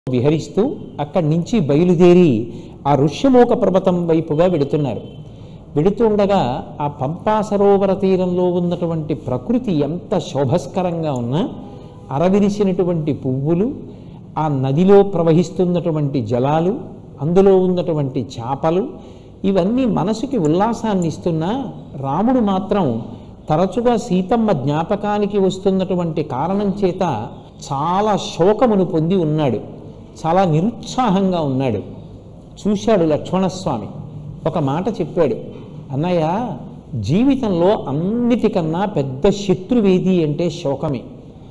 విహరిస్తూ అక్కడి నుంచి బయలుదేరి ఆ ఋష్యమూక పర్వతం వైపుగా వెడుతున్నారు వెడుతుండగా ఆ పంపా సరోవర తీరంలో ఉన్నటువంటి ప్రకృతి ఎంత శోభస్కరంగా ఉన్నా అరవిరిసినటువంటి పువ్వులు ఆ నదిలో ప్రవహిస్తున్నటువంటి జలాలు అందులో ఉన్నటువంటి చేపలు ఇవన్నీ మనసుకి ఉల్లాసాన్ని ఇస్తున్నా రాముడు మాత్రం తరచుగా సీతమ్మ జ్ఞాపకానికి వస్తున్నటువంటి కారణం చేత చాలా శోకమును పొంది ఉన్నాడు చాలా నిరుత్సాహంగా ఉన్నాడు చూశాడు లక్ష్మణస్వామి ఒక మాట చెప్పాడు అన్నయ్య జీవితంలో అన్నిటికన్నా పెద్ద శత్రువేది అంటే శోకమే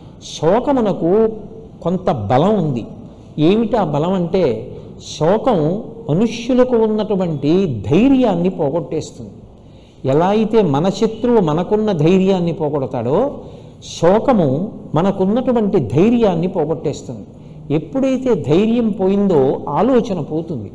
శోకమునకు కొంత బలం ఉంది ఏమిటి ఆ బలం అంటే శోకం మనుష్యులకు ఉన్నటువంటి ధైర్యాన్ని పోగొట్టేస్తుంది ఎలా అయితే మన శత్రువు మనకున్న ధైర్యాన్ని పోగొడతాడో శోకము మనకున్నటువంటి ధైర్యాన్ని పోగొట్టేస్తుంది ఎప్పుడైతే ధైర్యం పోయిందో ఆలోచన పోతుంది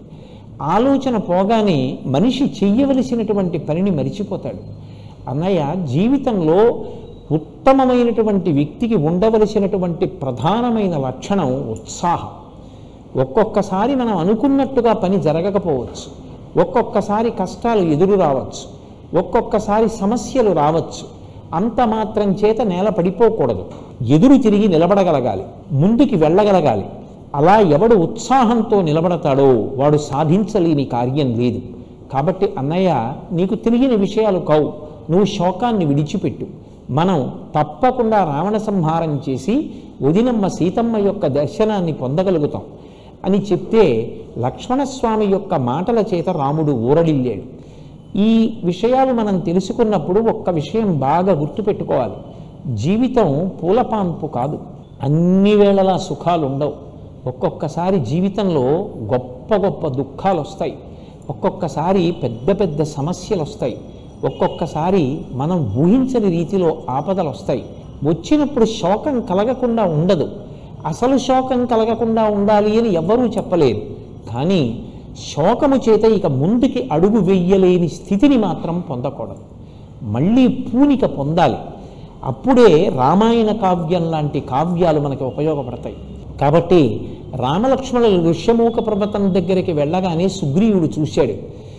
ఆలోచన పోగానే మనిషి చెయ్యవలసినటువంటి పనిని మరిచిపోతాడు అన్నయ్య జీవితంలో ఉత్తమమైనటువంటి వ్యక్తికి ఉండవలసినటువంటి ప్రధానమైన లక్షణం ఉత్సాహం ఒక్కొక్కసారి మనం అనుకున్నట్టుగా పని జరగకపోవచ్చు ఒక్కొక్కసారి కష్టాలు ఎదురు రావచ్చు ఒక్కొక్కసారి సమస్యలు రావచ్చు అంత మాత్రం చేత నేల పడిపోకూడదు ఎదురు తిరిగి నిలబడగలగాలి ముందుకి వెళ్ళగలగాలి అలా ఎవడు ఉత్సాహంతో నిలబడతాడో వాడు సాధించలేని కార్యం లేదు కాబట్టి అన్నయ్య నీకు తెలియని విషయాలు కావు నువ్వు శోకాన్ని విడిచిపెట్టు మనం తప్పకుండా రావణ సంహారం చేసి వదినమ్మ సీతమ్మ యొక్క దర్శనాన్ని పొందగలుగుతాం అని చెప్తే లక్ష్మణస్వామి యొక్క మాటల చేత రాముడు ఊరడిల్లాడు ఈ విషయాలు మనం తెలుసుకున్నప్పుడు ఒక్క విషయం బాగా గుర్తుపెట్టుకోవాలి జీవితం పూలపాన్పు కాదు అన్ని వేళలా సుఖాలు ఉండవు ఒక్కొక్కసారి జీవితంలో గొప్ప గొప్ప దుఃఖాలు వస్తాయి ఒక్కొక్కసారి పెద్ద పెద్ద సమస్యలు వస్తాయి ఒక్కొక్కసారి మనం ఊహించని రీతిలో ఆపదలు వస్తాయి వచ్చినప్పుడు శోకం కలగకుండా ఉండదు అసలు శోకం కలగకుండా ఉండాలి అని ఎవ్వరూ చెప్పలేరు కానీ శోకము చేత ఇక ముందుకి అడుగు వెయ్యలేని స్థితిని మాత్రం పొందకూడదు మళ్ళీ పూనిక పొందాలి అప్పుడే రామాయణ కావ్యం లాంటి కావ్యాలు మనకి ఉపయోగపడతాయి కాబట్టి రామలక్ష్మణులు ఋష్యమూక పర్వతం దగ్గరికి వెళ్ళగానే సుగ్రీవుడు చూశాడు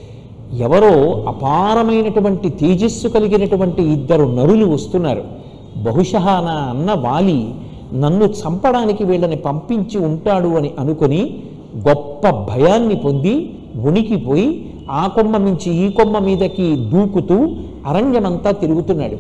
ఎవరో అపారమైనటువంటి తేజస్సు కలిగినటువంటి ఇద్దరు నరులు వస్తున్నారు బహుశా నా అన్న వాలి నన్ను చంపడానికి వీళ్ళని పంపించి ఉంటాడు అని అనుకుని గొప్ప భయాన్ని పొంది ఉనికిపోయి ఆ కొమ్మ మించి ఈ కొమ్మ మీదకి దూకుతూ అరణ్యమంతా తిరుగుతున్నాడు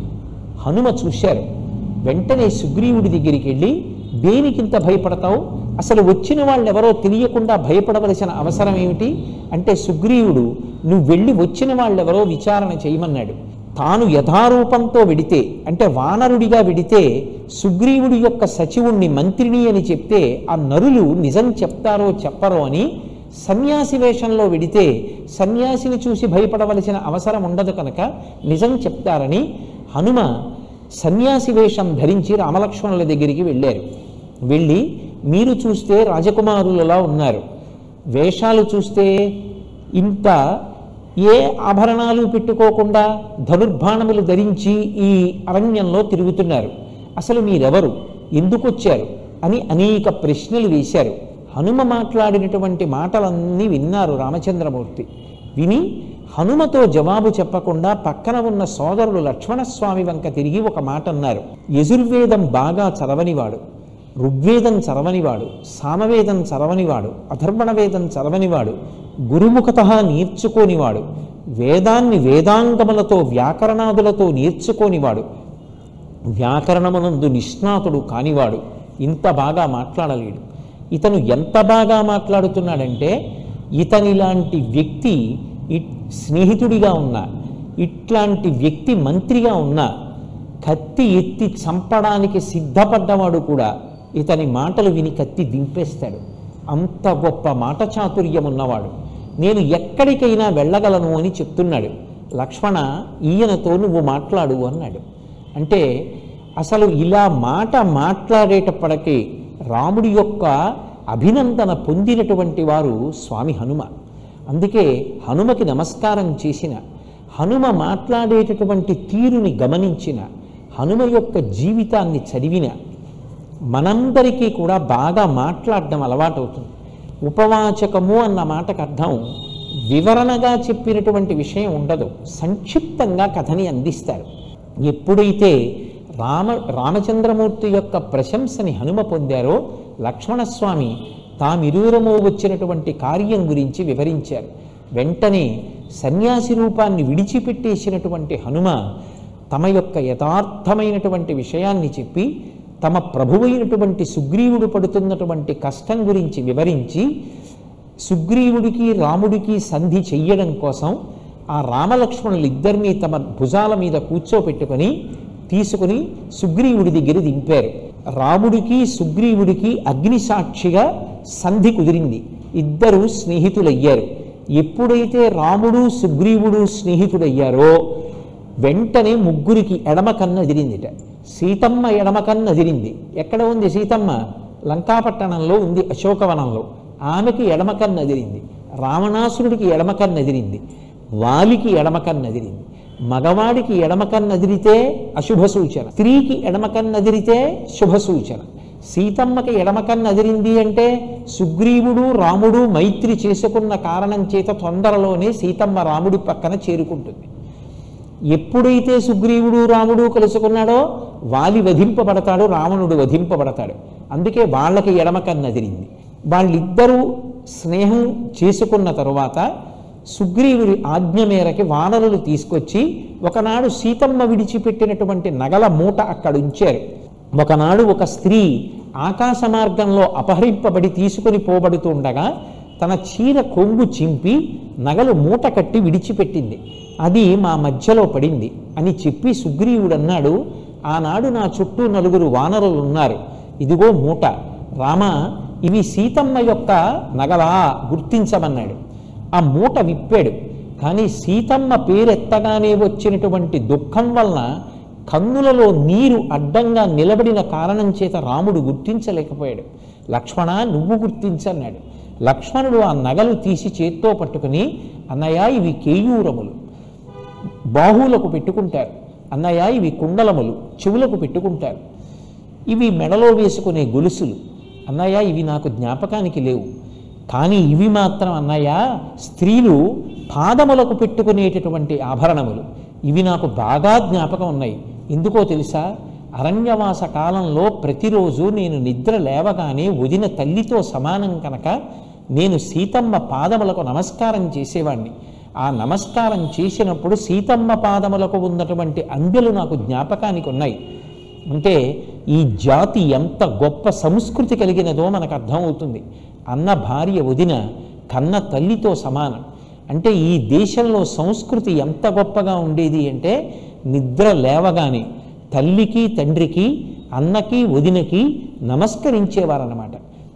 హనుమ చూశారు వెంటనే సుగ్రీవుడి దగ్గరికి వెళ్ళి దేనికింత భయపడతావు అసలు వచ్చిన వాళ్ళెవరో తెలియకుండా భయపడవలసిన అవసరం ఏమిటి అంటే సుగ్రీవుడు నువ్వు వెళ్ళి వచ్చిన వాళ్ళెవరో విచారణ చేయమన్నాడు తాను యథారూపంతో వెడితే అంటే వానరుడిగా వెడితే సుగ్రీవుడి యొక్క సచివుణ్ణి మంత్రిని అని చెప్తే ఆ నరులు నిజం చెప్తారో చెప్పరో అని సన్యాసి వేషంలో వెడితే సన్యాసిని చూసి భయపడవలసిన అవసరం ఉండదు కనుక నిజం చెప్తారని హనుమ సన్యాసి వేషం ధరించి రామలక్ష్మణుల దగ్గరికి వెళ్ళారు వెళ్ళి మీరు చూస్తే రాజకుమారులలా ఉన్నారు వేషాలు చూస్తే ఇంత ఏ ఆభరణాలు పెట్టుకోకుండా ధనుర్బాణములు ధరించి ఈ అరణ్యంలో తిరుగుతున్నారు అసలు మీరెవరు ఎందుకు వచ్చారు అని అనేక ప్రశ్నలు వేశారు హనుమ మాట్లాడినటువంటి మాటలన్నీ విన్నారు రామచంద్రమూర్తి విని హనుమతో జవాబు చెప్పకుండా పక్కన ఉన్న సోదరుడు లక్ష్మణస్వామి వంక తిరిగి ఒక మాట అన్నారు యజుర్వేదం బాగా చదవనివాడు ఋగ్వేదం చదవనివాడు సామవేదం చదవనివాడు అధర్వణ వేదం చదవనివాడు గురుముఖత నేర్చుకోనివాడు వేదాన్ని వేదాంగములతో వ్యాకరణాదులతో నేర్చుకోనివాడు వ్యాకరణమునందు నిష్ణాతుడు కానివాడు ఇంత బాగా మాట్లాడలేడు ఇతను ఎంత బాగా మాట్లాడుతున్నాడంటే ఇతనిలాంటి వ్యక్తి ఇట్ స్నేహితుడిగా ఉన్నా ఇట్లాంటి వ్యక్తి మంత్రిగా ఉన్నా కత్తి ఎత్తి చంపడానికి సిద్ధపడ్డవాడు కూడా ఇతని మాటలు విని కత్తి దింపేస్తాడు అంత గొప్ప మాట చాతుర్యం ఉన్నవాడు నేను ఎక్కడికైనా వెళ్ళగలను అని చెప్తున్నాడు లక్ష్మణ ఈయనతో నువ్వు మాట్లాడు అన్నాడు అంటే అసలు ఇలా మాట మాట్లాడేటప్పటికీ రాముడి యొక్క అభినందన పొందినటువంటి వారు స్వామి హనుమ అందుకే హనుమకి నమస్కారం చేసిన హనుమ మాట్లాడేటటువంటి తీరుని గమనించిన హనుమ యొక్క జీవితాన్ని చదివిన మనందరికీ కూడా బాగా మాట్లాడడం అలవాటవుతుంది ఉపవాచకము అన్న మాటకు అర్థం వివరణగా చెప్పినటువంటి విషయం ఉండదు సంక్షిప్తంగా కథని అందిస్తారు ఎప్పుడైతే రామ రామచంద్రమూర్తి యొక్క ప్రశంసని హనుమ పొందారో లక్ష్మణస్వామి తామిరువురము వచ్చినటువంటి కార్యం గురించి వివరించారు వెంటనే సన్యాసి రూపాన్ని విడిచిపెట్టేసినటువంటి హనుమ తమ యొక్క యథార్థమైనటువంటి విషయాన్ని చెప్పి తమ ప్రభువైనటువంటి సుగ్రీవుడు పడుతున్నటువంటి కష్టం గురించి వివరించి సుగ్రీవుడికి రాముడికి సంధి చెయ్యడం కోసం ఆ రామలక్ష్మణులు ఇద్దరినీ తమ భుజాల మీద కూర్చోపెట్టుకొని తీసుకుని సుగ్రీవుడి దగ్గర దింపారు రాముడికి సుగ్రీవుడికి అగ్నిసాక్షిగా సంధి కుదిరింది ఇద్దరు స్నేహితులయ్యారు ఎప్పుడైతే రాముడు సుగ్రీవుడు స్నేహితుడయ్యారో వెంటనే ముగ్గురికి ఎడమ కన్ను అదిరిందిట సీతమ్మ ఎడమ కన్ను అదిరింది ఎక్కడ ఉంది సీతమ్మ లంకాపట్టణంలో ఉంది అశోకవనంలో ఆమెకి ఎడమ కన్ను అదిరింది రావణాసురుడికి ఎడమ కన్ను అదిరింది వాలికి ఎడమ కన్ను అదిరింది మగవాడికి ఎడమ కన్ను అదిరితే అశుభ సూచన స్త్రీకి ఎడమ కన్ను అదిరితే శుభ సూచన సీతమ్మకి ఎడమ కన్ను అదిరింది అంటే సుగ్రీవుడు రాముడు మైత్రి చేసుకున్న కారణం చేత తొందరలోనే సీతమ్మ రాముడి పక్కన చేరుకుంటుంది ఎప్పుడైతే సుగ్రీవుడు రాముడు కలుసుకున్నాడో వాలి వధింపబడతాడు రావణుడు వధింపబడతాడు అందుకే వాళ్ళకి ఎడమ కన్ను అదిరింది వాళ్ళిద్దరూ స్నేహం చేసుకున్న తరువాత సుగ్రీవుడి ఆజ్ఞ మేరకి వానరులు తీసుకొచ్చి ఒకనాడు సీతమ్మ విడిచిపెట్టినటువంటి నగల మూట అక్కడ ఉంచారు ఒకనాడు ఒక స్త్రీ ఆకాశ మార్గంలో అపహరింపబడి తీసుకుని పోబడుతుండగా తన చీర కొంగు చింపి నగలు మూట కట్టి విడిచిపెట్టింది అది మా మధ్యలో పడింది అని చెప్పి సుగ్రీవుడు అన్నాడు ఆనాడు నా చుట్టూ నలుగురు వానరులు ఉన్నారు ఇదిగో మూట రామ ఇవి సీతమ్మ యొక్క నగలా గుర్తించమన్నాడు ఆ మూట విప్పాడు కానీ సీతమ్మ పేరెత్తగానే వచ్చినటువంటి దుఃఖం వలన కన్నులలో నీరు అడ్డంగా నిలబడిన కారణం చేత రాముడు గుర్తించలేకపోయాడు లక్ష్మణ నువ్వు గుర్తించన్నాడు లక్ష్మణుడు ఆ నగలు తీసి చేత్తో పట్టుకుని అన్నయ్య ఇవి కేయూరములు బాహువులకు పెట్టుకుంటారు అన్నయ్య ఇవి కుండలములు చెవులకు పెట్టుకుంటారు ఇవి మెడలో వేసుకునే గొలుసులు అన్నయ్య ఇవి నాకు జ్ఞాపకానికి లేవు కానీ ఇవి మాత్రం అన్నయ్య స్త్రీలు పాదములకు పెట్టుకునేటటువంటి ఆభరణములు ఇవి నాకు బాగా జ్ఞాపకం ఉన్నాయి ఎందుకో తెలుసా అరణ్యవాస కాలంలో ప్రతిరోజు నేను నిద్ర లేవగానే వదిన తల్లితో సమానం కనుక నేను సీతమ్మ పాదములకు నమస్కారం చేసేవాణ్ణి ఆ నమస్కారం చేసినప్పుడు సీతమ్మ పాదములకు ఉన్నటువంటి అంబెలు నాకు జ్ఞాపకానికి ఉన్నాయి అంటే ఈ జాతి ఎంత గొప్ప సంస్కృతి కలిగినదో మనకు అర్థమవుతుంది అన్న భార్య వదిన కన్న తల్లితో సమానం అంటే ఈ దేశంలో సంస్కృతి ఎంత గొప్పగా ఉండేది అంటే నిద్ర లేవగానే తల్లికి తండ్రికి అన్నకి వదినకి నమస్కరించేవారన్నమాట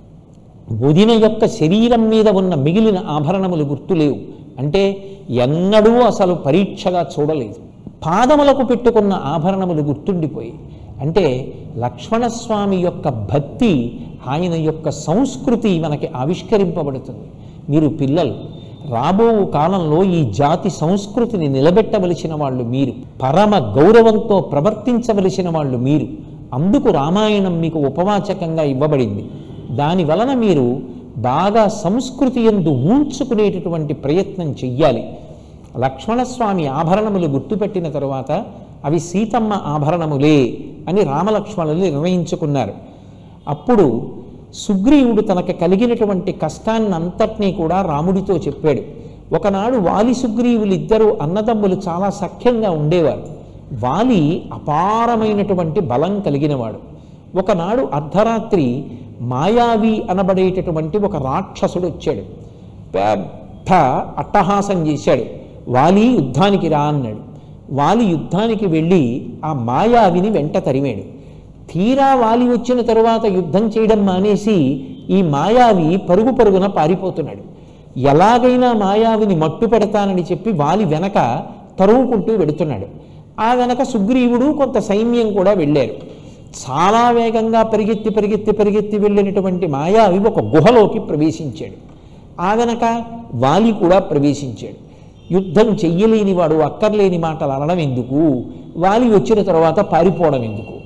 వదిన యొక్క శరీరం మీద ఉన్న మిగిలిన ఆభరణములు గుర్తులేవు అంటే ఎన్నడూ అసలు పరీక్షగా చూడలేదు పాదములకు పెట్టుకున్న ఆభరణములు గుర్తుండిపోయి అంటే లక్ష్మణస్వామి యొక్క భక్తి ఆయన యొక్క సంస్కృతి మనకి ఆవిష్కరింపబడుతుంది మీరు పిల్లలు రాబో కాలంలో ఈ జాతి సంస్కృతిని నిలబెట్టవలసిన వాళ్ళు మీరు పరమ గౌరవంతో ప్రవర్తించవలసిన వాళ్ళు మీరు అందుకు రామాయణం మీకు ఉపవాచకంగా ఇవ్వబడింది దాని వలన మీరు బాగా సంస్కృతి ఎందు ఊంచుకునేటటువంటి ప్రయత్నం చెయ్యాలి లక్ష్మణస్వామి ఆభరణములు గుర్తుపెట్టిన తరువాత అవి సీతమ్మ ఆభరణములే అని రామలక్ష్మణులు నిర్ణయించుకున్నారు అప్పుడు సుగ్రీవుడు తనకు కలిగినటువంటి కష్టాన్ని అంతటినీ కూడా రాముడితో చెప్పాడు ఒకనాడు వాలి సుగ్రీవులు ఇద్దరు అన్నదమ్ములు చాలా సఖ్యంగా ఉండేవారు వాలి అపారమైనటువంటి బలం కలిగినవాడు ఒకనాడు అర్ధరాత్రి మాయావి అనబడేటటువంటి ఒక రాక్షసుడు వచ్చాడు పెద్ద అట్టహాసం చేశాడు వాలి యుద్ధానికి రా అన్నాడు వాలి యుద్ధానికి వెళ్ళి ఆ మాయావిని వెంట తరిమాడు తీరా వాలి వచ్చిన తరువాత యుద్ధం చేయడం మానేసి ఈ మాయావి పరుగు పరుగున పారిపోతున్నాడు ఎలాగైనా మాయావిని మట్టు పెడతానని చెప్పి వాలి వెనక తరువుకుంటూ వెడుతున్నాడు ఆ వెనక సుగ్రీవుడు కొంత సైన్యం కూడా వెళ్ళారు చాలా వేగంగా పరిగెత్తి పరిగెత్తి పరిగెత్తి వెళ్ళినటువంటి మాయావి ఒక గుహలోకి ప్రవేశించాడు ఆ వెనక వాలి కూడా ప్రవేశించాడు యుద్ధం చెయ్యలేని వాడు అక్కర్లేని మాటలు అనడం ఎందుకు వాలి వచ్చిన తర్వాత పారిపోవడం ఎందుకు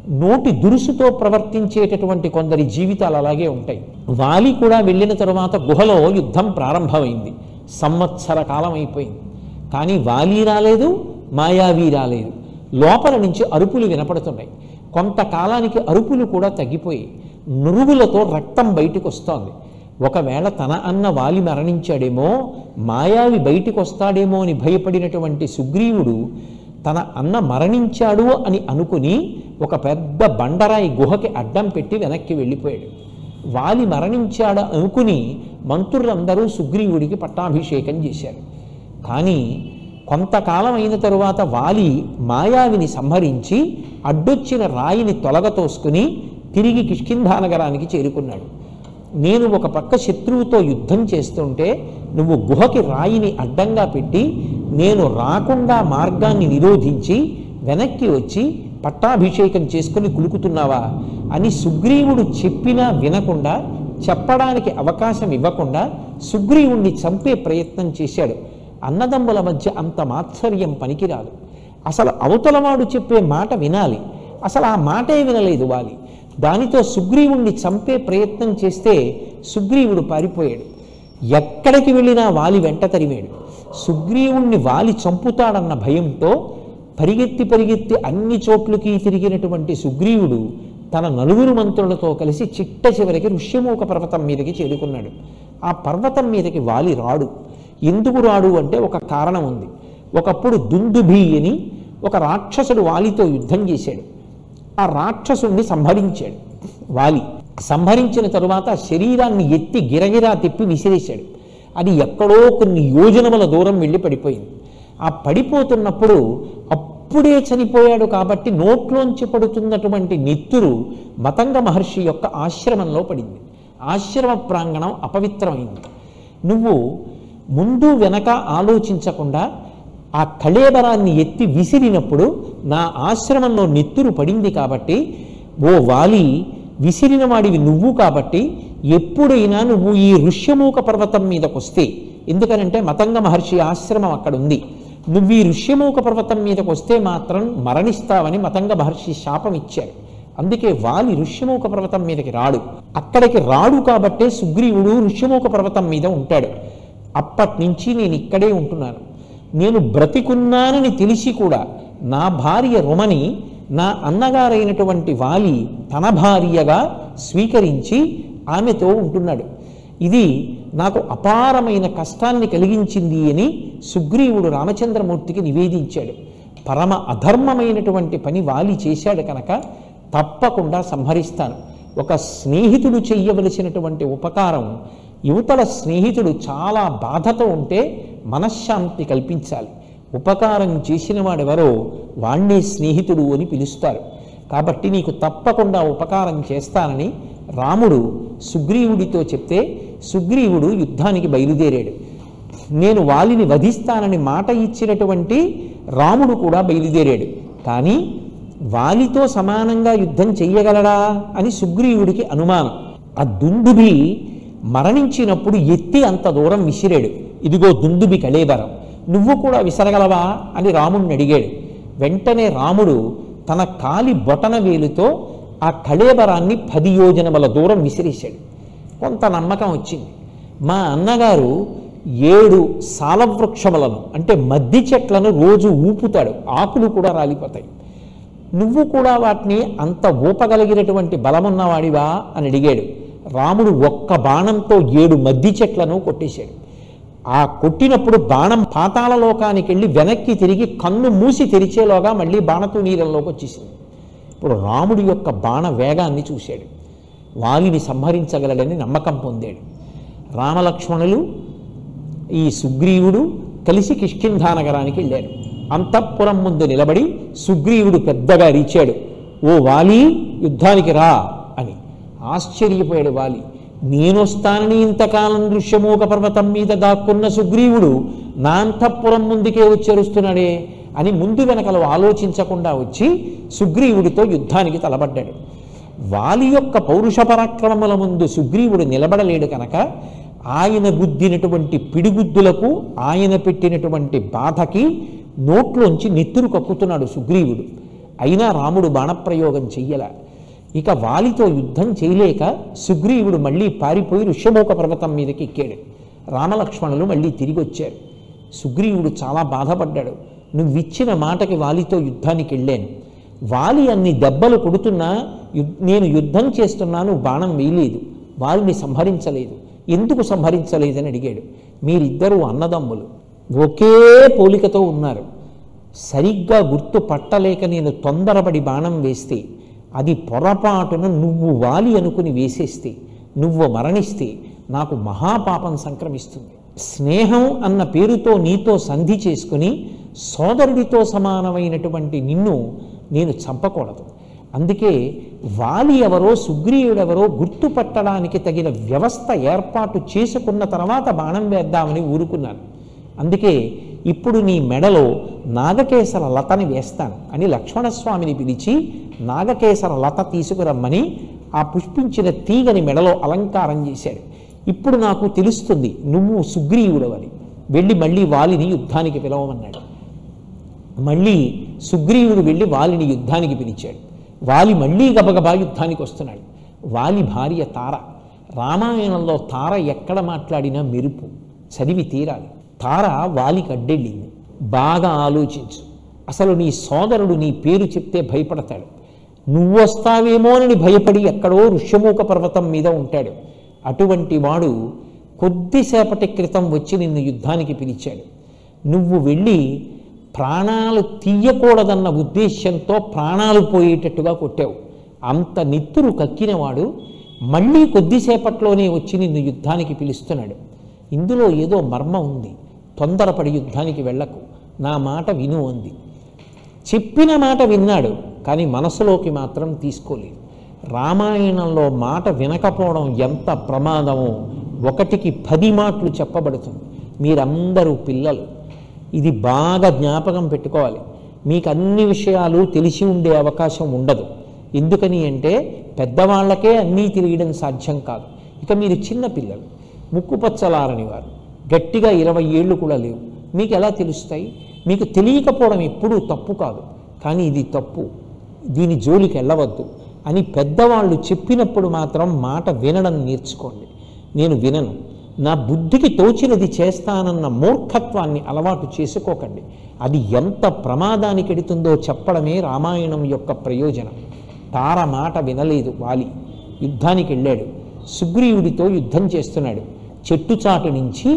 నోటి దురుసుతో ప్రవర్తించేటటువంటి కొందరి జీవితాలు అలాగే ఉంటాయి వాలి కూడా వెళ్ళిన తరువాత గుహలో యుద్ధం ప్రారంభమైంది సంవత్సర కాలం అయిపోయింది కానీ వాలి రాలేదు మాయావి రాలేదు లోపల నుంచి అరుపులు వినపడుతున్నాయి కొంతకాలానికి అరుపులు కూడా తగ్గిపోయి నురుగులతో రక్తం బయటకు వస్తోంది ఒకవేళ తన అన్న వాలి మరణించాడేమో మాయావి బయటికి వస్తాడేమో అని భయపడినటువంటి సుగ్రీవుడు తన అన్న మరణించాడు అని అనుకుని ఒక పెద్ద బండరాయి గుహకి అడ్డం పెట్టి వెనక్కి వెళ్ళిపోయాడు వాలి మరణించాడు అనుకుని మంత్రులందరూ సుగ్రీవుడికి పట్టాభిషేకం చేశారు కానీ కొంతకాలం అయిన తరువాత వాలి మాయావిని సంహరించి అడ్డొచ్చిన రాయిని తొలగతోసుకుని తిరిగి కిష్కింధా నగరానికి చేరుకున్నాడు నేను ఒక పక్క శత్రువుతో యుద్ధం చేస్తుంటే నువ్వు గుహకి రాయిని అడ్డంగా పెట్టి నేను రాకుండా మార్గాన్ని నిరోధించి వెనక్కి వచ్చి పట్టాభిషేకం చేసుకుని కులుకుతున్నావా అని సుగ్రీవుడు చెప్పినా వినకుండా చెప్పడానికి అవకాశం ఇవ్వకుండా సుగ్రీవుణ్ణి చంపే ప్రయత్నం చేశాడు అన్నదమ్ముల మధ్య అంత మాత్సర్యం పనికిరాదు అసలు అవతలవాడు చెప్పే మాట వినాలి అసలు ఆ మాటే వినలేదు వాలి దానితో సుగ్రీవుణ్ణి చంపే ప్రయత్నం చేస్తే సుగ్రీవుడు పారిపోయాడు ఎక్కడికి వెళ్ళినా వాలి వెంట తరిమాడు సుగ్రీవుణ్ణి వాలి చంపుతాడన్న భయంతో పరిగెత్తి పరిగెత్తి అన్ని చోట్లకి తిరిగినటువంటి సుగ్రీవుడు తన నలుగురు మంత్రులతో కలిసి చిట్ట చివరికి ఋష్యమూక పర్వతం మీదకి చేరుకున్నాడు ఆ పర్వతం మీదకి వాలి రాడు ఎందుకు రాడు అంటే ఒక కారణం ఉంది ఒకప్పుడు దుందుభి అని ఒక రాక్షసుడు వాలితో యుద్ధం చేశాడు ఆ రాక్షసుణ్ణి సంహరించాడు వాలి సంహరించిన తరువాత ఆ శరీరాన్ని ఎత్తి గిరగిరా తిప్పి విసిరేశాడు అది ఎక్కడో కొన్ని యోజనముల దూరం వెళ్ళి పడిపోయింది ఆ పడిపోతున్నప్పుడు అప్పుడే చనిపోయాడు కాబట్టి నోట్లోంచి పడుతున్నటువంటి నెత్తురు మతంగ మహర్షి యొక్క ఆశ్రమంలో పడింది ఆశ్రమ ప్రాంగణం అపవిత్రమైంది నువ్వు ముందు వెనక ఆలోచించకుండా ఆ కళేబరాన్ని ఎత్తి విసిరినప్పుడు నా ఆశ్రమంలో నెత్తురు పడింది కాబట్టి ఓ వాలి విసిరిన వాడివి నువ్వు కాబట్టి ఎప్పుడైనా నువ్వు ఈ ఋష్యమూక పర్వతం మీదకొస్తే ఎందుకనంటే మతంగ మహర్షి ఆశ్రమం అక్కడ ఉంది నువ్వు ఈ ఋష్యమూక పర్వతం మీదకి వస్తే మాత్రం మరణిస్తావని మతంగ మహర్షి శాపం ఇచ్చారు అందుకే వాలి ఋష్యమూక పర్వతం మీదకి రాడు అక్కడికి రాడు కాబట్టే సుగ్రీవుడు ఋష్యమూక పర్వతం మీద ఉంటాడు అప్పటి నుంచి నేను ఇక్కడే ఉంటున్నాను నేను బ్రతికున్నానని తెలిసి కూడా నా భార్య రుమని నా అన్నగారైనటువంటి వాలి తన భార్యగా స్వీకరించి ఆమెతో ఉంటున్నాడు ఇది నాకు అపారమైన కష్టాన్ని కలిగించింది అని సుగ్రీవుడు రామచంద్రమూర్తికి నివేదించాడు పరమ అధర్మమైనటువంటి పని వాలి చేశాడు కనుక తప్పకుండా సంహరిస్తాను ఒక స్నేహితుడు చెయ్యవలసినటువంటి ఉపకారం యువతల స్నేహితుడు చాలా బాధతో ఉంటే మనశ్శాంతి కల్పించాలి ఉపకారం చేసిన వాడెవరో వాణ్ణే స్నేహితుడు అని పిలుస్తారు కాబట్టి నీకు తప్పకుండా ఉపకారం చేస్తానని రాముడు సుగ్రీవుడితో చెప్తే సుగ్రీవుడు యుద్ధానికి బయలుదేరాడు నేను వాలిని వధిస్తానని మాట ఇచ్చినటువంటి రాముడు కూడా బయలుదేరాడు కానీ వాలితో సమానంగా యుద్ధం చెయ్యగలడా అని సుగ్రీవుడికి అనుమానం ఆ దుందుబి మరణించినప్పుడు ఎత్తి అంత దూరం విసిరాడు ఇదిగో దుందుబి కళేబరం నువ్వు కూడా విసరగలవా అని రాముడిని అడిగాడు వెంటనే రాముడు తన కాలి బొటన వేలుతో ఆ కళేబరాన్ని పది యోజనముల దూరం విసిరేశాడు కొంత నమ్మకం వచ్చింది మా అన్నగారు ఏడు సాలవృక్షములను అంటే మద్ది చెట్లను రోజు ఊపుతాడు ఆకులు కూడా రాలిపోతాయి నువ్వు కూడా వాటిని అంత ఊపగలిగినటువంటి బలమున్నవాడివా అని అడిగాడు రాముడు ఒక్క బాణంతో ఏడు మద్ది చెట్లను కొట్టేశాడు ఆ కొట్టినప్పుడు బాణం పాతాళ లోకానికి వెళ్ళి వెనక్కి తిరిగి కన్ను మూసి తెరిచేలోగా మళ్ళీ బాణతు నీరంలోకి వచ్చేసింది ఇప్పుడు రాముడి యొక్క బాణ వేగాన్ని చూశాడు వాలిని సంహరించగలడని నమ్మకం పొందాడు రామలక్ష్మణులు ఈ సుగ్రీవుడు కలిసి కిష్కింధా నగరానికి వెళ్ళారు అంతఃపురం ముందు నిలబడి సుగ్రీవుడు పెద్దగా రీచాడు ఓ వాలి యుద్ధానికి రా అని ఆశ్చర్యపోయాడు వాలి నేనొస్తానని ఇంతకాలం దృశ్యమూక పర్వతం మీద దాక్కున్న సుగ్రీవుడు నా అంతఃపురం ముందుకే వచ్చేరుస్తున్నాడే అని ముందు వెనకలు ఆలోచించకుండా వచ్చి సుగ్రీవుడితో యుద్ధానికి తలబడ్డాడు వాలి యొక్క పౌరుష పరాక్రమముల ముందు సుగ్రీవుడు నిలబడలేడు కనుక ఆయన గుద్దినటువంటి పిడిగుద్దులకు ఆయన పెట్టినటువంటి బాధకి నోట్లోంచి నెత్తురు కక్కుతున్నాడు సుగ్రీవుడు అయినా రాముడు బాణప్రయోగం చెయ్యల ఇక వాలితో యుద్ధం చేయలేక సుగ్రీవుడు మళ్ళీ పారిపోయి ఋష్యమూక పర్వతం మీదకి ఎక్కాడు రామలక్ష్మణులు మళ్ళీ తిరిగి వచ్చారు సుగ్రీవుడు చాలా బాధపడ్డాడు నువ్విచ్చిన మాటకి వాలితో యుద్ధానికి వెళ్ళాను వాలి అన్ని దెబ్బలు కొడుతున్నా యు- నేను యుద్ధం చేస్తున్నాను బాణం వేయలేదు వారిని సంహరించలేదు ఎందుకు సంహరించలేదని అడిగాడు మీరిద్దరూ అన్నదమ్ములు ఒకే పోలికతో ఉన్నారు సరిగ్గా గుర్తు పట్టలేక నేను తొందరపడి బాణం వేస్తే అది పొరపాటున నువ్వు వాలి అనుకుని వేసేస్తే నువ్వు మరణిస్తే నాకు మహాపాపం సంక్రమిస్తుంది స్నేహం అన్న పేరుతో నీతో సంధి చేసుకుని సోదరుడితో సమానమైనటువంటి నిన్ను నేను చంపకూడదు అందుకే వాలి ఎవరో సుగ్రీవుడెవరో గుర్తుపట్టడానికి తగిన వ్యవస్థ ఏర్పాటు చేసుకున్న తర్వాత బాణం వేద్దామని ఊరుకున్నాను అందుకే ఇప్పుడు నీ మెడలో నాగకేశర లతని వేస్తాను అని లక్ష్మణస్వామిని పిలిచి నాగకేశర లత తీసుకురమ్మని ఆ పుష్పించిన తీగని మెడలో అలంకారం చేశాడు ఇప్పుడు నాకు తెలుస్తుంది నువ్వు సుగ్రీవుడవని వెళ్ళి మళ్ళీ వాలిని యుద్ధానికి పిలవమన్నాడు మళ్ళీ సుగ్రీవుడు వెళ్ళి వాలిని యుద్ధానికి పిలిచాడు వాలి మళ్ళీ గబగబా యుద్ధానికి వస్తున్నాడు వాలి భార్య తార రామాయణంలో తార ఎక్కడ మాట్లాడినా మెరుపు చదివి తీరాలి తార వాలికి అడ్డెళ్ళింది బాగా ఆలోచించు అసలు నీ సోదరుడు నీ పేరు చెప్తే భయపడతాడు నువ్వు వస్తావేమోనని భయపడి ఎక్కడో ఋష్యమూక పర్వతం మీద ఉంటాడు అటువంటి వాడు కొద్దిసేపటి క్రితం వచ్చి నిన్ను యుద్ధానికి పిలిచాడు నువ్వు వెళ్ళి ప్రాణాలు తీయకూడదన్న ఉద్దేశ్యంతో ప్రాణాలు పోయేటట్టుగా కొట్టావు అంత నెత్తురు కక్కినవాడు మళ్ళీ కొద్దిసేపట్లోనే వచ్చి నిన్ను యుద్ధానికి పిలుస్తున్నాడు ఇందులో ఏదో మర్మం ఉంది తొందరపడి యుద్ధానికి వెళ్ళకు నా మాట విను అంది చెప్పిన మాట విన్నాడు కానీ మనసులోకి మాత్రం తీసుకోలేదు రామాయణంలో మాట వినకపోవడం ఎంత ప్రమాదమో ఒకటికి పది మాటలు చెప్పబడుతుంది మీరందరూ పిల్లలు ఇది బాగా జ్ఞాపకం పెట్టుకోవాలి మీకు అన్ని విషయాలు తెలిసి ఉండే అవకాశం ఉండదు ఎందుకని అంటే పెద్దవాళ్ళకే అన్నీ తెలియడం సాధ్యం కాదు ఇక మీరు చిన్న పిల్లలు ముక్కుపచ్చలారని వారు గట్టిగా ఇరవై ఏళ్ళు కూడా లేవు మీకు ఎలా తెలుస్తాయి మీకు తెలియకపోవడం ఎప్పుడూ తప్పు కాదు కానీ ఇది తప్పు దీని జోలికి వెళ్ళవద్దు అని పెద్దవాళ్ళు చెప్పినప్పుడు మాత్రం మాట వినడం నేర్చుకోండి నేను వినను నా బుద్ధికి తోచినది చేస్తానన్న మూర్ఖత్వాన్ని అలవాటు చేసుకోకండి అది ఎంత ప్రమాదానికి ఎడుతుందో చెప్పడమే రామాయణం యొక్క ప్రయోజనం తార మాట వినలేదు వాలి యుద్ధానికి వెళ్ళాడు సుగ్రీవుడితో యుద్ధం చేస్తున్నాడు చెట్టు చాటు నుంచి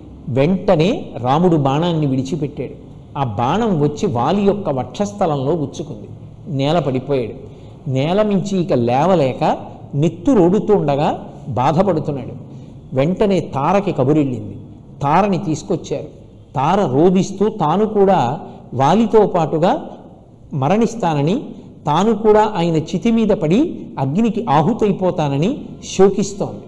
వెంటనే రాముడు బాణాన్ని విడిచిపెట్టాడు ఆ బాణం వచ్చి వాలి యొక్క వక్షస్థలంలో గుచ్చుకుంది నేల పడిపోయాడు నేల మించి ఇక లేవలేక నెత్తు రోడుతుండగా బాధపడుతున్నాడు వెంటనే తారకి కబురెళ్ళింది తారని తీసుకొచ్చారు తార రోదిస్తూ తాను కూడా వాలితో పాటుగా మరణిస్తానని తాను కూడా ఆయన చితి మీద పడి అగ్నికి ఆహుతైపోతానని శోకిస్తోంది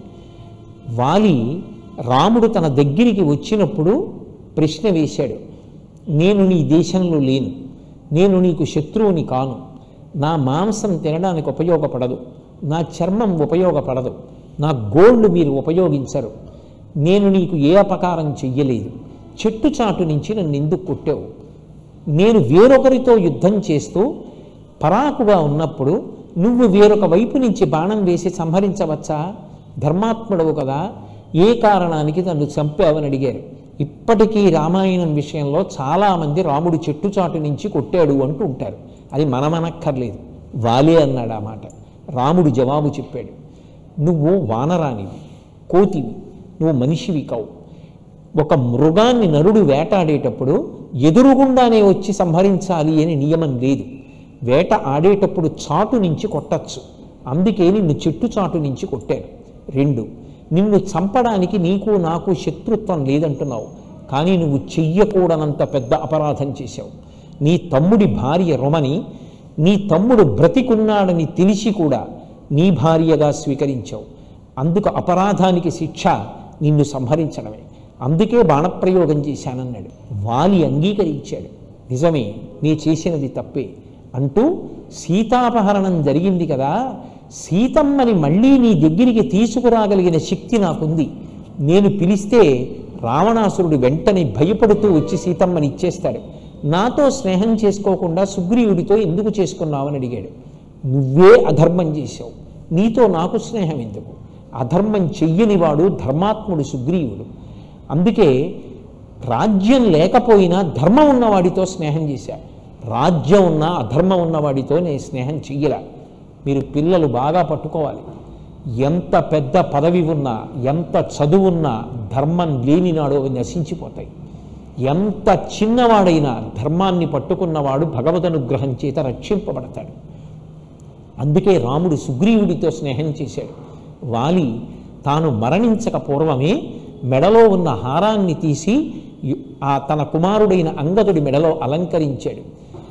వాలి రాముడు తన దగ్గరికి వచ్చినప్పుడు ప్రశ్న వేశాడు నేను నీ దేశంలో లేను నేను నీకు శత్రువుని కాను నా మాంసం తినడానికి ఉపయోగపడదు నా చర్మం ఉపయోగపడదు నా గోళ్ళు మీరు ఉపయోగించరు నేను నీకు ఏ అపకారం చెయ్యలేదు చెట్టు చాటు నుంచి నన్ను ఎందుకు కొట్టావు నేను వేరొకరితో యుద్ధం చేస్తూ పరాకుగా ఉన్నప్పుడు నువ్వు వేరొక వైపు నుంచి బాణం వేసి సంహరించవచ్చా ధర్మాత్ముడవు కదా ఏ కారణానికి నన్ను చంపావని అడిగారు ఇప్పటికీ రామాయణం విషయంలో చాలామంది రాముడు చెట్టు చాటు నుంచి కొట్టాడు అంటూ ఉంటారు అది మనమనక్కర్లేదు వాలే అన్నాడు ఆ మాట రాముడు జవాబు చెప్పాడు నువ్వు వానరానివి కోతివి నువ్వు మనిషివి కావు ఒక మృగాన్ని నరుడు వేటాడేటప్పుడు ఎదురుగుండానే వచ్చి సంహరించాలి అని నియమం లేదు వేట ఆడేటప్పుడు చాటు నుంచి కొట్టచ్చు అందుకే నిన్ను చెట్టు చాటు నుంచి కొట్టాడు రెండు నిన్ను చంపడానికి నీకు నాకు శత్రుత్వం లేదంటున్నావు కానీ నువ్వు చెయ్యకూడనంత పెద్ద అపరాధం చేశావు నీ తమ్ముడి భార్య రొమని నీ తమ్ముడు బ్రతికున్నాడని తెలిసి కూడా నీ భార్యగా స్వీకరించావు అందుకు అపరాధానికి శిక్ష నిన్ను సంహరించడమే అందుకే బాణప్రయోగం చేశానన్నాడు వాలి అంగీకరించాడు నిజమే నీ చేసినది తప్పే అంటూ సీతాపహరణం జరిగింది కదా సీతమ్మని మళ్ళీ నీ దగ్గరికి తీసుకురాగలిగిన శక్తి నాకుంది నేను పిలిస్తే రావణాసురుడు వెంటనే భయపడుతూ వచ్చి సీతమ్మని ఇచ్చేస్తాడు నాతో స్నేహం చేసుకోకుండా సుగ్రీవుడితో ఎందుకు చేసుకున్నావని అడిగాడు నువ్వే అధర్మం చేశావు నీతో నాకు స్నేహం ఎందుకు అధర్మం చెయ్యనివాడు ధర్మాత్ముడు సుగ్రీవుడు అందుకే రాజ్యం లేకపోయినా ధర్మం ఉన్నవాడితో స్నేహం చేశా రాజ్యం ఉన్న అధర్మం ఉన్నవాడితో నేను స్నేహం చెయ్యలా మీరు పిల్లలు బాగా పట్టుకోవాలి ఎంత పెద్ద పదవి ఉన్నా ఎంత చదువున్నా ధర్మం లేనినాడు అవి నశించిపోతాయి ఎంత చిన్నవాడైనా ధర్మాన్ని పట్టుకున్నవాడు భగవదనుగ్రహం చేత రక్షింపబడతాడు అందుకే రాముడు సుగ్రీవుడితో స్నేహం చేశాడు వాలి తాను మరణించక పూర్వమే మెడలో ఉన్న హారాన్ని తీసి యు- ఆ తన కుమారుడైన అంగదుడి మెడలో అలంకరించాడు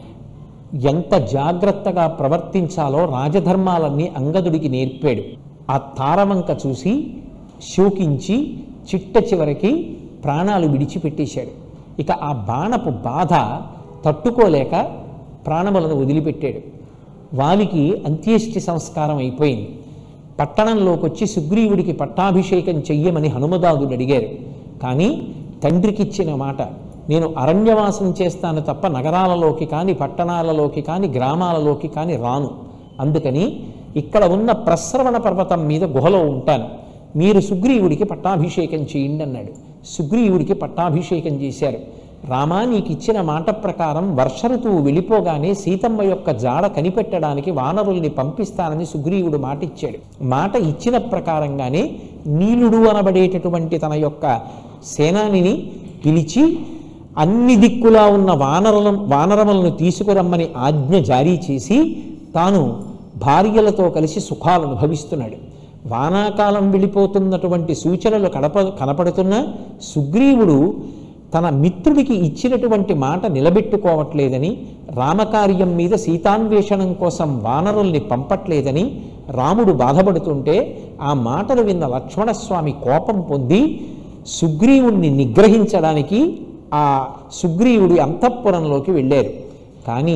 ఎంత జాగ్రత్తగా ప్రవర్తించాలో రాజధర్మాలన్నీ అంగదుడికి నేర్పాడు ఆ తారవంక చూసి శోకించి చిట్ట చివరికి ప్రాణాలు విడిచిపెట్టేశాడు ఇక ఆ బాణపు బాధ తట్టుకోలేక ప్రాణములను వదిలిపెట్టాడు వాలికి అంత్యేష్టి సంస్కారం అయిపోయింది పట్టణంలోకి వచ్చి సుగ్రీవుడికి పట్టాభిషేకం చెయ్యమని హనుమదాదుడు అడిగారు కానీ తండ్రికిచ్చిన మాట నేను అరణ్యవాసం చేస్తాను తప్ప నగరాలలోకి కానీ పట్టణాలలోకి కానీ గ్రామాలలోకి కానీ రాను అందుకని ఇక్కడ ఉన్న ప్రస్రవణ పర్వతం మీద గుహలో ఉంటాను మీరు సుగ్రీవుడికి పట్టాభిషేకం చేయండి అన్నాడు సుగ్రీవుడికి పట్టాభిషేకం చేశారు రామా నీకు ఇచ్చిన మాట ప్రకారం వర్ష ఋతువు వెళ్ళిపోగానే సీతమ్మ యొక్క జాడ కనిపెట్టడానికి వానరుల్ని పంపిస్తానని సుగ్రీవుడు మాట ఇచ్చాడు మాట ఇచ్చిన ప్రకారంగానే నీలుడు అనబడేటటువంటి తన యొక్క సేనానిని పిలిచి అన్ని దిక్కులా ఉన్న వానరుల వానరములను తీసుకురమ్మని ఆజ్ఞ జారీ చేసి తాను భార్యలతో కలిసి సుఖాలు అనుభవిస్తున్నాడు వానాకాలం వెళ్ళిపోతున్నటువంటి సూచనలు కడప కనపడుతున్న సుగ్రీవుడు తన మిత్రుడికి ఇచ్చినటువంటి మాట నిలబెట్టుకోవట్లేదని రామకార్యం మీద సీతాన్వేషణం కోసం వానరుల్ని పంపట్లేదని రాముడు బాధపడుతుంటే ఆ మాటలు విన్న లక్ష్మణస్వామి కోపం పొంది సుగ్రీవుణ్ణి నిగ్రహించడానికి ఆ సుగ్రీవుడి అంతఃపురంలోకి వెళ్ళారు కానీ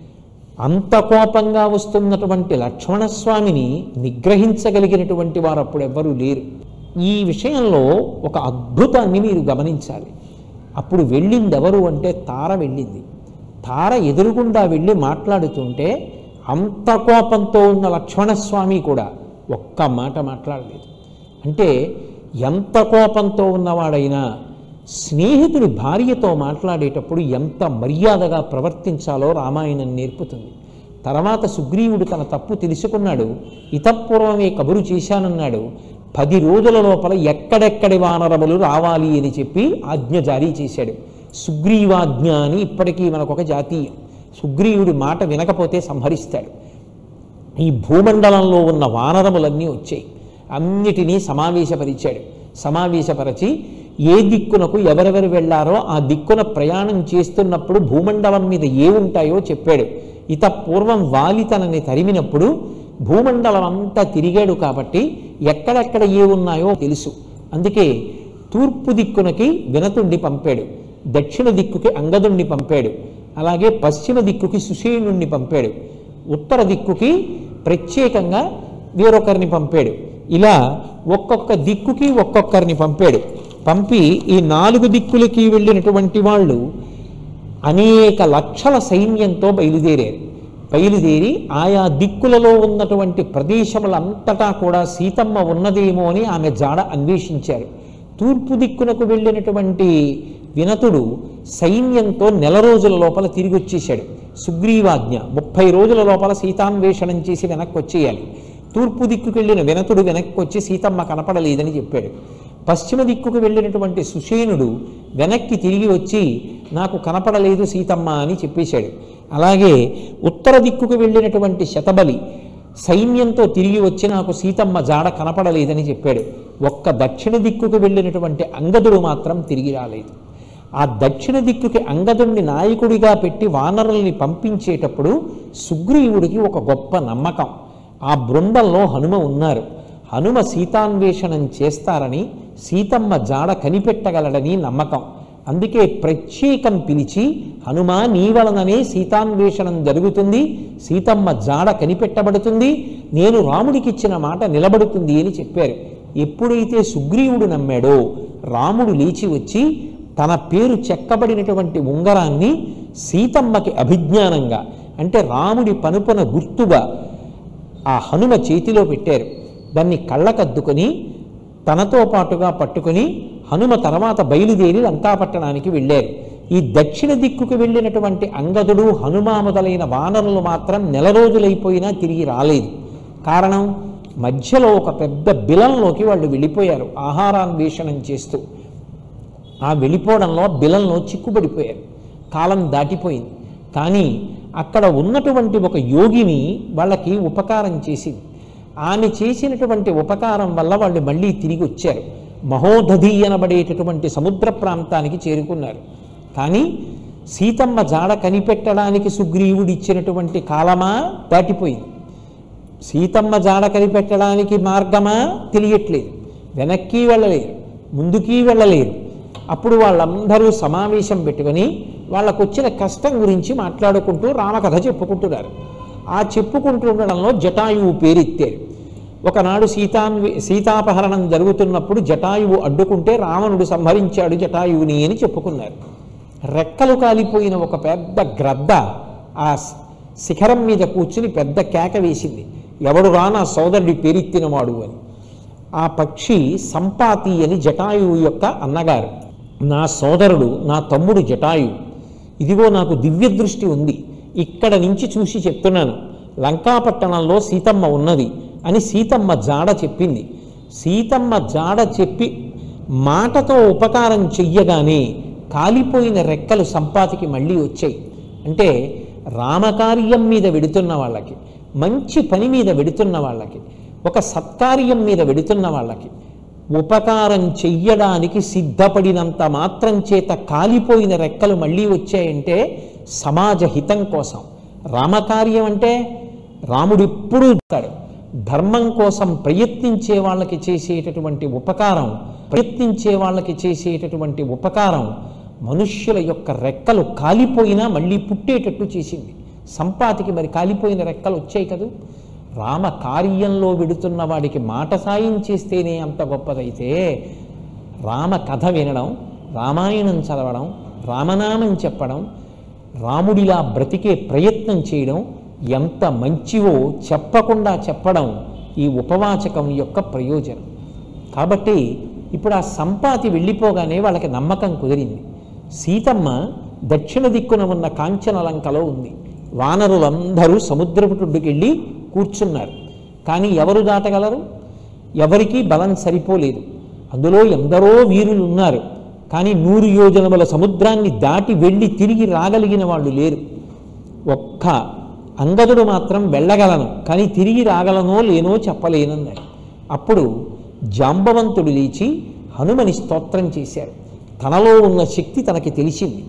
అంత కోపంగా వస్తున్నటువంటి లక్ష్మణస్వామిని నిగ్రహించగలిగినటువంటి వారు అప్పుడు ఎవ్వరూ లేరు ఈ విషయంలో ఒక అద్భుతాన్ని మీరు గమనించాలి అప్పుడు వెళ్ళింది ఎవరు అంటే తార వెళ్ళింది తార ఎదురుగుండా వెళ్ళి మాట్లాడుతుంటే అంత కోపంతో ఉన్న లక్ష్మణస్వామి కూడా ఒక్క మాట మాట్లాడలేదు అంటే ఎంత కోపంతో ఉన్నవాడైనా స్నేహితుడి భార్యతో మాట్లాడేటప్పుడు ఎంత మర్యాదగా ప్రవర్తించాలో రామాయణం నేర్పుతుంది తర్వాత సుగ్రీవుడు తన తప్పు తెలుసుకున్నాడు ఇతపూర్వమే కబురు చేశానన్నాడు పది రోజుల లోపల ఎక్కడెక్కడి వానరములు రావాలి అని చెప్పి ఆజ్ఞ జారీ చేశాడు సుగ్రీవాజ్ఞ అని ఇప్పటికీ మనకొక జాతీయం సుగ్రీవుడి మాట వినకపోతే సంహరిస్తాడు ఈ భూమండలంలో ఉన్న వానరములన్నీ వచ్చాయి అన్నిటినీ సమావేశపరిచాడు సమావేశపరచి ఏ దిక్కునకు ఎవరెవరు వెళ్ళారో ఆ దిక్కున ప్రయాణం చేస్తున్నప్పుడు భూమండలం మీద ఏ ఉంటాయో చెప్పాడు ఇత పూర్వం వాలి తనని తరిమినప్పుడు భూమండలం అంతా తిరిగాడు కాబట్టి ఎక్కడెక్కడ ఏ ఉన్నాయో తెలుసు అందుకే తూర్పు దిక్కునకి వినతుండి పంపాడు దక్షిణ దిక్కుకి అంగదుణ్ణి పంపాడు అలాగే పశ్చిమ దిక్కుకి సుషేణుణ్ణి పంపాడు ఉత్తర దిక్కుకి ప్రత్యేకంగా వేరొకరిని పంపాడు ఇలా ఒక్కొక్క దిక్కుకి ఒక్కొక్కరిని పంపాడు పంపి ఈ నాలుగు దిక్కులకి వెళ్ళినటువంటి వాళ్ళు అనేక లక్షల సైన్యంతో బయలుదేరారు బయలుదేరి ఆయా దిక్కులలో ఉన్నటువంటి ప్రదేశములంతటా కూడా సీతమ్మ ఉన్నదేమో అని ఆమె జాడ అన్వేషించారు తూర్పు దిక్కునకు వెళ్ళినటువంటి వినతుడు సైన్యంతో నెల రోజుల లోపల తిరిగి వచ్చేశాడు సుగ్రీవాజ్ఞ ముప్పై రోజుల లోపల సీతాన్వేషణం చేసి వెనక్కి వచ్చేయాలి తూర్పు దిక్కుకు వెళ్ళిన వినతుడు వెనక్కి వచ్చి సీతమ్మ కనపడలేదని చెప్పాడు పశ్చిమ దిక్కుకు వెళ్ళినటువంటి సుషేనుడు వెనక్కి తిరిగి వచ్చి నాకు కనపడలేదు సీతమ్మ అని చెప్పేశాడు అలాగే ఉత్తర దిక్కుకు వెళ్ళినటువంటి శతబలి సైన్యంతో తిరిగి వచ్చి నాకు సీతమ్మ జాడ కనపడలేదని చెప్పాడు ఒక్క దక్షిణ దిక్కుకు వెళ్ళినటువంటి అంగదుడు మాత్రం తిరిగి రాలేదు ఆ దక్షిణ దిక్కుకి అంగదుడిని నాయకుడిగా పెట్టి వానరుల్ని పంపించేటప్పుడు సుగ్రీవుడికి ఒక గొప్ప నమ్మకం ఆ బృందంలో హనుమ ఉన్నారు హనుమ సీతాన్వేషణం చేస్తారని సీతమ్మ జాడ కనిపెట్టగలడని నమ్మకం అందుకే ప్రత్యేకం పిలిచి హనుమ నీ వలననే సీతాన్వేషణం జరుగుతుంది సీతమ్మ జాడ కనిపెట్టబడుతుంది నేను రాముడికిచ్చిన మాట నిలబడుతుంది అని చెప్పారు ఎప్పుడైతే సుగ్రీవుడు నమ్మాడో రాముడు లేచి వచ్చి తన పేరు చెక్కబడినటువంటి ఉంగరాన్ని సీతమ్మకి అభిజ్ఞానంగా అంటే రాముడి పనుపన గుర్తుగా ఆ హనుమ చేతిలో పెట్టారు దాన్ని కళ్ళకద్దుకొని తనతో పాటుగా పట్టుకొని హనుమ తర్వాత బయలుదేరి లంకాపట్టణానికి వెళ్ళారు ఈ దక్షిణ దిక్కుకు వెళ్ళినటువంటి అంగదుడు హనుమ మొదలైన వానరులు మాత్రం నెల రోజులైపోయినా తిరిగి రాలేదు కారణం మధ్యలో ఒక పెద్ద బిలంలోకి వాళ్ళు వెళ్ళిపోయారు ఆహారాన్వేషణం చేస్తూ ఆ వెళ్ళిపోవడంలో బిలంలో చిక్కుబడిపోయారు కాలం దాటిపోయింది కానీ అక్కడ ఉన్నటువంటి ఒక యోగిని వాళ్ళకి ఉపకారం చేసింది ఆమె చేసినటువంటి ఉపకారం వల్ల వాళ్ళు మళ్ళీ తిరిగి వచ్చారు మహోదధి అనబడేటటువంటి సముద్ర ప్రాంతానికి చేరుకున్నారు కానీ సీతమ్మ జాడ కనిపెట్టడానికి సుగ్రీవుడు ఇచ్చినటువంటి కాలమా దాటిపోయింది సీతమ్మ జాడ కనిపెట్టడానికి మార్గమా తెలియట్లేదు వెనక్కి వెళ్ళలేరు ముందుకి వెళ్ళలేరు అప్పుడు వాళ్ళందరూ సమావేశం పెట్టుకొని వాళ్ళకు వచ్చిన కష్టం గురించి మాట్లాడుకుంటూ రామకథ చెప్పుకుంటున్నారు ఆ చెప్పుకుంటుండడంలో జటాయువు పేరెత్తారు ఒకనాడు సీతాన్వి సీతాపహరణం జరుగుతున్నప్పుడు జటాయువు అడ్డుకుంటే రావణుడు సంహరించాడు జటాయువుని అని చెప్పుకున్నారు రెక్కలు కాలిపోయిన ఒక పెద్ద గ్రద్ద ఆ శిఖరం మీద కూర్చుని పెద్ద కేక వేసింది ఎవడు రా నా సోదరుడి పేరెత్తినవాడు అని ఆ పక్షి సంపాతి అని జటాయువు యొక్క అన్నగారు నా సోదరుడు నా తమ్ముడు జటాయువు ఇదిగో నాకు దివ్య దృష్టి ఉంది ఇక్కడ నుంచి చూసి చెప్తున్నాను లంకాపట్టణంలో సీతమ్మ ఉన్నది అని సీతమ్మ జాడ చెప్పింది సీతమ్మ జాడ చెప్పి మాటతో ఉపకారం చెయ్యగానే కాలిపోయిన రెక్కలు సంపాతికి మళ్ళీ వచ్చాయి అంటే రామకార్యం మీద వెడుతున్న వాళ్ళకి మంచి పని మీద వెడుతున్న వాళ్ళకి ఒక సత్కార్యం మీద వెడుతున్న వాళ్ళకి ఉపకారం చెయ్యడానికి సిద్ధపడినంత మాత్రం చేత కాలిపోయిన రెక్కలు మళ్ళీ వచ్చాయంటే సమాజ హితం కోసం రామకార్యం అంటే రాముడు ఎప్పుడూ ఉంటాడు ధర్మం కోసం ప్రయత్నించే వాళ్ళకి చేసేటటువంటి ఉపకారం ప్రయత్నించే వాళ్ళకి చేసేటటువంటి ఉపకారం మనుష్యుల యొక్క రెక్కలు కాలిపోయినా మళ్ళీ పుట్టేటట్టు చేసింది సంపాతికి మరి కాలిపోయిన రెక్కలు వచ్చాయి కదూ రామ కార్యంలో విడుతున్న వాడికి మాట సాయం చేస్తేనే అంత గొప్పదైతే రామ కథ వినడం రామాయణం చదవడం రామనామం చెప్పడం రాముడిలా బ్రతికే ప్రయత్నం చేయడం ఎంత మంచివో చెప్పకుండా చెప్పడం ఈ ఉపవాచకం యొక్క ప్రయోజనం కాబట్టి ఇప్పుడు ఆ సంపాతి వెళ్ళిపోగానే వాళ్ళకి నమ్మకం కుదిరింది సీతమ్మ దక్షిణ దిక్కున ఉన్న కాంచనలంకలో ఉంది వానరులందరూ సముద్రపుటుడికి వెళ్ళి కూర్చున్నారు కానీ ఎవరు దాటగలరు ఎవరికీ బలం సరిపోలేదు అందులో ఎందరో వీరులు ఉన్నారు కానీ నూరు యోజనముల సముద్రాన్ని దాటి వెళ్ళి తిరిగి రాగలిగిన వాళ్ళు లేరు ఒక్క అంగదుడు మాత్రం వెళ్ళగలను కానీ తిరిగి రాగలనో లేనో చెప్పలేనన్నాడు అప్పుడు జాంబవంతుడు లేచి హనుమని స్తోత్రం చేశారు తనలో ఉన్న శక్తి తనకి తెలిసింది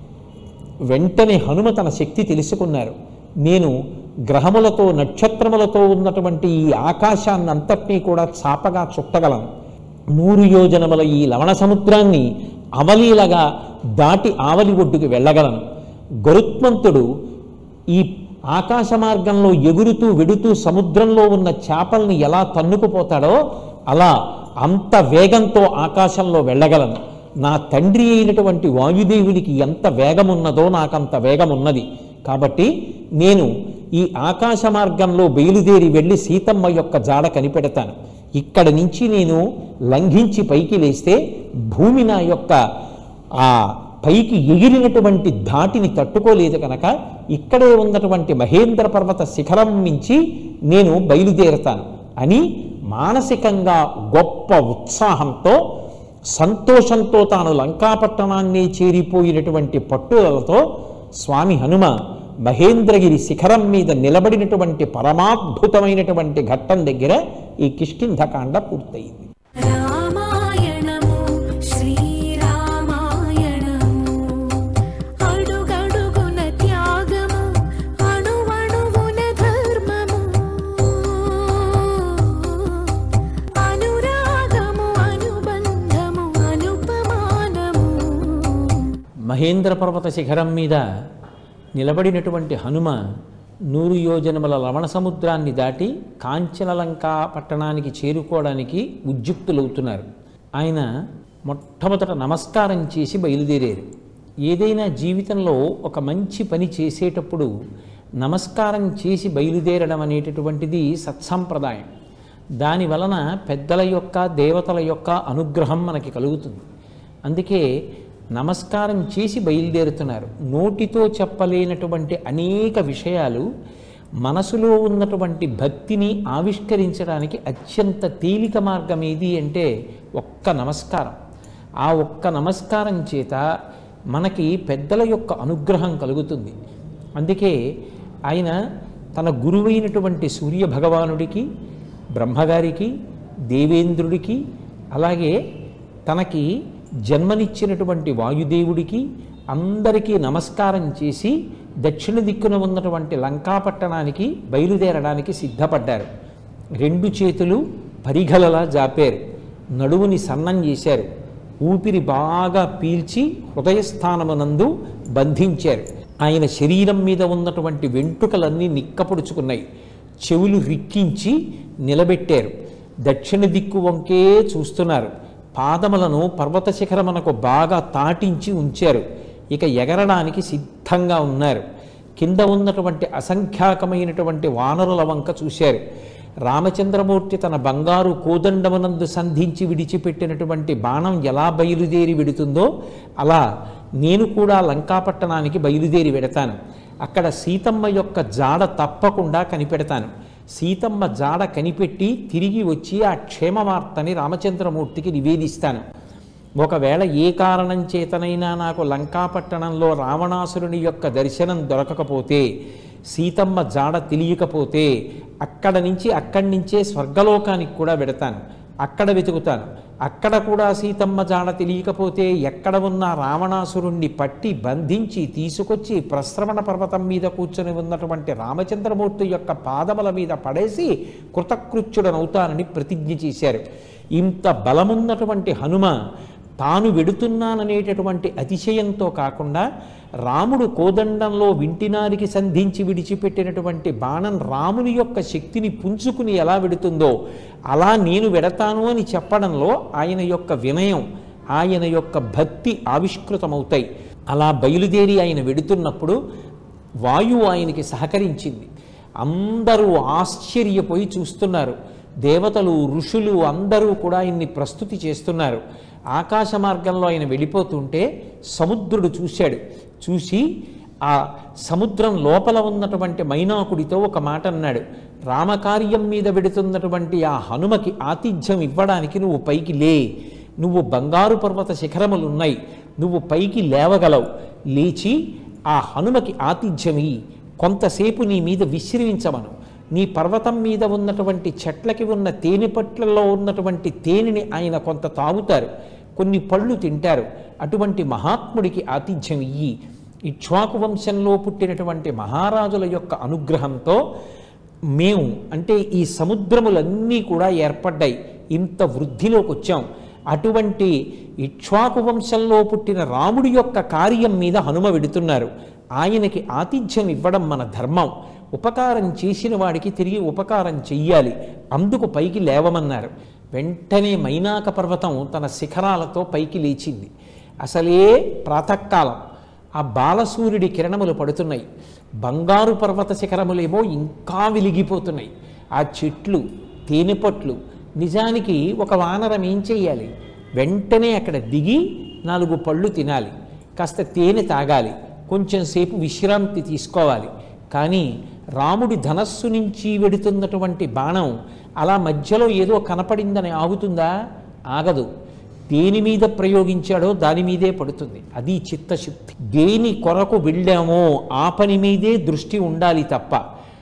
వెంటనే హనుమ తన శక్తి తెలుసుకున్నారు నేను గ్రహములతో నక్షత్రములతో ఉన్నటువంటి ఈ ఆకాశాన్ని అంతటినీ కూడా చాపగా చుట్టగలను నూరు యోజనముల ఈ లవణ సముద్రాన్ని అవలీలగా దాటి ఆవలి ఒడ్డుకు వెళ్ళగలను గరుత్మంతుడు ఈ ఆకాశ మార్గంలో ఎగురుతూ వెడుతూ సముద్రంలో ఉన్న చేపల్ని ఎలా తన్నుకుపోతాడో అలా అంత వేగంతో ఆకాశంలో వెళ్ళగలను నా తండ్రి అయినటువంటి వాయుదేవునికి ఎంత వేగం ఉన్నదో నాకంత వేగం ఉన్నది కాబట్టి నేను ఈ ఆకాశ మార్గంలో బయలుదేరి వెళ్ళి సీతమ్మ యొక్క జాడ కనిపెడతాను ఇక్కడ నుంచి నేను లంఘించి పైకి లేస్తే భూమి నా యొక్క ఆ పైకి ఎగిరినటువంటి ధాటిని తట్టుకోలేదు కనుక ఇక్కడే ఉన్నటువంటి మహేంద్ర పర్వత శిఖరం నుంచి నేను బయలుదేరతాను అని మానసికంగా గొప్ప ఉత్సాహంతో సంతోషంతో తాను లంకాపట్టణాన్ని చేరిపోయినటువంటి పట్టుదలతో స్వామి హనుమ మహేంద్రగిరి శిఖరం మీద నిలబడినటువంటి పరమాద్భుతమైనటువంటి ఘట్టం దగ్గర ఈ కిష్కింధకాండ పూర్తయింది రామాయణము శ్రీరామాయణము అడుగడుగున త్యాగము అణువణువున ధర్మము అనురాగము అనుబంధము అనుపమానము మహేంద్ర పర్వత శిఖరం మీద నిలబడినటువంటి హనుమ నూరు యోజనముల లవణ సముద్రాన్ని దాటి కాంచనలంక పట్టణానికి చేరుకోవడానికి ఉద్యుక్తులవుతున్నారు ఆయన మొట్టమొదట నమస్కారం చేసి బయలుదేరారు ఏదైనా జీవితంలో ఒక మంచి పని చేసేటప్పుడు నమస్కారం చేసి బయలుదేరడం అనేటటువంటిది సత్సంప్రదాయం దాని వలన పెద్దల యొక్క దేవతల యొక్క అనుగ్రహం మనకి కలుగుతుంది అందుకే నమస్కారం చేసి బయలుదేరుతున్నారు నోటితో చెప్పలేనటువంటి అనేక విషయాలు మనసులో ఉన్నటువంటి భక్తిని ఆవిష్కరించడానికి అత్యంత తేలిక మార్గం ఏది అంటే ఒక్క నమస్కారం ఆ ఒక్క నమస్కారం చేత మనకి పెద్దల యొక్క అనుగ్రహం కలుగుతుంది అందుకే ఆయన తన గురువైనటువంటి సూర్య భగవానుడికి బ్రహ్మగారికి దేవేంద్రుడికి అలాగే తనకి జన్మనిచ్చినటువంటి వాయుదేవుడికి అందరికీ నమస్కారం చేసి దక్షిణ దిక్కున ఉన్నటువంటి లంకాపట్టణానికి బయలుదేరడానికి సిద్ధపడ్డారు రెండు చేతులు పరిఘలలా జాపారు నడువుని సన్నం చేశారు ఊపిరి బాగా పీల్చి హృదయస్థానమునందు బంధించారు ఆయన శరీరం మీద ఉన్నటువంటి వెంట్రుకలన్నీ నిక్కపొడుచుకున్నాయి చెవులు రిక్కించి నిలబెట్టారు దక్షిణ దిక్కు వంకే చూస్తున్నారు పాదములను పర్వత శిఖరమునకు బాగా తాటించి ఉంచారు ఇక ఎగరడానికి సిద్ధంగా ఉన్నారు కింద ఉన్నటువంటి అసంఖ్యాకమైనటువంటి వానరుల వంక చూశారు రామచంద్రమూర్తి తన బంగారు కోదండమునందు సంధించి విడిచిపెట్టినటువంటి బాణం ఎలా బయలుదేరి వెడుతుందో అలా నేను కూడా లంకాపట్టణానికి బయలుదేరి వెడతాను అక్కడ సీతమ్మ యొక్క జాడ తప్పకుండా కనిపెడతాను సీతమ్మ జాడ కనిపెట్టి తిరిగి వచ్చి ఆ క్షేమ వార్తని రామచంద్రమూర్తికి నివేదిస్తాను ఒకవేళ ఏ కారణం చేతనైనా నాకు లంకాపట్టణంలో రావణాసురుని యొక్క దర్శనం దొరకకపోతే సీతమ్మ జాడ తెలియకపోతే అక్కడ నుంచి అక్కడి నుంచే స్వర్గలోకానికి కూడా వెడతాను అక్కడ వెతుకుతాను అక్కడ కూడా సీతమ్మ జాడ తెలియకపోతే ఎక్కడ ఉన్న రావణాసురుణ్ణి పట్టి బంధించి తీసుకొచ్చి ప్రశ్రవణ పర్వతం మీద కూర్చొని ఉన్నటువంటి రామచంద్రమూర్తి యొక్క పాదముల మీద పడేసి కృతకృత్యుడనవుతానని ప్రతిజ్ఞ చేశారు ఇంత బలమున్నటువంటి హనుమ తాను వెడుతున్నాననేటటువంటి అతిశయంతో కాకుండా రాముడు కోదండంలో వింటినారికి సంధించి విడిచిపెట్టినటువంటి బాణం రాముని యొక్క శక్తిని పుంజుకుని ఎలా వెడుతుందో అలా నేను వెడతాను అని చెప్పడంలో ఆయన యొక్క వినయం ఆయన యొక్క భక్తి ఆవిష్కృతమవుతాయి అలా బయలుదేరి ఆయన వెడుతున్నప్పుడు వాయువు ఆయనకి సహకరించింది అందరూ ఆశ్చర్యపోయి చూస్తున్నారు దేవతలు ఋషులు అందరూ కూడా ఆయన్ని ప్రస్తుతి చేస్తున్నారు ఆకాశ మార్గంలో ఆయన వెళ్ళిపోతుంటే సముద్రుడు చూశాడు చూసి ఆ సముద్రం లోపల ఉన్నటువంటి మైనాకుడితో ఒక మాట అన్నాడు రామకార్యం మీద వెడుతున్నటువంటి ఆ హనుమకి ఆతిథ్యం ఇవ్వడానికి నువ్వు పైకి లే నువ్వు బంగారు పర్వత శిఖరములు ఉన్నాయి నువ్వు పైకి లేవగలవు లేచి ఆ హనుమకి ఆతిథ్యమి కొంతసేపు నీ మీద విశ్రమించమను నీ పర్వతం మీద ఉన్నటువంటి చెట్లకి ఉన్న తేనె పట్లలో ఉన్నటువంటి తేనెని ఆయన కొంత తాగుతారు కొన్ని పళ్ళు తింటారు అటువంటి మహాత్ముడికి ఆతిథ్యం ఇయ్యి ఇక్ష్వాకు వంశంలో పుట్టినటువంటి మహారాజుల యొక్క అనుగ్రహంతో మేము అంటే ఈ సముద్రములన్నీ కూడా ఏర్పడ్డాయి ఇంత వృద్ధిలోకి వచ్చాం అటువంటి ఇక్ష్వాకు వంశంలో పుట్టిన రాముడి యొక్క కార్యం మీద హనుమ వెడుతున్నారు ఆయనకి ఆతిథ్యం ఇవ్వడం మన ధర్మం ఉపకారం చేసిన వాడికి తిరిగి ఉపకారం చెయ్యాలి అందుకు పైకి లేవమన్నారు వెంటనే మైనాక పర్వతం తన శిఖరాలతో పైకి లేచింది అసలే ప్రాతకాలం ఆ బాలసూర్యుడి కిరణములు పడుతున్నాయి బంగారు పర్వత శిఖరములేమో ఇంకా వెలిగిపోతున్నాయి ఆ చెట్లు తేనెపట్లు నిజానికి ఒక వానరం ఏం చెయ్యాలి వెంటనే అక్కడ దిగి నాలుగు పళ్ళు తినాలి కాస్త తేనె తాగాలి కొంచెం సేపు విశ్రాంతి తీసుకోవాలి కానీ రాముడి ధనస్సు నుంచి వెడుతున్నటువంటి బాణం అలా మధ్యలో ఏదో కనపడిందని ఆగుతుందా ఆగదు దేని మీద ప్రయోగించాడో దాని మీదే పడుతుంది అది చిత్తశుద్ధి దేని కొరకు వెళ్ళామో ఆ పని మీదే దృష్టి ఉండాలి తప్ప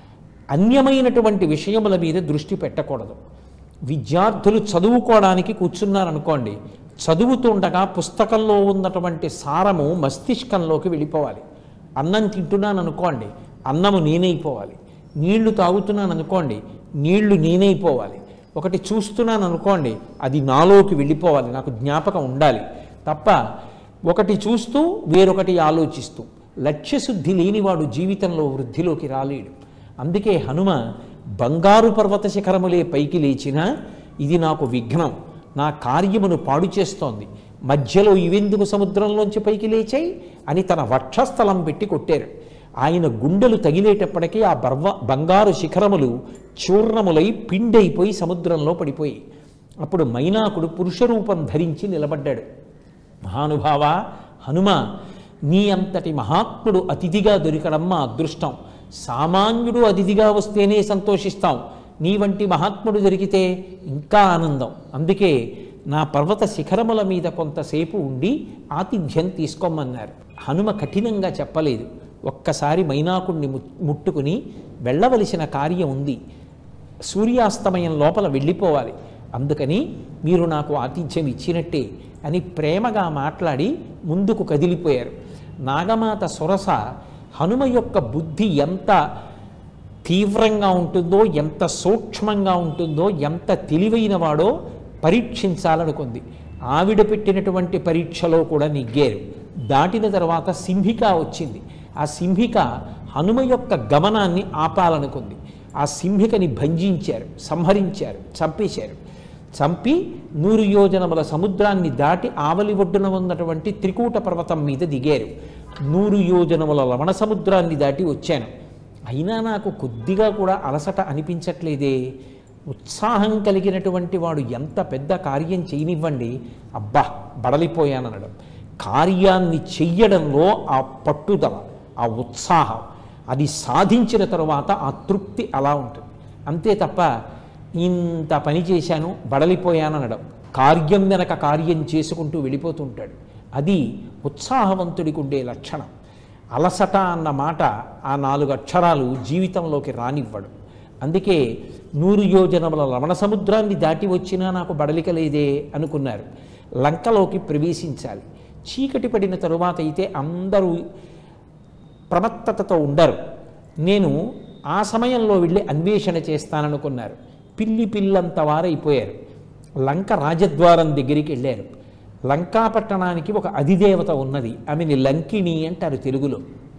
అన్యమైనటువంటి విషయముల మీద దృష్టి పెట్టకూడదు విద్యార్థులు చదువుకోవడానికి కూర్చున్నారనుకోండి చదువుతుండగా పుస్తకంలో ఉన్నటువంటి సారము మస్తిష్కంలోకి వెళ్ళిపోవాలి అన్నం తింటున్నాను అనుకోండి అన్నము నేనైపోవాలి నీళ్లు తాగుతున్నాను అనుకోండి నీళ్లు నేనైపోవాలి ఒకటి చూస్తున్నాను అనుకోండి అది నాలోకి వెళ్ళిపోవాలి నాకు జ్ఞాపకం ఉండాలి తప్ప ఒకటి చూస్తూ వేరొకటి ఆలోచిస్తూ లక్ష్యశుద్ధి లేనివాడు జీవితంలో వృద్ధిలోకి రాలేడు అందుకే హనుమ బంగారు పర్వత శిఖరములే పైకి లేచినా ఇది నాకు విఘ్నం నా కార్యమును పాడు చేస్తోంది మధ్యలో ఇవెందుకు సముద్రంలోంచి పైకి లేచాయి అని తన వక్షస్థలం పెట్టి కొట్టారు ఆయన గుండెలు తగిలేటప్పటికీ ఆ బర్వ బంగారు శిఖరములు చూర్ణములై పిండైపోయి సముద్రంలో పడిపోయి అప్పుడు మైనాకుడు పురుషరూపం ధరించి నిలబడ్డాడు మహానుభావ హనుమ నీ అంతటి మహాత్ముడు అతిథిగా దొరికడం మా అదృష్టం సామాన్యుడు అతిథిగా వస్తేనే సంతోషిస్తాం నీ వంటి మహాత్ముడు దొరికితే ఇంకా ఆనందం అందుకే నా పర్వత శిఖరముల మీద కొంతసేపు ఉండి ఆతిథ్యం తీసుకోమన్నారు హనుమ కఠినంగా చెప్పలేదు ఒక్కసారి మైనాకుణ్ణి ము- ముట్టుకుని వెళ్ళవలసిన కార్యం ఉంది సూర్యాస్తమయం లోపల వెళ్ళిపోవాలి అందుకని మీరు నాకు ఆతిథ్యం ఇచ్చినట్టే అని ప్రేమగా మాట్లాడి ముందుకు కదిలిపోయారు నాగమాత సొరస హనుమ యొక్క బుద్ధి ఎంత తీవ్రంగా ఉంటుందో ఎంత సూక్ష్మంగా ఉంటుందో ఎంత తెలివైన వాడో పరీక్షించాలనుకుంది ఆవిడ పెట్టినటువంటి పరీక్షలో కూడా నెగ్గారు దాటిన తర్వాత సింహిక వచ్చింది ఆ సింహిక హనుమ యొక్క గమనాన్ని ఆపాలనుకుంది ఆ సింహికని భంజించారు సంహరించారు చంపేశారు చంపి నూరు యోజనముల సముద్రాన్ని దాటి ఆవలి ఒడ్డున ఉన్నటువంటి త్రికూట పర్వతం మీద దిగారు నూరు యోజనముల లవణ సముద్రాన్ని దాటి వచ్చాను అయినా నాకు కొద్దిగా కూడా అలసట అనిపించట్లేదే ఉత్సాహం కలిగినటువంటి వాడు ఎంత పెద్ద కార్యం చేయనివ్వండి అబ్బా బడలిపోయాననడం కార్యాన్ని చెయ్యడంలో ఆ పట్టుదల ఆ ఉత్సాహం అది సాధించిన తరువాత ఆ తృప్తి అలా ఉంటుంది అంతే తప్ప ఇంత పని చేశాను బడలిపోయాననడం కార్యం వెనక కార్యం చేసుకుంటూ వెళ్ళిపోతుంటాడు అది ఉత్సాహవంతుడికి ఉండే లక్షణం అలసట అన్న మాట ఆ నాలుగు అక్షరాలు జీవితంలోకి రానివ్వడు అందుకే నూరు యోజనముల లవణ సముద్రాన్ని దాటి వచ్చినా నాకు బడలిక లేదే అనుకున్నారు లంకలోకి ప్రవేశించాలి చీకటి పడిన తరువాత అయితే అందరూ ప్రమత్తతతో ఉండరు నేను ఆ సమయంలో వెళ్ళి అన్వేషణ చేస్తాననుకున్నారు పిల్లి పిల్లంత వారైపోయారు లంక రాజద్వారం దగ్గరికి వెళ్ళారు లంకాపట్టణానికి ఒక అధిదేవత ఉన్నది ఆమెని లంకిణి అంటారు తెలుగులో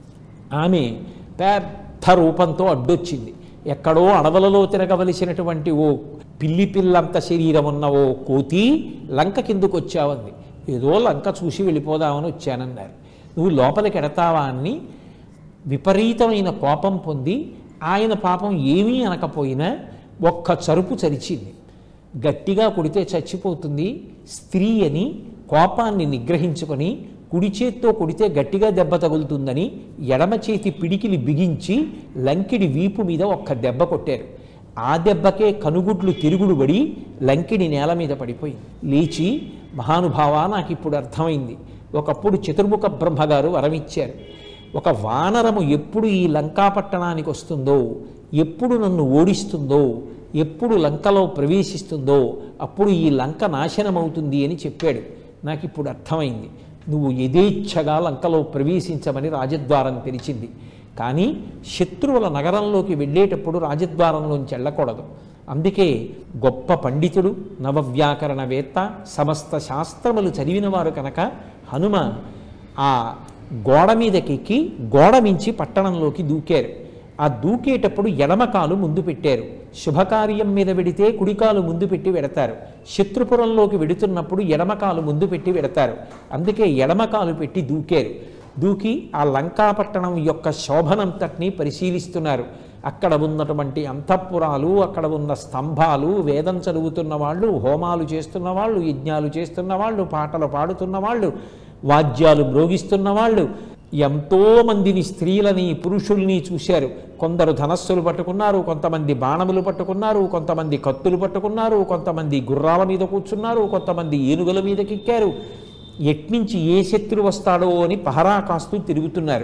ఆమె పెద్ద రూపంతో అడ్డొచ్చింది ఎక్కడో అడవులలో తిరగవలసినటువంటి ఓ పిల్లి పిల్లంత శరీరం ఉన్న ఓ కోతి లంక కిందకు వచ్చావంది ఏదో లంక చూసి వెళ్ళిపోదామని వచ్చానన్నారు నువ్వు లోపలికి ఎడతావా అని విపరీతమైన కోపం పొంది ఆయన పాపం ఏమీ అనకపోయినా ఒక్క చరుపు చరిచింది గట్టిగా కొడితే చచ్చిపోతుంది స్త్రీ అని కోపాన్ని నిగ్రహించుకొని కుడి చేత్తో కొడితే గట్టిగా దెబ్బ తగులుతుందని ఎడమ చేతి పిడికిలి బిగించి లంకిడి వీపు మీద ఒక్క దెబ్బ కొట్టారు ఆ దెబ్బకే కనుగుడ్లు తిరుగుడు పడి లంకిడి నేల మీద పడిపోయింది లేచి మహానుభావ నాకు ఇప్పుడు అర్థమైంది ఒకప్పుడు చతుర్ముఖ బ్రహ్మగారు వరమిచ్చారు ఒక వానరము ఎప్పుడు ఈ లంకాపట్టణానికి వస్తుందో ఎప్పుడు నన్ను ఓడిస్తుందో ఎప్పుడు లంకలో ప్రవేశిస్తుందో అప్పుడు ఈ లంక నాశనమవుతుంది అని చెప్పాడు నాకు ఇప్పుడు అర్థమైంది నువ్వు యథేచ్ఛగా లంకలో ప్రవేశించమని రాజద్వారం తెరిచింది కానీ శత్రువుల నగరంలోకి వెళ్ళేటప్పుడు రాజద్వారంలోంచి వెళ్ళకూడదు అందుకే గొప్ప పండితుడు నవవ్యాకరణవేత్త సమస్త శాస్త్రములు చదివినవారు కనుక హనుమ ఆ గోడ మీదకెక్కి గోడ మించి పట్టణంలోకి దూకారు ఆ దూకేటప్పుడు ఎడమకాలు ముందు పెట్టారు శుభకార్యం మీద వెడితే కుడికాలు ముందు పెట్టి వెడతారు శత్రుపురంలోకి వెడుతున్నప్పుడు ఎడమకాలు ముందు పెట్టి వెడతారు అందుకే ఎడమకాలు పెట్టి దూకారు దూకి ఆ లంకాపట్టణం యొక్క శోభనంతటినీ పరిశీలిస్తున్నారు అక్కడ ఉన్నటువంటి అంతఃపురాలు అక్కడ ఉన్న స్తంభాలు వేదం చదువుతున్న వాళ్ళు హోమాలు చేస్తున్న వాళ్ళు యజ్ఞాలు చేస్తున్న వాళ్ళు పాటలు పాడుతున్న వాళ్ళు వాద్యాలు మ్రోగిస్తున్న వాళ్ళు ఎంతో మందిని స్త్రీలని పురుషుల్ని చూశారు కొందరు ధనస్సులు పట్టుకున్నారు కొంతమంది బాణములు పట్టుకున్నారు కొంతమంది కత్తులు పట్టుకున్నారు కొంతమంది గుర్రాల మీద కూర్చున్నారు కొంతమంది ఏనుగుల మీదకి ఎక్కారు ఎట్నుంచి ఏ శత్రు వస్తాడో అని పహరా కాస్తూ తిరుగుతున్నారు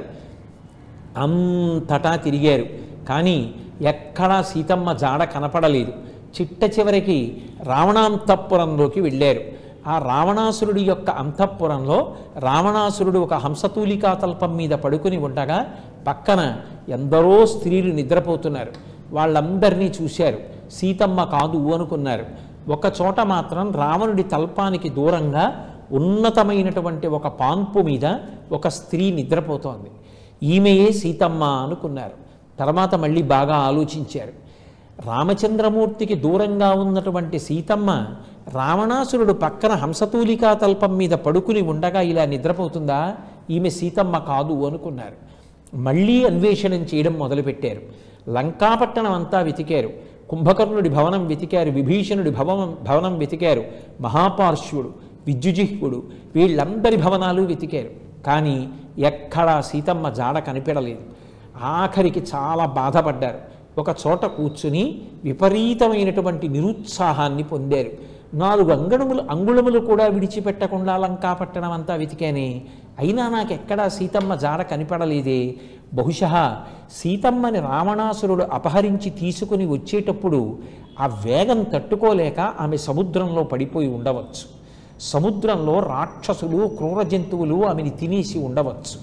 అంతటా తిరిగారు కానీ ఎక్కడా సీతమ్మ జాడ కనపడలేదు చిట్ట చివరికి రావణాంతఃపురంలోకి వెళ్ళారు ఆ రావణాసురుడి యొక్క అంతఃపురంలో రావణాసురుడు ఒక హంసతూలికా తల్పం మీద పడుకుని ఉండగా పక్కన ఎందరో స్త్రీలు నిద్రపోతున్నారు వాళ్ళందరినీ చూశారు సీతమ్మ కాదు అనుకున్నారు ఒక చోట మాత్రం రావణుడి తల్పానికి దూరంగా ఉన్నతమైనటువంటి ఒక పాన్పు మీద ఒక స్త్రీ నిద్రపోతోంది ఈమెయే సీతమ్మ అనుకున్నారు తర్వాత మళ్ళీ బాగా ఆలోచించారు రామచంద్రమూర్తికి దూరంగా ఉన్నటువంటి సీతమ్మ రావణాసురుడు పక్కన హంసతూలికా తల్పం మీద పడుకుని ఉండగా ఇలా నిద్రపోతుందా ఈమె సీతమ్మ కాదు అనుకున్నారు మళ్ళీ అన్వేషణం చేయడం మొదలుపెట్టారు లంకాపట్టణం అంతా వెతికారు కుంభకర్ణుడి భవనం వెతికారు విభీషణుడి భవనం భవనం వెతికారు మహాపార్శ్వుడు విద్యుజిహ్వుడు వీళ్ళందరి భవనాలు వెతికారు కానీ ఎక్కడా సీతమ్మ జాడ కనిపెడలేదు ఆఖరికి చాలా బాధపడ్డారు ఒక చోట కూర్చుని విపరీతమైనటువంటి నిరుత్సాహాన్ని పొందారు నాలుగు అంగణములు అంగుళములు కూడా విడిచిపెట్టకుండా లంకాపట్టణం అంతా వెతికానే అయినా నాకెక్కడా సీతమ్మ జాడ కనిపడలేదే బహుశా సీతమ్మని రావణాసురుడు అపహరించి తీసుకుని వచ్చేటప్పుడు ఆ వేగం తట్టుకోలేక ఆమె సముద్రంలో పడిపోయి ఉండవచ్చు సముద్రంలో రాక్షసులు క్రూర జంతువులు ఆమెని తినేసి ఉండవచ్చు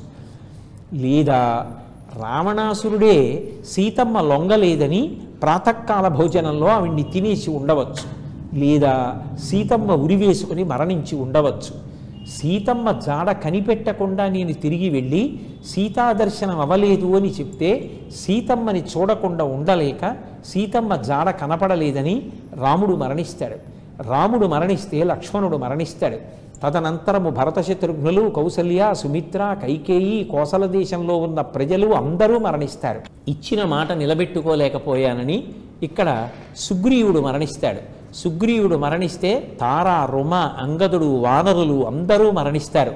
లేదా రావణాసురుడే సీతమ్మ లొంగలేదని ప్రాతకాల భోజనంలో ఆవిడ్ని తినేసి ఉండవచ్చు లేదా సీతమ్మ ఉరివేసుకుని మరణించి ఉండవచ్చు సీతమ్మ జాడ కనిపెట్టకుండా నేను తిరిగి వెళ్ళి సీతా దర్శనం అవ్వలేదు అని చెప్తే సీతమ్మని చూడకుండా ఉండలేక సీతమ్మ జాడ కనపడలేదని రాముడు మరణిస్తాడు రాముడు మరణిస్తే లక్ష్మణుడు మరణిస్తాడు తదనంతరము భరత శత్రుఘ్నులు కౌసల్య సుమిత్ర కైకేయి కోసల దేశంలో ఉన్న ప్రజలు అందరూ మరణిస్తారు ఇచ్చిన మాట నిలబెట్టుకోలేకపోయానని ఇక్కడ సుగ్రీవుడు మరణిస్తాడు సుగ్రీవుడు మరణిస్తే తార రుమ అంగదుడు వానరులు అందరూ మరణిస్తారు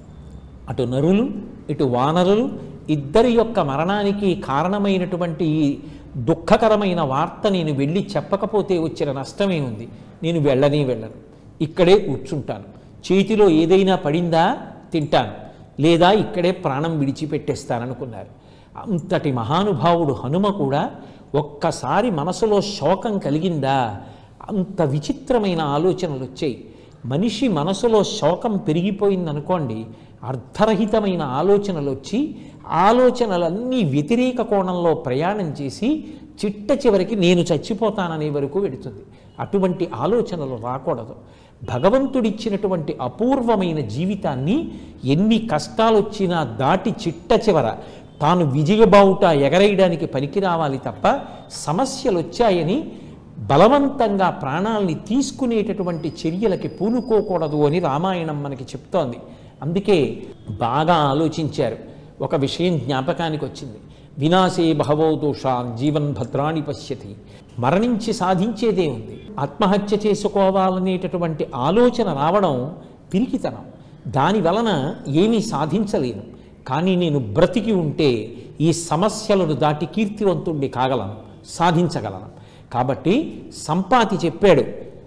అటు నరులు ఇటు వానరులు ఇద్దరి యొక్క మరణానికి కారణమైనటువంటి ఈ దుఃఖకరమైన వార్త నేను వెళ్ళి చెప్పకపోతే వచ్చిన నష్టమే ఉంది నేను వెళ్ళనే వెళ్ళను ఇక్కడే కూర్చుంటాను చేతిలో ఏదైనా పడిందా తింటాను లేదా ఇక్కడే ప్రాణం విడిచిపెట్టేస్తాననుకున్నారు అంతటి మహానుభావుడు హనుమ కూడా ఒక్కసారి మనసులో శోకం కలిగిందా అంత విచిత్రమైన ఆలోచనలు వచ్చాయి మనిషి మనసులో శోకం పెరిగిపోయిందనుకోండి అర్థరహితమైన ఆలోచనలు వచ్చి ఆలోచనలన్నీ వ్యతిరేక కోణంలో ప్రయాణం చేసి చిట్ట చివరికి నేను చచ్చిపోతాననే వరకు వెడుతుంది అటువంటి ఆలోచనలు రాకూడదు భగవంతుడిచ్చినటువంటి అపూర్వమైన జీవితాన్ని ఎన్ని కష్టాలు వచ్చినా దాటి చిట్ట చివర తాను విజయబావుట ఎగరేయడానికి పనికి రావాలి తప్ప సమస్యలు వచ్చాయని బలవంతంగా ప్రాణాల్ని తీసుకునేటటువంటి చర్యలకి పూనుకోకూడదు అని రామాయణం మనకి చెప్తోంది అందుకే బాగా ఆలోచించారు ఒక విషయం జ్ఞాపకానికి వచ్చింది వినాశే బహవో దోషాన్ జీవన్ భద్రాణి పశ్యతి మరణించి సాధించేదే ఉంది ఆత్మహత్య చేసుకోవాలనేటటువంటి ఆలోచన రావడం పిరికితనం దాని వలన ఏమీ సాధించలేను కానీ నేను బ్రతికి ఉంటే ఈ సమస్యలను దాటి కీర్తివంతుణ్ణి కాగలను సాధించగలను కాబట్టి సంపాతి చెప్పాడు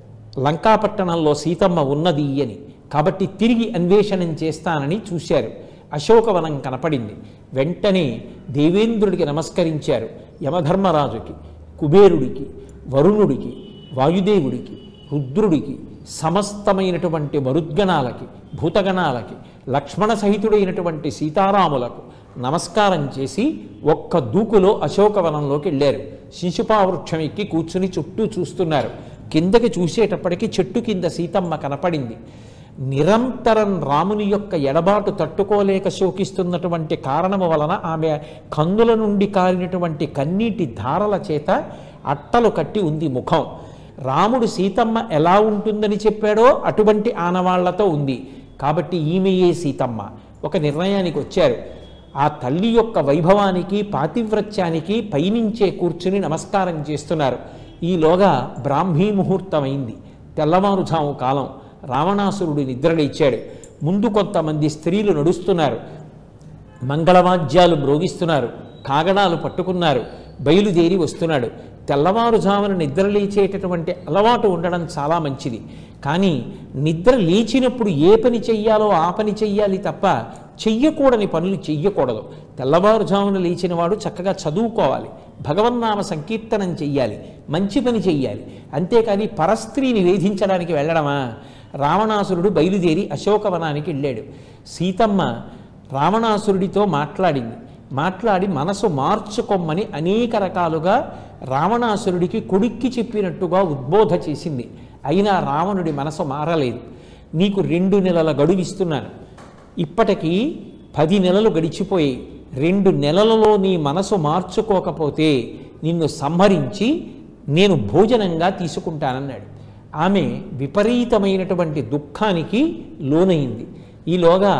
లంకాపట్టణంలో సీతమ్మ ఉన్నది అని కాబట్టి తిరిగి అన్వేషణం చేస్తానని చూశారు అశోకవనం కనపడింది వెంటనే దేవేంద్రుడికి నమస్కరించారు యమధర్మరాజుకి కుబేరుడికి వరుణుడికి వాయుదేవుడికి రుద్రుడికి సమస్తమైనటువంటి మరుద్గణాలకి భూతగణాలకి లక్ష్మణ సహితుడైనటువంటి సీతారాములకు నమస్కారం చేసి ఒక్క దూకులో అశోకవనంలోకి వెళ్ళారు శిశుపావృక్షం ఎక్కి కూర్చుని చుట్టూ చూస్తున్నారు కిందకి చూసేటప్పటికి చెట్టు కింద సీతమ్మ కనపడింది నిరంతరం రాముని యొక్క ఎడబాటు తట్టుకోలేక శోకిస్తున్నటువంటి కారణము వలన ఆమె కందుల నుండి కారినటువంటి కన్నీటి ధారల చేత అట్టలు కట్టి ఉంది ముఖం రాముడు సీతమ్మ ఎలా ఉంటుందని చెప్పాడో అటువంటి ఆనవాళ్లతో ఉంది కాబట్టి ఈమెయే సీతమ్మ ఒక నిర్ణయానికి వచ్చారు ఆ తల్లి యొక్క వైభవానికి పాతివ్రత్యానికి పైనుంచే కూర్చుని నమస్కారం చేస్తున్నారు ఈలోగా బ్రాహ్మీ ముహూర్తం అయింది తెల్లవారుజాము కాలం రావణాసురుడు నిద్రలేచాడు ముందు కొంతమంది స్త్రీలు నడుస్తున్నారు మంగళవాద్యాలు మ్రోగిస్తున్నారు కాగడాలు పట్టుకున్నారు బయలుదేరి వస్తున్నాడు తెల్లవారుజామున నిద్ర లేచేటటువంటి అలవాటు ఉండడం చాలా మంచిది కానీ నిద్ర లేచినప్పుడు ఏ పని చెయ్యాలో ఆ పని చెయ్యాలి తప్ప చెయ్యకూడని పనులు చెయ్యకూడదు తెల్లవారుజామున లేచిన వాడు చక్కగా చదువుకోవాలి భగవన్నామ సంకీర్తనం చెయ్యాలి మంచి పని చెయ్యాలి అంతేకాని పరస్త్రీని వేధించడానికి వెళ్ళడమా రావణాసురుడు బయలుదేరి అశోకవనానికి వెళ్ళాడు సీతమ్మ రావణాసురుడితో మాట్లాడింది మాట్లాడి మనసు మార్చుకొమ్మని అనేక రకాలుగా రావణాసురుడికి కొడుక్కి చెప్పినట్టుగా ఉద్బోధ చేసింది అయినా రావణుడి మనసు మారలేదు నీకు రెండు నెలల గడువిస్తున్నాను ఇప్పటికీ పది నెలలు గడిచిపోయి రెండు నెలలలో నీ మనసు మార్చుకోకపోతే నిన్ను సంహరించి నేను భోజనంగా తీసుకుంటానన్నాడు ఆమె విపరీతమైనటువంటి దుఃఖానికి లోనైంది ఈలోగా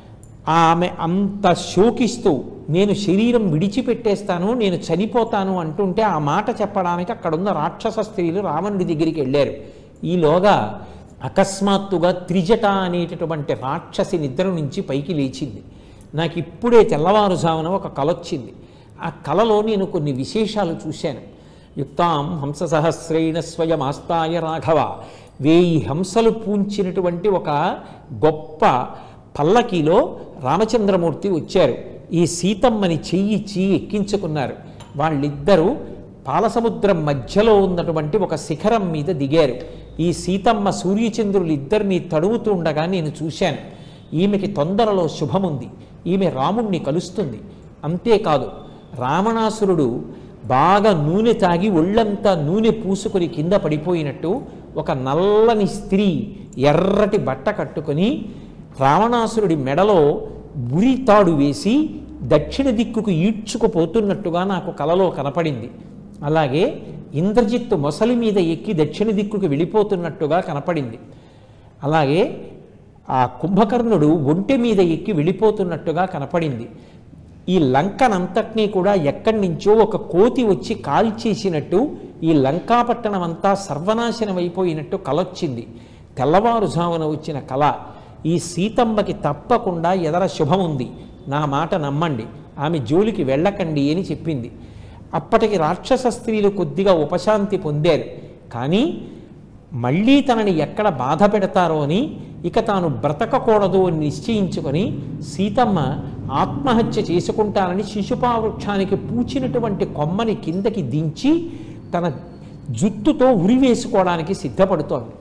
ఆమె అంత శోకిస్తూ నేను శరీరం విడిచిపెట్టేస్తాను నేను చనిపోతాను అంటుంటే ఆ మాట చెప్పడానికి అక్కడున్న రాక్షస స్త్రీలు రావణుడి దగ్గరికి వెళ్ళారు ఈలోగా అకస్మాత్తుగా త్రిజట అనేటటువంటి రాక్షసి నిద్ర నుంచి పైకి లేచింది నాకు ఇప్పుడే తెల్లవారుజామున ఒక కల వచ్చింది ఆ కలలో నేను కొన్ని విశేషాలు చూశాను యుక్తాం హంస సహస్రైన స్వయం ఆస్తాయ రాఘవ వేయి హంసలు పూంచినటువంటి ఒక గొప్ప పల్లకీలో రామచంద్రమూర్తి వచ్చారు ఈ సీతమ్మని చెయ్యిచ్చి ఎక్కించుకున్నారు వాళ్ళిద్దరూ పాలసముద్రం మధ్యలో ఉన్నటువంటి ఒక శిఖరం మీద దిగారు ఈ సీతమ్మ సూర్యచంద్రులు ఇద్దరిని తడువుతూ ఉండగా నేను చూశాను ఈమెకి తొందరలో శుభముంది ఈమె రాముణ్ణి కలుస్తుంది అంతేకాదు రావణాసురుడు బాగా నూనె తాగి ఒళ్ళంతా నూనె పూసుకొని కింద పడిపోయినట్టు ఒక నల్లని స్త్రీ ఎర్రటి బట్ట కట్టుకొని రావణాసురుడి మెడలో ఉరి తాడు వేసి దక్షిణ దిక్కుకు ఈడ్చుకుపోతున్నట్టుగా నాకు కలలో కనపడింది అలాగే ఇంద్రజిత్తు మొసలి మీద ఎక్కి దక్షిణ దిక్కుకు వెళ్ళిపోతున్నట్టుగా కనపడింది అలాగే ఆ కుంభకర్ణుడు ఒంటె మీద ఎక్కి వెళ్ళిపోతున్నట్టుగా కనపడింది ఈ లంకనంతటినీ కూడా ఎక్కడి నుంచో ఒక కోతి వచ్చి కాల్చేసినట్టు ఈ లంకాపట్టణం అంతా సర్వనాశనం అయిపోయినట్టు కలొచ్చింది తెల్లవారుజామున వచ్చిన కళ ఈ సీతమ్మకి తప్పకుండా ఎదర శుభం ఉంది నా మాట నమ్మండి ఆమె జోలికి వెళ్ళకండి అని చెప్పింది అప్పటికి రాక్షస స్త్రీలు కొద్దిగా ఉపశాంతి పొందారు కానీ మళ్ళీ తనని ఎక్కడ బాధ పెడతారో అని ఇక తాను బ్రతకకూడదు అని నిశ్చయించుకొని సీతమ్మ ఆత్మహత్య చేసుకుంటానని శిశుపావృక్షానికి పూచినటువంటి కొమ్మని కిందకి దించి తన జుత్తుతో ఉరివేసుకోవడానికి సిద్ధపడుతోంది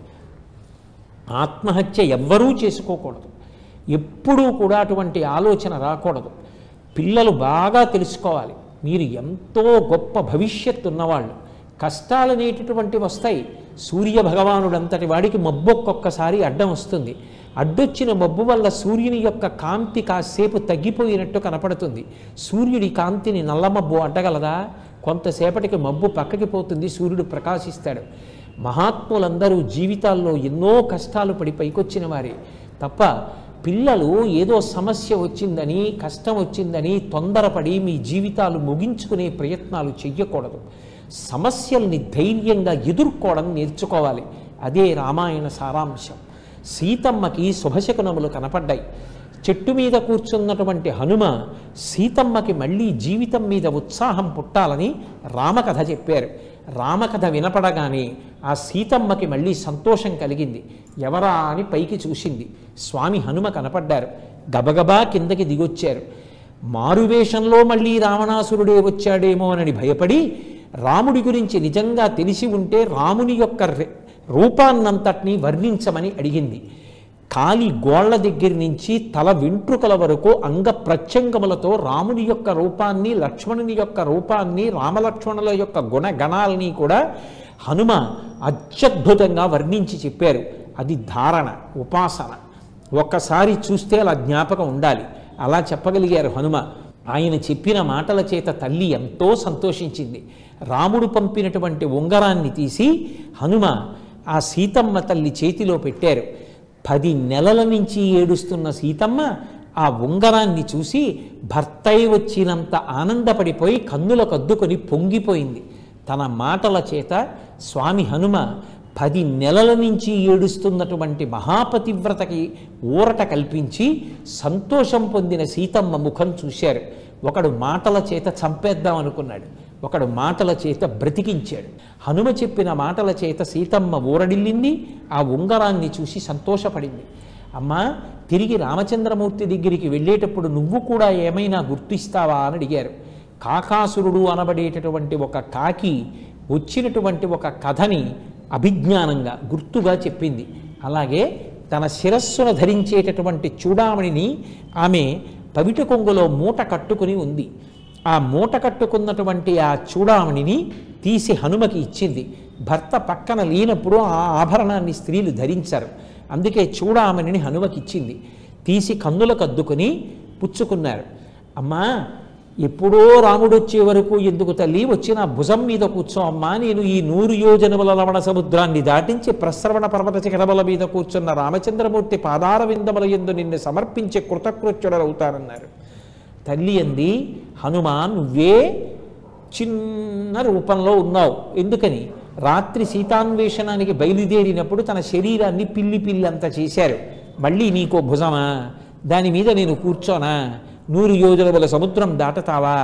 ఆత్మహత్య ఎవ్వరూ చేసుకోకూడదు ఎప్పుడూ కూడా అటువంటి ఆలోచన రాకూడదు పిల్లలు బాగా తెలుసుకోవాలి మీరు ఎంతో గొప్ప భవిష్యత్తు ఉన్నవాళ్ళు కష్టాలు అనేటటువంటివి వస్తాయి సూర్య భగవానుడంతటి వాడికి మబ్బు ఒక్కొక్కసారి అడ్డం వస్తుంది అడ్డొచ్చిన మబ్బు వల్ల సూర్యుని యొక్క కాంతి కాసేపు తగ్గిపోయినట్టు కనపడుతుంది సూర్యుడి కాంతిని నల్ల మబ్బు అడ్డగలదా కొంతసేపటికి మబ్బు పక్కకి పోతుంది సూర్యుడు ప్రకాశిస్తాడు మహాత్ములందరూ జీవితాల్లో ఎన్నో కష్టాలు పడి పైకొచ్చిన వారే తప్ప పిల్లలు ఏదో సమస్య వచ్చిందని కష్టం వచ్చిందని తొందరపడి మీ జీవితాలు ముగించుకునే ప్రయత్నాలు చెయ్యకూడదు సమస్యల్ని ధైర్యంగా ఎదుర్కోవడం నేర్చుకోవాలి అదే రామాయణ సారాంశం సీతమ్మకి శుభశకునములు కనపడ్డాయి చెట్టు మీద కూర్చున్నటువంటి హనుమ సీతమ్మకి మళ్ళీ జీవితం మీద ఉత్సాహం పుట్టాలని రామకథ చెప్పారు రామకథ వినపడగానే ఆ సీతమ్మకి మళ్ళీ సంతోషం కలిగింది ఎవరా అని పైకి చూసింది స్వామి హనుమ కనపడ్డారు గబగబా కిందకి దిగొచ్చారు మారువేషంలో మళ్ళీ రావణాసురుడే వచ్చాడేమో అని భయపడి రాముడి గురించి నిజంగా తెలిసి ఉంటే రాముని యొక్క రె- రూపాన్నంతటినీ వర్ణించమని అడిగింది కాలి గోళ్ల దగ్గర నుంచి తల వెంట్రుకల వరకు అంగ ప్రత్యంగములతో రాముని యొక్క రూపాన్ని లక్ష్మణుని యొక్క రూపాన్ని రామలక్ష్మణుల యొక్క గుణగణాలని కూడా హనుమ అత్యద్భుతంగా వర్ణించి చెప్పారు అది ధారణ ఉపాసన ఒక్కసారి చూస్తే అలా జ్ఞాపకం ఉండాలి అలా చెప్పగలిగారు హనుమ ఆయన చెప్పిన మాటల చేత తల్లి ఎంతో సంతోషించింది రాముడు పంపినటువంటి ఉంగరాన్ని తీసి హనుమ ఆ సీతమ్మ తల్లి చేతిలో పెట్టారు పది నెలల నుంచి ఏడుస్తున్న సీతమ్మ ఆ ఉంగరాన్ని చూసి భర్తై వచ్చినంత ఆనందపడిపోయి కన్నుల కద్దుకొని పొంగిపోయింది తన మాటల చేత స్వామి హనుమ పది నెలల నుంచి ఏడుస్తున్నటువంటి మహాపతివ్రతకి ఊరట కల్పించి సంతోషం పొందిన సీతమ్మ ముఖం చూశారు ఒకడు మాటల చేత చంపేద్దాం అనుకున్నాడు ఒకడు మాటల చేత బ్రతికించాడు హనుమ చెప్పిన మాటల చేత సీతమ్మ ఊరడిల్లింది ఆ ఉంగరాన్ని చూసి సంతోషపడింది అమ్మా తిరిగి రామచంద్రమూర్తి దగ్గరికి వెళ్ళేటప్పుడు నువ్వు కూడా ఏమైనా గుర్తిస్తావా అని అడిగారు కాకాసురుడు అనబడేటటువంటి ఒక కాకి వచ్చినటువంటి ఒక కథని అభిజ్ఞానంగా గుర్తుగా చెప్పింది అలాగే తన శిరస్సును ధరించేటటువంటి చూడామణిని ఆమె పవిట కొంగులో మూట కట్టుకుని ఉంది ఆ మూట కట్టుకున్నటువంటి ఆ చూడామణిని తీసి హనుమకి ఇచ్చింది భర్త పక్కన లేనప్పుడు ఆ ఆభరణాన్ని స్త్రీలు ధరించారు అందుకే చూడామణిని హనుమకి ఇచ్చింది తీసి కన్నులకు అద్దుకుని పుచ్చుకున్నారు అమ్మా ఎప్పుడో రాముడు వచ్చే వరకు ఎందుకు తల్లి వచ్చి నా భుజం మీద కూర్చో అమ్మా నేను ఈ నూరు యోజనముల లవణ సముద్రాన్ని దాటించి ప్రస్రవణ పర్వత శిఖరముల మీద కూర్చున్న రామచంద్రమూర్తి పాదార విందముల ఎందు నిన్ను సమర్పించే కృతకృత్యుడవుతానన్నారు తల్లి అంది హనుమా నువ్వే చిన్న రూపంలో ఉన్నావు ఎందుకని రాత్రి సీతాన్వేషణానికి బయలుదేరినప్పుడు తన శరీరాన్ని పిల్లి పిల్లి అంత చేశారు మళ్ళీ నీకో భుజమా దాని మీద నేను కూర్చోనా నూరు యోజనముల సముద్రం దాటతావా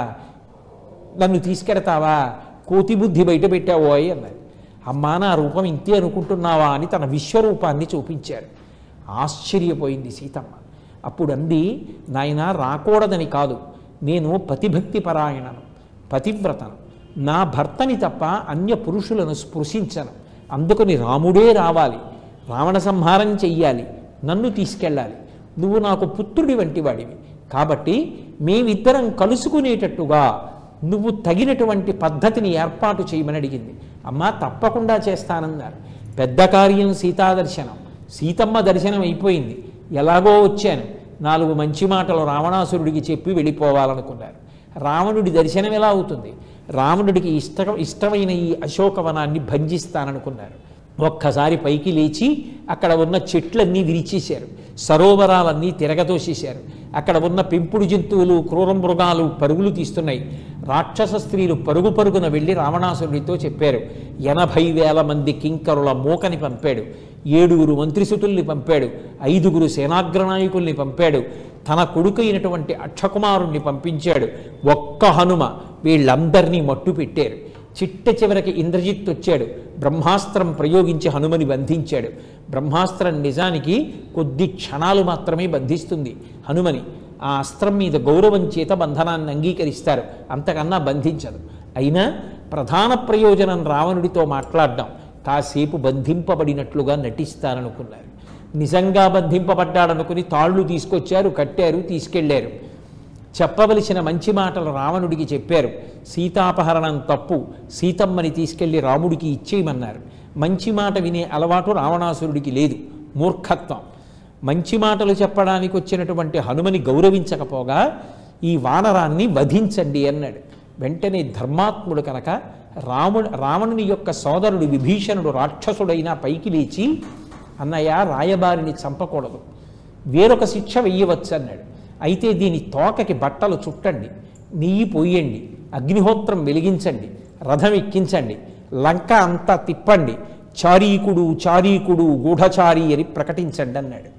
నన్ను తీసుకెడతావా కోతి బుద్ధి బయట పెట్టావోయ్ అన్నది అమ్మా నా రూపం ఇంతే అనుకుంటున్నావా అని తన విశ్వరూపాన్ని చూపించారు ఆశ్చర్యపోయింది సీతమ్మ అప్పుడు అంది నాయన రాకూడదని కాదు నేను పతిభక్తి పరాయణను పతివ్రతను నా భర్తని తప్ప అన్య పురుషులను స్పృశించను అందుకని రాముడే రావాలి రావణ సంహారం చెయ్యాలి నన్ను తీసుకెళ్ళాలి నువ్వు నాకు పుత్రుడి వంటి వాడివి కాబట్టి మేమిద్దరం కలుసుకునేటట్టుగా నువ్వు తగినటువంటి పద్ధతిని ఏర్పాటు చేయమని అడిగింది అమ్మా తప్పకుండా చేస్తానన్నారు పెద్ద కార్యం సీతా దర్శనం సీతమ్మ దర్శనం అయిపోయింది ఎలాగో వచ్చాను నాలుగు మంచి మాటలు రావణాసురుడికి చెప్పి వెళ్ళిపోవాలనుకున్నారు రావణుడి దర్శనం ఎలా అవుతుంది రావణుడికి ఇష్ట ఇష్టమైన ఈ అశోకవనాన్ని భంజిస్తాననుకున్నారు ఒక్కసారి పైకి లేచి అక్కడ ఉన్న చెట్లన్నీ విరిచేశారు సరోవరాలన్నీ తిరగతోసేశారు అక్కడ ఉన్న పెంపుడు జంతువులు క్రూర మృగాలు పరుగులు తీస్తున్నాయి రాక్షస స్త్రీలు పరుగు పరుగున వెళ్ళి రావణాసురుడితో చెప్పారు ఎనభై వేల మంది కింకరుల మూకని పంపాడు ఏడుగురు మంత్రిసుతుల్ని పంపాడు ఐదుగురు సేనాగ్రనాయకుల్ని పంపాడు తన కొడుకైనటువంటి అక్షకుమారుణ్ణి పంపించాడు ఒక్క హనుమ వీళ్ళందరినీ మట్టు పెట్టారు చిట్ట చివరికి ఇంద్రజిత్ వచ్చాడు బ్రహ్మాస్త్రం ప్రయోగించి హనుమని బంధించాడు బ్రహ్మాస్త్రం నిజానికి కొద్ది క్షణాలు మాత్రమే బంధిస్తుంది హనుమని ఆ అస్త్రం మీద గౌరవం చేత బంధనాన్ని అంగీకరిస్తారు అంతకన్నా బంధించదు అయినా ప్రధాన ప్రయోజనం రావణుడితో మాట్లాడడం కాసేపు బంధింపబడినట్లుగా నటిస్తారనుకున్నారు నిజంగా బంధింపబడ్డాడనుకుని తాళ్ళు తీసుకొచ్చారు కట్టారు తీసుకెళ్లారు చెప్పవలసిన మంచి మాటలు రావణుడికి చెప్పారు సీతాపహరణం తప్పు సీతమ్మని తీసుకెళ్లి రాముడికి ఇచ్చేయమన్నారు మంచి మాట వినే అలవాటు రావణాసురుడికి లేదు మూర్ఖత్వం మంచి మాటలు చెప్పడానికి వచ్చినటువంటి హనుమని గౌరవించకపోగా ఈ వానరాన్ని వధించండి అన్నాడు వెంటనే ధర్మాత్ముడు కనుక రాముడు రావణుని యొక్క సోదరుడు విభీషణుడు రాక్షసుడైనా పైకి లేచి అన్నయ్య రాయబారిని చంపకూడదు వేరొక శిక్ష వెయ్యవచ్చు అన్నాడు అయితే దీని తోకకి బట్టలు చుట్టండి నెయ్యి పోయండి అగ్నిహోత్రం వెలిగించండి రథం ఎక్కించండి లంక అంతా తిప్పండి చారీకుడు చారీకుడు గూఢచారి అని ప్రకటించండి అన్నాడు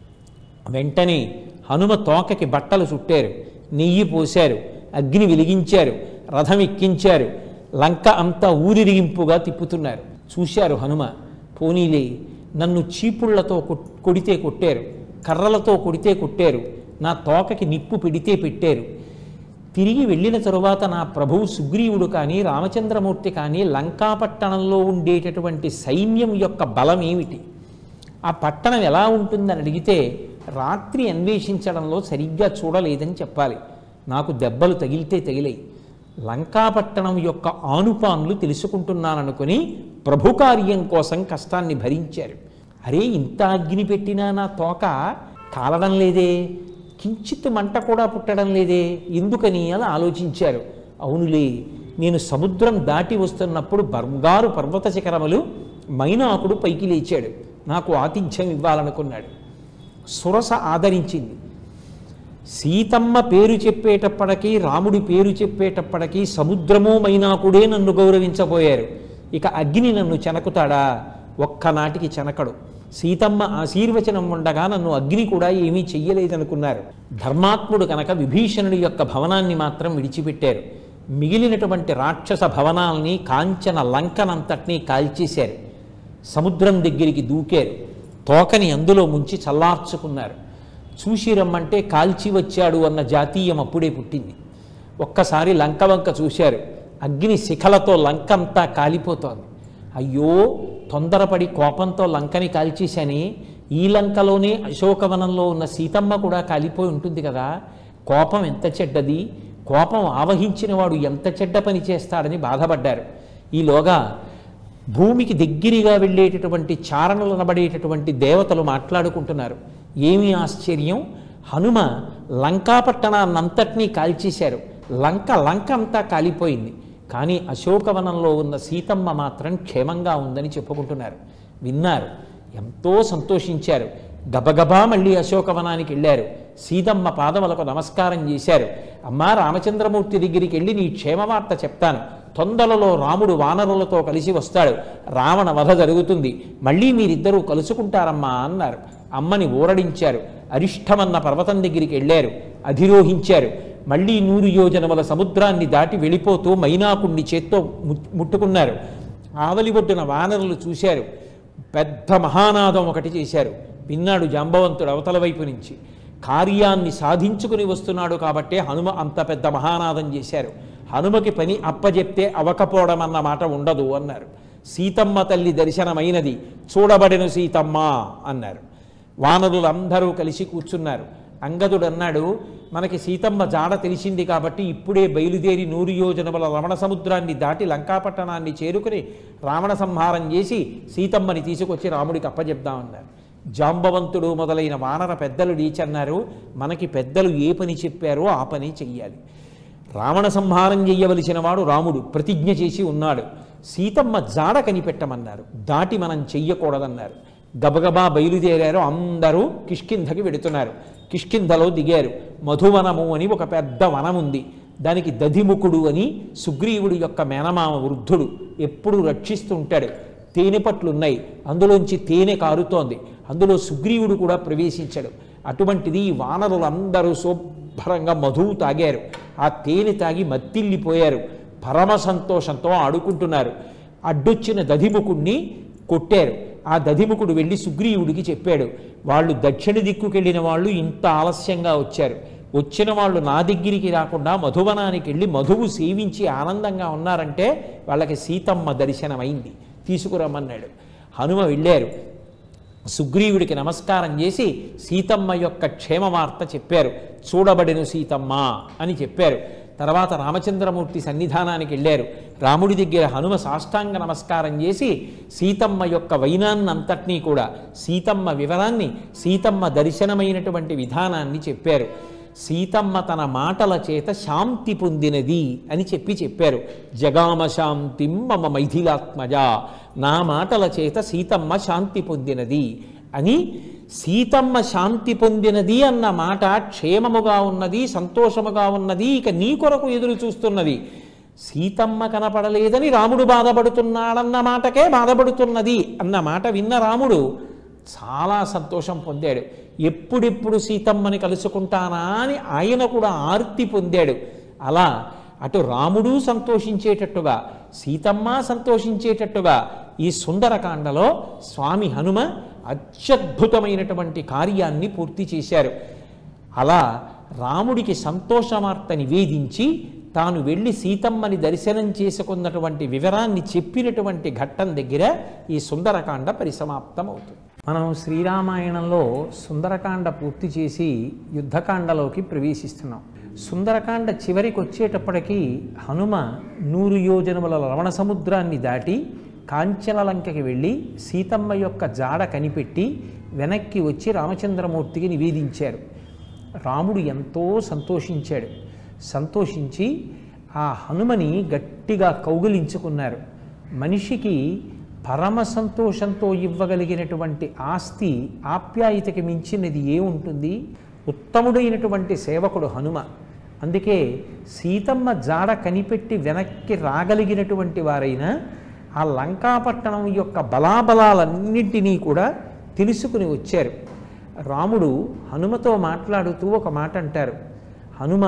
వెంటనే హనుమ తోకకి బట్టలు చుట్టారు నెయ్యి పోశారు అగ్ని వెలిగించారు రథం ఎక్కించారు లంక అంతా ఊరిరిగింపుగా తిప్పుతున్నారు చూశారు హనుమ పోనీలే నన్ను చీపుళ్లతో కొట్- కొడితే కొట్టారు కర్రలతో కొడితే కొట్టారు నా తోకకి నిప్పు పెడితే పెట్టారు తిరిగి వెళ్ళిన తరువాత నా ప్రభువు సుగ్రీవుడు కానీ రామచంద్రమూర్తి కానీ లంకాపట్టణంలో ఉండేటటువంటి సైన్యం యొక్క బలం ఏమిటి ఆ పట్టణం ఎలా ఉంటుందని అడిగితే రాత్రి అన్వేషించడంలో సరిగ్గా చూడలేదని చెప్పాలి నాకు దెబ్బలు తగిలితే తగిలాయి లంకాపట్టణం యొక్క ఆనుపాన్లు తెలుసుకుంటున్నాననుకుని ప్రభు కార్యం కోసం కష్టాన్ని భరించారు అరే ఇంత అగ్ని పెట్టినా నా తోక కాలడం లేదే కించిత్ మంట కూడా పుట్టడం లేదే ఎందుకని అని ఆలోచించారు అవునులే నేను సముద్రం దాటి వస్తున్నప్పుడు బంగారు పర్వత శిఖరములు మైనాకుడు పైకి లేచాడు నాకు ఆతిథ్యం ఇవ్వాలనుకున్నాడు సురస ఆదరించింది సీతమ్మ పేరు చెప్పేటప్పటికీ రాముడి పేరు చెప్పేటప్పటికీ సముద్రము మైనాకుడే నన్ను గౌరవించబోయారు ఇక అగ్ని నన్ను చెనకుతాడా ఒక్కనాటికి చెనకడు సీతమ్మ ఆశీర్వచనం ఉండగా నన్ను అగ్ని కూడా ఏమీ చెయ్యలేదనుకున్నారు ధర్మాత్ముడు కనుక విభీషణుడి యొక్క భవనాన్ని మాత్రం విడిచిపెట్టారు మిగిలినటువంటి రాక్షస భవనాల్ని కాంచన లంకనంతటినీ కాల్చేశారు సముద్రం దగ్గరికి దూకారు తోకని అందులో ముంచి చల్లార్చుకున్నారు చూసి రమ్మంటే కాల్చి వచ్చాడు అన్న జాతీయం అప్పుడే పుట్టింది ఒక్కసారి లంక వంక చూశారు అగ్ని శిఖలతో లంకంతా కాలిపోతోంది అయ్యో తొందరపడి కోపంతో లంకని కాల్చేశాని ఈ లంకలోనే అశోకవనంలో ఉన్న సీతమ్మ కూడా కాలిపోయి ఉంటుంది కదా కోపం ఎంత చెడ్డది కోపం ఆవహించిన వాడు ఎంత చెడ్డ పని చేస్తాడని బాధపడ్డారు ఈలోగా భూమికి దగ్గరగా వెళ్ళేటటువంటి చారణలు అనబడేటటువంటి దేవతలు మాట్లాడుకుంటున్నారు ఏమి ఆశ్చర్యం హనుమ లంకాపట్టణాన్నంతటినీ కాల్చేశారు లంక లంక అంతా కాలిపోయింది కానీ అశోకవనంలో ఉన్న సీతమ్మ మాత్రం క్షేమంగా ఉందని చెప్పుకుంటున్నారు విన్నారు ఎంతో సంతోషించారు గబగబా మళ్ళీ అశోకవనానికి వెళ్ళారు సీతమ్మ పాదములకు నమస్కారం చేశారు అమ్మా రామచంద్రమూర్తి దగ్గరికి వెళ్ళి నీ క్షేమవార్త చెప్తాను తొందరలో రాముడు వానరులతో కలిసి వస్తాడు రావణ వధ జరుగుతుంది మళ్ళీ మీరిద్దరూ కలుసుకుంటారమ్మా అన్నారు అమ్మని ఊరడించారు అరిష్టమన్న పర్వతం దగ్గరికి వెళ్ళారు అధిరోహించారు మళ్ళీ నూరు యోజనముల సముద్రాన్ని దాటి వెళ్ళిపోతూ మైనాకుణ్ణి చేత్తో ము- ముట్టుకున్నారు ఆవలి ఒడ్డున వానరులు చూశారు పెద్ద మహానాదం ఒకటి చేశారు విన్నాడు జాంబవంతుడు అవతల వైపు నుంచి కార్యాన్ని సాధించుకుని వస్తున్నాడు కాబట్టే హనుమ అంత పెద్ద మహానాదం చేశారు హనుమకి పని అప్పజెప్తే అవకపోవడం అన్న మాట ఉండదు అన్నారు సీతమ్మ తల్లి దర్శనమైనది చూడబడెను సీతమ్మ అన్నారు వానరులందరూ కలిసి కూర్చున్నారు అంగదుడు అన్నాడు మనకి సీతమ్మ జాడ తెలిసింది కాబట్టి ఇప్పుడే బయలుదేరి నూరు యోజనముల రమణ సముద్రాన్ని దాటి లంకాపట్టణాన్ని చేరుకుని రావణ సంహారం చేసి సీతమ్మని తీసుకొచ్చి రాముడికి అప్పజెప్దామన్నారు జాంబవంతుడు మొదలైన వానర పెద్దలు డీచన్నారు మనకి పెద్దలు ఏ పని చెప్పారో ఆ పని చెయ్యాలి రావణ సంహారం చెయ్యవలసిన వాడు రాముడు ప్రతిజ్ఞ చేసి ఉన్నాడు సీతమ్మ జాడ కనిపెట్టమన్నారు దాటి మనం చెయ్యకూడదన్నారు గబగబా బయలుదేరారు అందరూ కిష్కింధకి వెడుతున్నారు కిష్కింధలో దిగారు మధువనము అని ఒక పెద్ద వనం ఉంది దానికి దధిముఖుడు అని సుగ్రీవుడి యొక్క మేనమామ వృద్ధుడు ఎప్పుడూ రక్షిస్తుంటాడు తేనె పట్లున్నాయి అందులోంచి తేనె కారుతోంది అందులో సుగ్రీవుడు కూడా ప్రవేశించాడు అటువంటిది ఈ వానరులందరూ శుభ్రంగా మధువు తాగారు ఆ తేనె తాగి మత్తిల్లిపోయారు పరమ సంతోషంతో ఆడుకుంటున్నారు అడ్డొచ్చిన దధిముఖుణ్ణి కొట్టారు ఆ దధిముఖుడు వెళ్ళి సుగ్రీవుడికి చెప్పాడు వాళ్ళు దక్షిణ దిక్కుకెళ్ళిన వాళ్ళు ఇంత ఆలస్యంగా వచ్చారు వచ్చిన వాళ్ళు నా దగ్గరికి రాకుండా మధువనానికి వెళ్ళి మధువు సేవించి ఆనందంగా ఉన్నారంటే వాళ్ళకి సీతమ్మ దర్శనమైంది తీసుకురమ్మన్నాడు హనుమ వెళ్ళారు సుగ్రీవుడికి నమస్కారం చేసి సీతమ్మ యొక్క క్షేమ వార్త చెప్పారు చూడబడిన సీతమ్మ అని చెప్పారు తర్వాత రామచంద్రమూర్తి సన్నిధానానికి వెళ్ళారు రాముడి దగ్గర హనుమ సాష్టాంగ నమస్కారం చేసి సీతమ్మ యొక్క వైనాన్నంతటినీ కూడా సీతమ్మ వివరాన్ని సీతమ్మ దర్శనమైనటువంటి విధానాన్ని చెప్పారు సీతమ్మ తన మాటల చేత శాంతి పొందినది అని చెప్పి చెప్పారు జగామ శాంతిం మమ మైథిలాత్మజ నా మాటల చేత సీతమ్మ శాంతి పొందినది అని సీతమ్మ శాంతి పొందినది అన్న మాట క్షేమముగా ఉన్నది సంతోషముగా ఉన్నది ఇక నీ కొరకు ఎదురు చూస్తున్నది సీతమ్మ కనపడలేదని రాముడు బాధపడుతున్నాడన్న మాటకే బాధపడుతున్నది అన్న మాట విన్న రాముడు చాలా సంతోషం పొందాడు ఎప్పుడెప్పుడు సీతమ్మని కలుసుకుంటానా అని ఆయన కూడా ఆర్తి పొందాడు అలా అటు రాముడు సంతోషించేటట్టుగా సీతమ్మ సంతోషించేటట్టుగా ఈ సుందరకాండలో స్వామి హనుమ అత్యద్భుతమైనటువంటి కార్యాన్ని పూర్తి చేశారు అలా రాముడికి సంతోషవార్త నివేదించి తాను వెళ్ళి సీతమ్మని దర్శనం చేసుకున్నటువంటి వివరాన్ని చెప్పినటువంటి ఘట్టం దగ్గర ఈ సుందరకాండ పరిసమాప్తం అవుతుంది మనం శ్రీరామాయణంలో సుందరకాండ పూర్తి చేసి యుద్ధకాండలోకి ప్రవేశిస్తున్నాం సుందరకాండ చివరికి వచ్చేటప్పటికి హనుమ నూరు యోజనముల లవణ సముద్రాన్ని దాటి కాంచనలంకకి వెళ్ళి సీతమ్మ యొక్క జాడ కనిపెట్టి వెనక్కి వచ్చి రామచంద్రమూర్తికి నివేదించారు రాముడు ఎంతో సంతోషించాడు సంతోషించి ఆ హనుమని గట్టిగా కౌగిలించుకున్నారు మనిషికి పరమ సంతోషంతో ఇవ్వగలిగినటువంటి ఆస్తి ఆప్యాయతకి మించినది ఏముంటుంది ఉత్తముడైనటువంటి సేవకుడు హనుమ అందుకే సీతమ్మ జాడ కనిపెట్టి వెనక్కి రాగలిగినటువంటి వారైనా ఆ లంకాపట్టణం యొక్క బలాబలాలన్నింటినీ కూడా తెలుసుకుని వచ్చారు రాముడు హనుమతో మాట్లాడుతూ ఒక మాట అంటారు హనుమ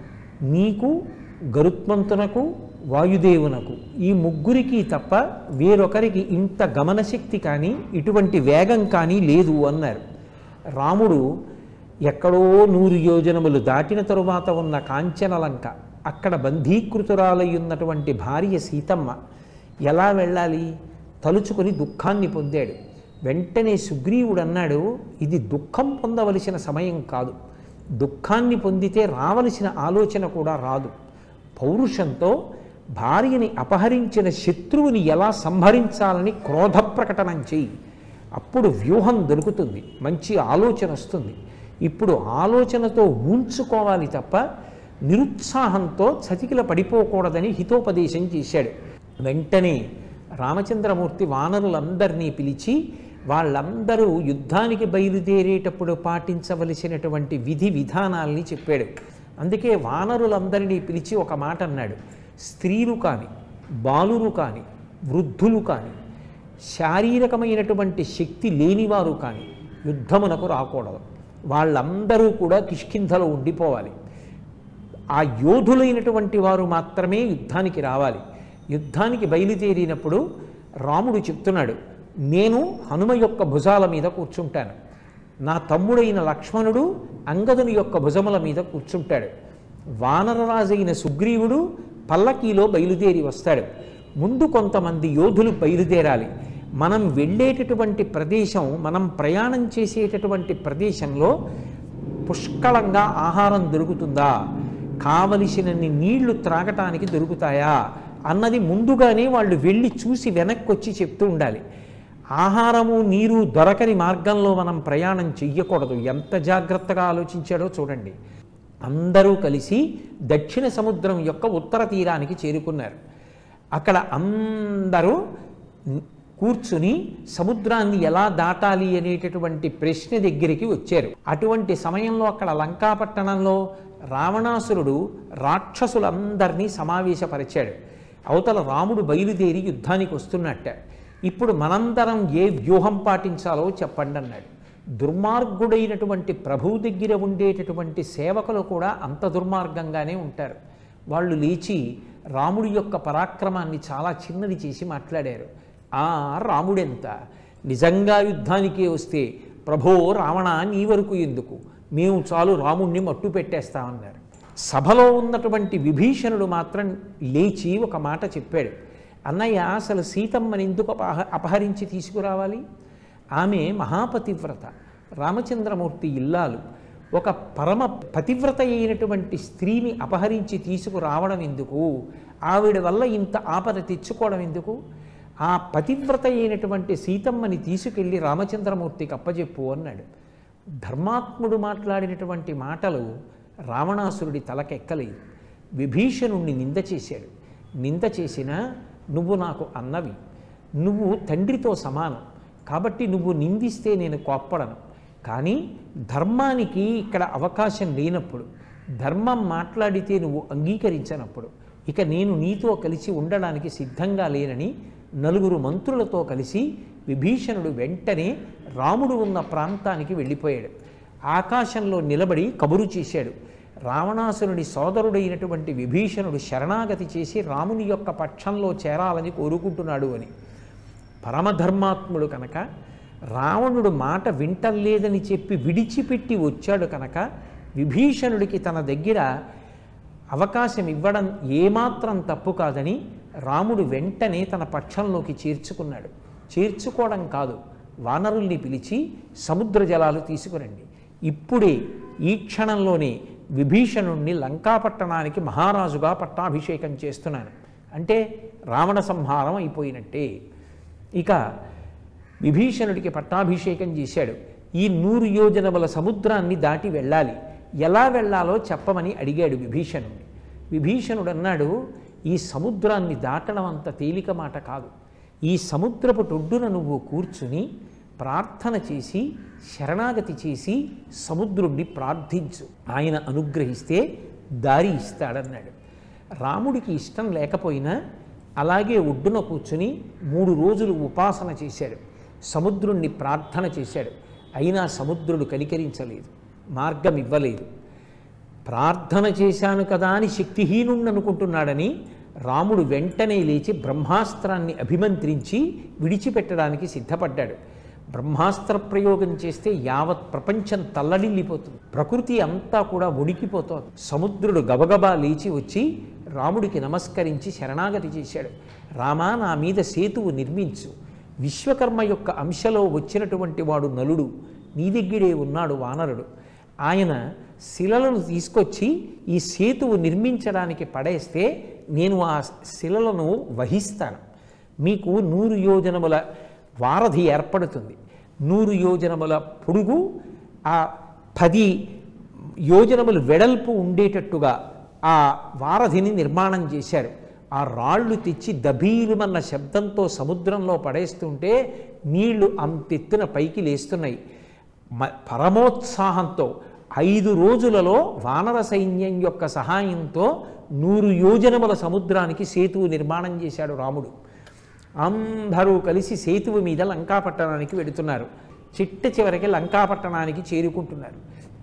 నీకు గరుత్మంతునకు వాయుదేవునకు ఈ ముగ్గురికి తప్ప వేరొకరికి ఇంత గమనశక్తి కానీ ఇటువంటి వేగం కానీ లేదు అన్నారు రాముడు ఎక్కడో నూరు యోజనములు దాటిన తరువాత ఉన్న కాంచనలంక అక్కడ బంధీకృతురాలై ఉన్నటువంటి భార్య సీతమ్మ ఎలా వెళ్ళాలి తలుచుకొని దుఃఖాన్ని పొందాడు వెంటనే సుగ్రీవుడు అన్నాడు ఇది దుఃఖం పొందవలసిన సమయం కాదు దుఃఖాన్ని పొందితే రావలసిన ఆలోచన కూడా రాదు పౌరుషంతో భార్యని అపహరించిన శత్రువుని ఎలా సంహరించాలని క్రోధ ప్రకటనం చెయ్యి అప్పుడు వ్యూహం దొరుకుతుంది మంచి ఆలోచన వస్తుంది ఇప్పుడు ఆలోచనతో ఊంచుకోవాలి తప్ప నిరుత్సాహంతో చతికిల పడిపోకూడదని హితోపదేశం చేశాడు వెంటనే రామచంద్రమూర్తి వానరులందరినీ పిలిచి వాళ్ళందరూ యుద్ధానికి బయలుదేరేటప్పుడు పాటించవలసినటువంటి విధి విధానాల్ని చెప్పాడు అందుకే వానరులందరినీ పిలిచి ఒక మాట అన్నాడు స్త్రీలు కాని బాలురు కాని వృద్ధులు కాని శారీరకమైనటువంటి శక్తి లేనివారు కాని యుద్ధమునకు రాకూడదు వాళ్ళందరూ కూడా కిష్కింధలో ఉండిపోవాలి ఆ యోధులైనటువంటి వారు మాత్రమే యుద్ధానికి రావాలి యుద్ధానికి బయలుదేరినప్పుడు రాముడు చెప్తున్నాడు నేను హనుమ యొక్క భుజాల మీద కూర్చుంటాను నా తమ్ముడైన లక్ష్మణుడు అంగదుని యొక్క భుజముల మీద కూర్చుంటాడు వానరరాజైన సుగ్రీవుడు పల్లకీలో బయలుదేరి వస్తాడు ముందు కొంతమంది యోధులు బయలుదేరాలి మనం వెళ్ళేటటువంటి ప్రదేశం మనం ప్రయాణం చేసేటటువంటి ప్రదేశంలో పుష్కలంగా ఆహారం దొరుకుతుందా కావలసినన్ని నీళ్లు త్రాగటానికి దొరుకుతాయా అన్నది ముందుగానే వాళ్ళు వెళ్ళి చూసి వెనక్కి వచ్చి చెప్తూ ఉండాలి ఆహారము నీరు దొరకని మార్గంలో మనం ప్రయాణం చెయ్యకూడదు ఎంత జాగ్రత్తగా ఆలోచించాడో చూడండి అందరూ కలిసి దక్షిణ సముద్రం యొక్క ఉత్తర తీరానికి చేరుకున్నారు అక్కడ అందరూ కూర్చుని సముద్రాన్ని ఎలా దాటాలి అనేటటువంటి ప్రశ్న దగ్గరికి వచ్చారు అటువంటి సమయంలో అక్కడ లంకాపట్టణంలో రావణాసురుడు రాక్షసులందరినీ సమావేశపరిచాడు అవతల రాముడు బయలుదేరి యుద్ధానికి వస్తున్నట్ట ఇప్పుడు మనందరం ఏ వ్యూహం పాటించాలో చెప్పండి అన్నాడు దుర్మార్గుడైనటువంటి ప్రభువు దగ్గర ఉండేటటువంటి సేవకులు కూడా అంత దుర్మార్గంగానే ఉంటారు వాళ్ళు లేచి రాముడి యొక్క పరాక్రమాన్ని చాలా చిన్నది చేసి మాట్లాడారు ఆ రాముడెంత నిజంగా యుద్ధానికే వస్తే ప్రభో రావణ నీ వరకు ఎందుకు మేము చాలు రాముణ్ణి మట్టు పెట్టేస్తామన్నారు సభలో ఉన్నటువంటి విభీషణుడు మాత్రం లేచి ఒక మాట చెప్పాడు అన్నయ్య అసలు సీతమ్మని ఎందుకు అపహ అపహరించి తీసుకురావాలి ఆమె మహాపతివ్రత రామచంద్రమూర్తి ఇల్లాలు ఒక పరమ పతివ్రత అయినటువంటి స్త్రీని అపహరించి తీసుకురావడం ఎందుకు ఆవిడ వల్ల ఇంత ఆపద తెచ్చుకోవడం ఎందుకు ఆ పతివ్రత అయినటువంటి సీతమ్మని తీసుకెళ్ళి రామచంద్రమూర్తికి అప్పజెప్పు అన్నాడు ధర్మాత్ముడు మాట్లాడినటువంటి మాటలు రావణాసురుడి తలకెక్కలేదు విభీషణుణ్ణి నింద చేశాడు నింద చేసినా నువ్వు నాకు అన్నవి నువ్వు తండ్రితో సమానం కాబట్టి నువ్వు నిందిస్తే నేను కోప్పడను కానీ ధర్మానికి ఇక్కడ అవకాశం లేనప్పుడు ధర్మం మాట్లాడితే నువ్వు అంగీకరించనప్పుడు ఇక నేను నీతో కలిసి ఉండడానికి సిద్ధంగా లేనని నలుగురు మంత్రులతో కలిసి విభీషణుడు వెంటనే రాముడు ఉన్న ప్రాంతానికి వెళ్ళిపోయాడు ఆకాశంలో నిలబడి కబురు చేశాడు రావణాసురుడి సోదరుడైనటువంటి విభీషణుడు శరణాగతి చేసి రాముని యొక్క పక్షంలో చేరాలని కోరుకుంటున్నాడు అని పరమధర్మాత్ముడు కనుక రావణుడు మాట వింటలేదని చెప్పి విడిచిపెట్టి వచ్చాడు కనుక విభీషణుడికి తన దగ్గర అవకాశం ఇవ్వడం ఏమాత్రం తప్పు కాదని రాముడు వెంటనే తన పక్షంలోకి చేర్చుకున్నాడు చేర్చుకోవడం కాదు వానరుల్ని పిలిచి సముద్ర జలాలు తీసుకురండి ఇప్పుడే ఈ క్షణంలోనే విభీషణుణ్ణి లంకాపట్టణానికి మహారాజుగా పట్టాభిషేకం చేస్తున్నాను అంటే రావణ సంహారం అయిపోయినట్టే ఇక విభీషణుడికి పట్టాభిషేకం చేశాడు ఈ నూరు యోజనముల సముద్రాన్ని దాటి వెళ్ళాలి ఎలా వెళ్ళాలో చెప్పమని అడిగాడు విభీషణుడిని విభీషణుడు అన్నాడు ఈ సముద్రాన్ని దాటడం అంత తేలిక మాట కాదు ఈ సముద్రపు టొడ్డున నువ్వు కూర్చుని ప్రార్థన చేసి శరణాగతి చేసి సముద్రుణ్ణి ప్రార్థించు ఆయన అనుగ్రహిస్తే దారి ఇస్తాడన్నాడు రాముడికి ఇష్టం లేకపోయినా అలాగే ఒడ్డున కూర్చుని మూడు రోజులు ఉపాసన చేశాడు సముద్రుణ్ణి ప్రార్థన చేశాడు అయినా సముద్రుడు కనికరించలేదు మార్గం ఇవ్వలేదు ప్రార్థన చేశాను కదా అని శక్తిహీనుణ్ణి అనుకుంటున్నాడని రాముడు వెంటనే లేచి బ్రహ్మాస్త్రాన్ని అభిమంత్రించి విడిచిపెట్టడానికి సిద్ధపడ్డాడు బ్రహ్మాస్త్ర ప్రయోగం చేస్తే యావత్ ప్రపంచం తల్లడిల్లిపోతుంది ప్రకృతి అంతా కూడా ఉడికిపోతోంది సముద్రుడు గబగబా లేచి వచ్చి రాముడికి నమస్కరించి శరణాగతి చేశాడు రామా నా మీద సేతువు నిర్మించు విశ్వకర్మ యొక్క అంశలో వచ్చినటువంటి వాడు నలుడు నీ దగ్గరే ఉన్నాడు వానరుడు ఆయన శిలలను తీసుకొచ్చి ఈ సేతువు నిర్మించడానికి పడేస్తే నేను ఆ శిలలను వహిస్తాను మీకు నూరు యోజనముల వారధి ఏర్పడుతుంది నూరు యోజనముల పొడుగు ఆ పది యోజనములు వెడల్పు ఉండేటట్టుగా ఆ వారధిని నిర్మాణం చేశారు ఆ రాళ్ళు తెచ్చి దబీలుమన్న శబ్దంతో సముద్రంలో పడేస్తుంటే నీళ్లు అంతెత్తున పైకి లేస్తున్నాయి మ- పరమోత్సాహంతో ఐదు రోజులలో వానర సైన్యం యొక్క సహాయంతో నూరు యోజనముల సముద్రానికి సేతువు నిర్మాణం చేశాడు రాముడు అందరూ కలిసి సేతువు మీద లంకాపట్టణానికి వెడుతున్నారు చిట్ట చివరికి లంకాపట్టణానికి చేరుకుంటున్నారు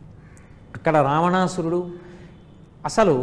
అక్కడ రావణాసురుడు అసలు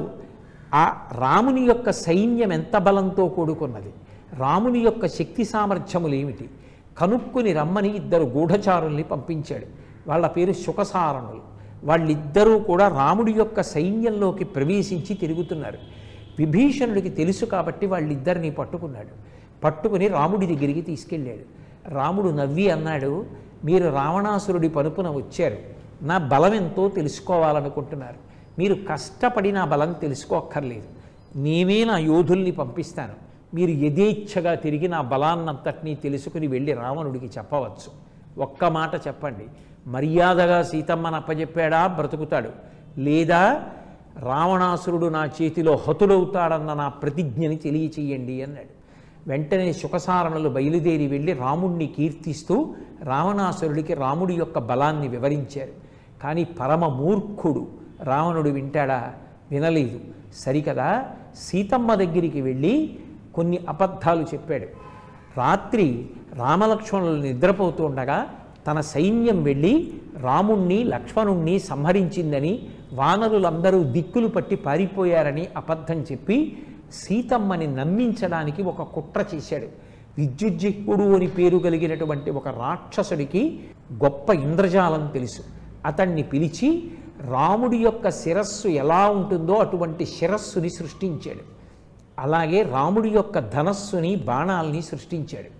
ఆ రాముని యొక్క సైన్యం ఎంత బలంతో కూడుకున్నది రాముని యొక్క శక్తి సామర్థ్యములు ఏమిటి కనుక్కుని రమ్మని ఇద్దరు గూఢచారుల్ని పంపించాడు వాళ్ళ పేరు శుకసారణులు వాళ్ళిద్దరూ కూడా రాముడి యొక్క సైన్యంలోకి ప్రవేశించి తిరుగుతున్నారు విభీషణుడికి తెలుసు కాబట్టి వాళ్ళిద్దరిని పట్టుకున్నాడు పట్టుకుని రాముడి దగ్గరికి తీసుకెళ్ళాడు రాముడు నవ్వి అన్నాడు మీరు రావణాసురుడి పనుపున వచ్చారు నా బలం ఎంతో తెలుసుకోవాలనుకుంటున్నారు మీరు కష్టపడి నా బలం తెలుసుకోక్కర్లేదు నేనే నా యోధుల్ని పంపిస్తాను మీరు యథేచ్ఛగా తిరిగి నా బలాన్నంతటినీ తెలుసుకుని వెళ్ళి రావణుడికి చెప్పవచ్చు ఒక్క మాట చెప్పండి మర్యాదగా సీతమ్మను అప్పచెప్పాడా బ్రతుకుతాడు లేదా రావణాసురుడు నా చేతిలో హతుడవుతాడన్న నా ప్రతిజ్ఞని తెలియచేయండి అన్నాడు వెంటనే శుకసారణలు బయలుదేరి వెళ్ళి రాముణ్ణి కీర్తిస్తూ రావణాసురుడికి రాముడి యొక్క బలాన్ని వివరించారు కానీ పరమ మూర్ఖుడు రావణుడు వింటాడా వినలేదు సరికదా సీతమ్మ దగ్గరికి వెళ్ళి కొన్ని అబద్ధాలు చెప్పాడు రాత్రి రామలక్ష్మణులు నిద్రపోతూ ఉండగా తన సైన్యం వెళ్ళి రాముణ్ణి లక్ష్మణుణ్ణి సంహరించిందని వానరులందరూ దిక్కులు పట్టి పారిపోయారని అబద్ధం చెప్పి సీతమ్మని నమ్మించడానికి ఒక కుట్ర చేశాడు విద్యుజ్జిహ్వుడు అని పేరు కలిగినటువంటి ఒక రాక్షసుడికి గొప్ప ఇంద్రజాలం తెలుసు అతన్ని పిలిచి రాముడి యొక్క శిరస్సు ఎలా ఉంటుందో అటువంటి శిరస్సుని సృష్టించాడు అలాగే రాముడి యొక్క ధనస్సుని బాణాల్ని సృష్టించాడు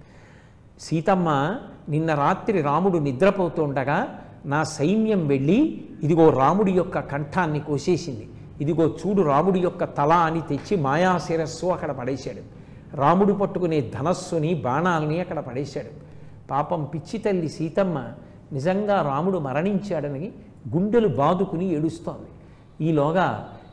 సీతమ్మ నిన్న రాత్రి రాముడు నిద్రపోతుండగా నా సైన్యం వెళ్ళి ఇదిగో రాముడి యొక్క కంఠాన్ని కోసేసింది ఇదిగో చూడు రాముడి యొక్క తల అని తెచ్చి మాయా శిరస్సు అక్కడ పడేశాడు రాముడు పట్టుకునే ధనస్సుని బాణాలని అక్కడ పడేశాడు పాపం పిచ్చి తల్లి సీతమ్మ నిజంగా రాముడు మరణించాడని గుండెలు బాదుకుని ఏడుస్తోంది ఈలోగా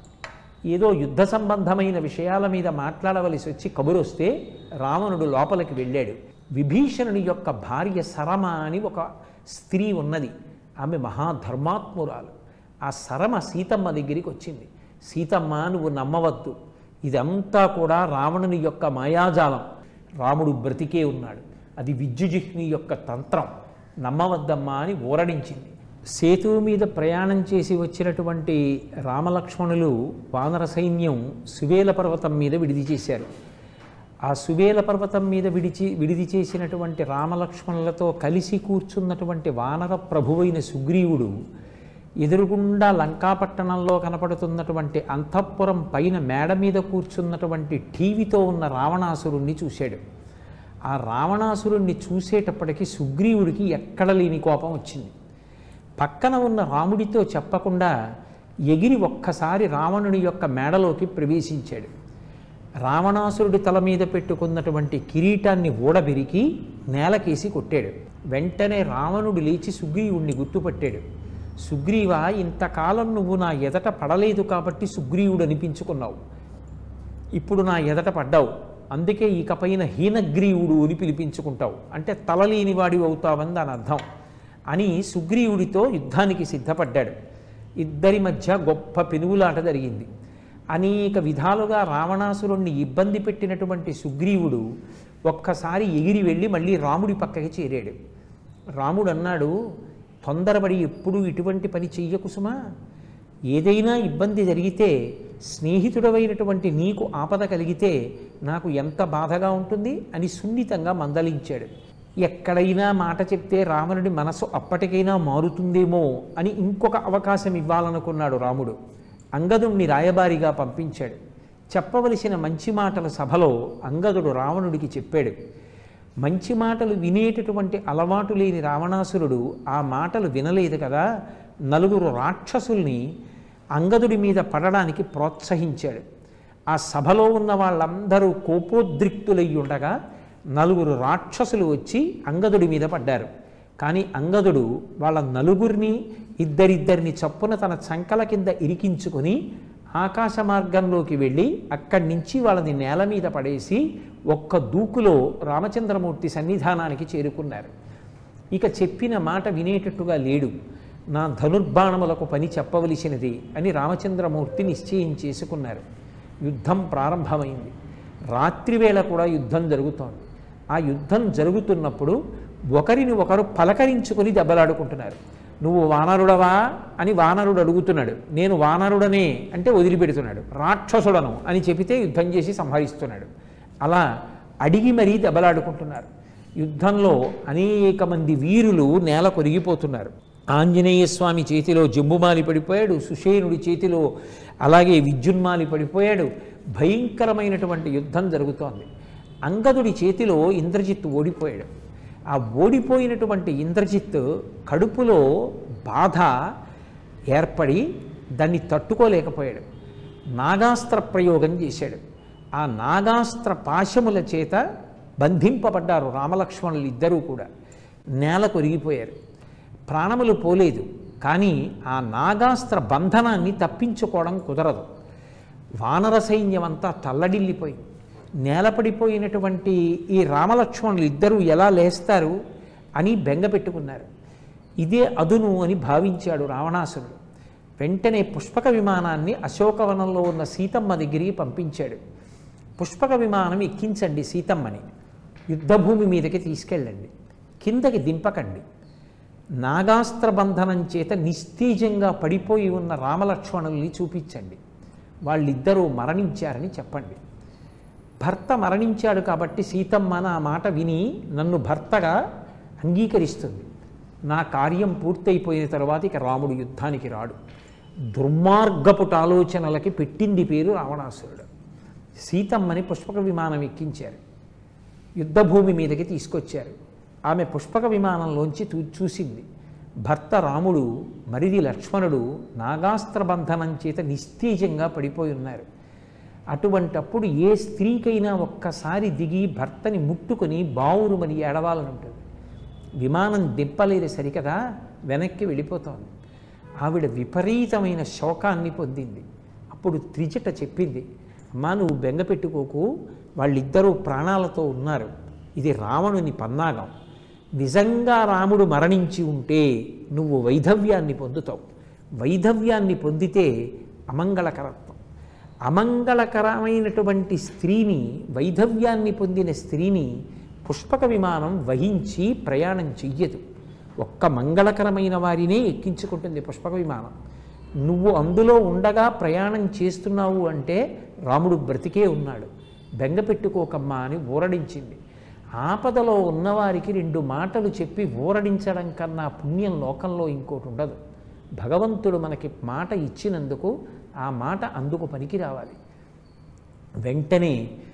ఏదో యుద్ధ సంబంధమైన విషయాల మీద మాట్లాడవలసి వచ్చి కబురొస్తే రావణుడు లోపలికి వెళ్ళాడు విభీషణుని యొక్క భార్య సరమ అని ఒక స్త్రీ ఉన్నది ఆమె మహాధర్మాత్మురాలు ఆ సరమ సీతమ్మ దగ్గరికి వచ్చింది సీతమ్మ నువ్వు నమ్మవద్దు ఇదంతా కూడా రావణుని యొక్క మాయాజాలం రాముడు బ్రతికే ఉన్నాడు అది విద్యుజిహ్ని యొక్క తంత్రం నమ్మవద్దమ్మా అని ఊరడించింది సేతువు మీద ప్రయాణం చేసి వచ్చినటువంటి రామలక్ష్మణులు వానర సైన్యం సువేల పర్వతం మీద విడిది చేశారు ఆ సువేల పర్వతం మీద విడిచి విడిది చేసినటువంటి రామలక్ష్మణులతో కలిసి కూర్చున్నటువంటి వానర ప్రభువైన సుగ్రీవుడు ఎదురుగుండా లంకాపట్టణంలో కనపడుతున్నటువంటి అంతఃపురం పైన మేడ మీద కూర్చున్నటువంటి టీవీతో ఉన్న రావణాసురుణ్ణి చూశాడు ఆ రావణాసురుణ్ణి చూసేటప్పటికి సుగ్రీవుడికి ఎక్కడ లేని కోపం వచ్చింది పక్కన ఉన్న రాముడితో చెప్పకుండా ఎగిరి ఒక్కసారి రావణుని యొక్క మేడలోకి ప్రవేశించాడు రావణాసురుడి తల మీద పెట్టుకున్నటువంటి కిరీటాన్ని ఊడబెరికి నేలకేసి కొట్టాడు వెంటనే రావణుడు లేచి సుగ్రీవుణ్ణి గుర్తుపట్టాడు సుగ్రీవ ఇంతకాలం నువ్వు నా ఎదట పడలేదు కాబట్టి సుగ్రీవుడు అనిపించుకున్నావు ఇప్పుడు నా ఎదట పడ్డావు అందుకే ఇకపైన హీనగ్రీవుడు అని పిలిపించుకుంటావు అంటే తలలేని వాడివి అవుతావని దాని అర్థం అని సుగ్రీవుడితో యుద్ధానికి సిద్ధపడ్డాడు ఇద్దరి మధ్య గొప్ప పెనుగులాట జరిగింది అనేక విధాలుగా రావణాసురుణ్ణి ఇబ్బంది పెట్టినటువంటి సుగ్రీవుడు ఒక్కసారి ఎగిరి వెళ్ళి మళ్ళీ రాముడి పక్కకి చేరాడు రాముడు అన్నాడు తొందరపడి ఎప్పుడూ ఇటువంటి పని చెయ్యకు సుమా ఏదైనా ఇబ్బంది జరిగితే స్నేహితుడవైనటువంటి నీకు ఆపద కలిగితే నాకు ఎంత బాధగా ఉంటుంది అని సున్నితంగా మందలించాడు ఎక్కడైనా మాట చెప్తే రావణుడి మనసు అప్పటికైనా మారుతుందేమో అని ఇంకొక అవకాశం ఇవ్వాలనుకున్నాడు రాముడు అంగదుణ్ణి రాయబారిగా పంపించాడు చెప్పవలసిన మంచి మాటల సభలో అంగదుడు రావణుడికి చెప్పాడు మంచి మాటలు వినేటటువంటి అలవాటు లేని రావణాసురుడు ఆ మాటలు వినలేదు కదా నలుగురు రాక్షసుల్ని అంగదుడి మీద పడడానికి ప్రోత్సహించాడు ఆ సభలో ఉన్న వాళ్ళందరూ కోపోద్రిక్తులై ఉండగా నలుగురు రాక్షసులు వచ్చి అంగదుడి మీద పడ్డారు కానీ అంగదుడు వాళ్ళ నలుగురిని ఇద్దరిద్దరిని చప్పున తన చంకల కింద ఇరికించుకొని ఆకాశ మార్గంలోకి వెళ్ళి అక్కడి నుంచి వాళ్ళని నేల మీద పడేసి ఒక్క దూకులో రామచంద్రమూర్తి సన్నిధానానికి చేరుకున్నారు ఇక చెప్పిన మాట వినేటట్టుగా లేడు నా ధనుర్బాణములకు పని చెప్పవలసినది అని రామచంద్రమూర్తి నిశ్చయం చేసుకున్నారు యుద్ధం ప్రారంభమైంది రాత్రివేళ కూడా యుద్ధం జరుగుతోంది ఆ యుద్ధం జరుగుతున్నప్పుడు ఒకరిని ఒకరు పలకరించుకొని దెబ్బలాడుకుంటున్నారు నువ్వు వానరుడవా అని వానరుడు అడుగుతున్నాడు నేను వానరుడనే అంటే వదిలిపెడుతున్నాడు రాక్షసుడను అని చెబితే యుద్ధం చేసి సంహరిస్తున్నాడు అలా అడిగి మరీ దెబ్బలాడుకుంటున్నారు యుద్ధంలో అనేక మంది వీరులు నేల కొరిగిపోతున్నారు ఆంజనేయ స్వామి చేతిలో జంబుమాలి పడిపోయాడు సుషేనుడి చేతిలో అలాగే విద్యున్మాలి పడిపోయాడు భయంకరమైనటువంటి యుద్ధం జరుగుతోంది అంగదుడి చేతిలో ఇంద్రజిత్ ఓడిపోయాడు ఆ ఓడిపోయినటువంటి ఇంద్రజిత్ కడుపులో బాధ ఏర్పడి దాన్ని తట్టుకోలేకపోయాడు నాగాస్త్ర ప్రయోగం చేశాడు ఆ నాగాస్త్ర పాశముల చేత బంధింపబడ్డారు రామలక్ష్మణులు ఇద్దరూ కూడా నేల కొరిగిపోయారు ప్రాణములు పోలేదు కానీ ఆ నాగాస్త్ర బంధనాన్ని తప్పించుకోవడం కుదరదు వానర సైన్యం అంతా తల్లడిల్లిపోయింది నేలపడిపోయినటువంటి ఈ రామలక్ష్మణులు ఇద్దరూ ఎలా లేస్తారు అని బెంగ పెట్టుకున్నారు ఇదే అదును అని భావించాడు రావణాసురుడు వెంటనే పుష్పక విమానాన్ని అశోకవనంలో ఉన్న సీతమ్మ దగ్గరికి పంపించాడు పుష్పక విమానం ఎక్కించండి సీతమ్మని యుద్ధభూమి మీదకి తీసుకెళ్ళండి కిందకి దింపకండి నాగాస్త్ర బంధనం చేత నిస్తేజంగా పడిపోయి ఉన్న రామలక్ష్మణుల్ని చూపించండి వాళ్ళిద్దరూ మరణించారని చెప్పండి భర్త మరణించాడు కాబట్టి సీతమ్మ నా మాట విని నన్ను భర్తగా అంగీకరిస్తుంది నా కార్యం పూర్తయిపోయిన తర్వాత ఇక రాముడు యుద్ధానికి రాడు దుర్మార్గపుట ఆలోచనలకి పెట్టింది పేరు రావణాసురుడు సీతమ్మని పుష్పక విమానం ఎక్కించారు యుద్ధభూమి మీదకి తీసుకొచ్చారు ఆమె పుష్పక విమానంలోంచి చూ చూసింది భర్త రాముడు మరిది లక్ష్మణుడు నాగాస్త్ర బంధనం చేత నిస్తేజంగా పడిపోయి ఉన్నారు అటువంటప్పుడు ఏ స్త్రీకైనా ఒక్కసారి దిగి భర్తని ముట్టుకొని బావురుమని ఏడవాలని ఉంటుంది విమానం దింపలేదు సరికదా వెనక్కి వెళ్ళిపోతోంది ఆవిడ విపరీతమైన శోకాన్ని పొందింది అప్పుడు త్రిజట చెప్పింది అమ్మా నువ్వు బెంగ పెట్టుకోకు వాళ్ళిద్దరూ ప్రాణాలతో ఉన్నారు ఇది రావణుని పన్నాగం నిజంగా రాముడు మరణించి ఉంటే నువ్వు వైధవ్యాన్ని పొందుతావు వైధవ్యాన్ని పొందితే అమంగళకరత్వం అమంగళకరమైనటువంటి స్త్రీని వైధవ్యాన్ని పొందిన స్త్రీని పుష్పక విమానం వహించి ప్రయాణం చెయ్యదు ఒక్క మంగళకరమైన వారినే ఎక్కించుకుంటుంది పుష్పక విమానం నువ్వు అందులో ఉండగా ప్రయాణం చేస్తున్నావు అంటే రాముడు బ్రతికే ఉన్నాడు బెంగ పెట్టుకోకమ్మా అని ఊరడించింది ఆపదలో ఉన్నవారికి రెండు మాటలు చెప్పి ఊరడించడం కన్నా పుణ్యం లోకంలో ఇంకోటి ఉండదు భగవంతుడు మనకి మాట ఇచ్చినందుకు ఆ మాట అందుకు పనికి రావాలి వెంటనే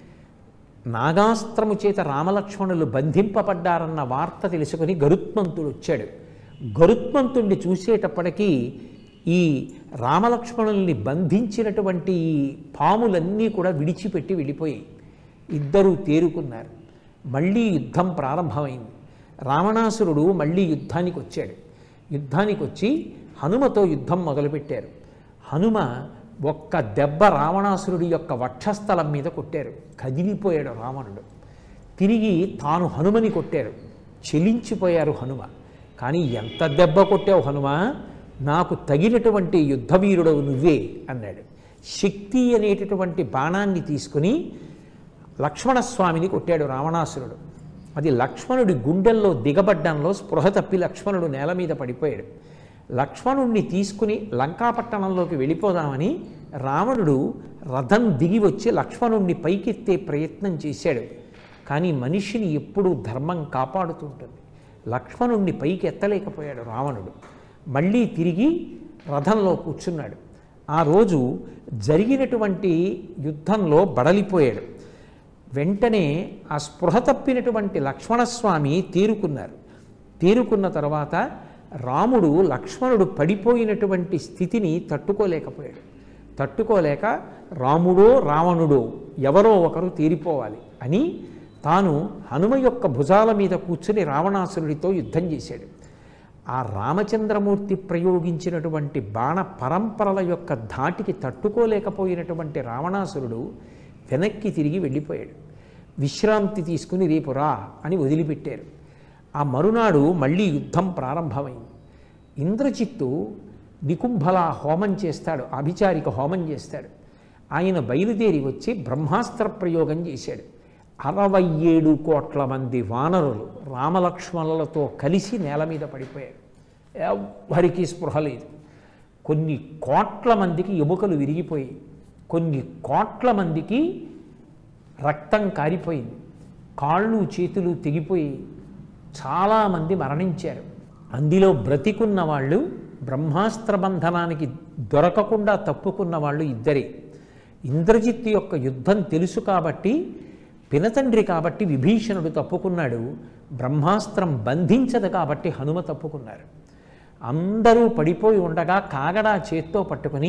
నాగాస్త్రము చేత రామలక్ష్మణులు బంధింపబడ్డారన్న వార్త తెలుసుకొని గరుత్మంతుడు వచ్చాడు గరుత్మంతుణ్ణి చూసేటప్పటికీ ఈ రామలక్ష్మణుల్ని బంధించినటువంటి ఈ పాములన్నీ కూడా విడిచిపెట్టి వెళ్ళిపోయాయి ఇద్దరూ తేరుకున్నారు మళ్ళీ యుద్ధం ప్రారంభమైంది రావణాసురుడు మళ్ళీ యుద్ధానికి వచ్చాడు యుద్ధానికి వచ్చి హనుమతో యుద్ధం మొదలుపెట్టారు హనుమ ఒక్క దెబ్బ రావణాసురుడి యొక్క వక్షస్థలం మీద కొట్టారు కదిలిపోయాడు రావణుడు తిరిగి తాను హనుమని కొట్టారు చెలించిపోయారు హనుమ కానీ ఎంత దెబ్బ కొట్టావు హనుమ నాకు తగినటువంటి యుద్ధవీరుడవు నువ్వే అన్నాడు శక్తి అనేటటువంటి బాణాన్ని తీసుకుని లక్ష్మణస్వామిని కొట్టాడు రావణాసురుడు అది లక్ష్మణుడి గుండెల్లో దిగబడ్డంలో స్పృహ తప్పి లక్ష్మణుడు నేల మీద పడిపోయాడు లక్ష్మణుణ్ణి తీసుకుని లంకాపట్టణంలోకి వెళ్ళిపోదామని రావణుడు రథం దిగి వచ్చి లక్ష్మణుణ్ణి పైకెత్తే ప్రయత్నం చేశాడు కానీ మనిషిని ఎప్పుడూ ధర్మం కాపాడుతూ ఉంటుంది లక్ష్మణుణ్ణి పైకి ఎత్తలేకపోయాడు రావణుడు మళ్ళీ తిరిగి రథంలో కూర్చున్నాడు ఆ రోజు జరిగినటువంటి యుద్ధంలో బడలిపోయాడు వెంటనే ఆ స్పృహ తప్పినటువంటి లక్ష్మణస్వామి తేరుకున్నారు తేరుకున్న తర్వాత రాముడు లక్ష్మణుడు పడిపోయినటువంటి స్థితిని తట్టుకోలేకపోయాడు తట్టుకోలేక రాముడో రావణుడో ఎవరో ఒకరు తీరిపోవాలి అని తాను హనుమ యొక్క భుజాల మీద కూర్చుని రావణాసురుడితో యుద్ధం చేశాడు ఆ రామచంద్రమూర్తి ప్రయోగించినటువంటి బాణ పరంపరల యొక్క ధాటికి తట్టుకోలేకపోయినటువంటి రావణాసురుడు వెనక్కి తిరిగి వెళ్ళిపోయాడు విశ్రాంతి తీసుకుని రేపు రా అని వదిలిపెట్టారు ఆ మరునాడు మళ్ళీ యుద్ధం ప్రారంభమైంది ఇంద్రజిత్తు నికుంభల హోమం చేస్తాడు అభిచారిక హోమం చేస్తాడు ఆయన బయలుదేరి వచ్చి బ్రహ్మాస్త్ర ప్రయోగం చేశాడు అరవై ఏడు కోట్ల మంది వానరులు రామలక్ష్మణులతో కలిసి నేల మీద పడిపోయారు ఎవ్వరికీ స్పృహ లేదు కొన్ని కోట్ల మందికి ఎముకలు విరిగిపోయి కొన్ని కోట్ల మందికి రక్తం కారిపోయింది కాళ్ళు చేతులు తెగిపోయి చాలామంది మరణించారు అందులో బ్రతికున్న వాళ్ళు బ్రహ్మాస్త్ర బంధనానికి దొరకకుండా తప్పుకున్న వాళ్ళు ఇద్దరే ఇంద్రజిత్తు యొక్క యుద్ధం తెలుసు కాబట్టి పినతండ్రి కాబట్టి విభీషణుడు తప్పుకున్నాడు బ్రహ్మాస్త్రం బంధించదు కాబట్టి హనుమ తప్పుకున్నారు అందరూ పడిపోయి ఉండగా కాగడా చేత్తో పట్టుకుని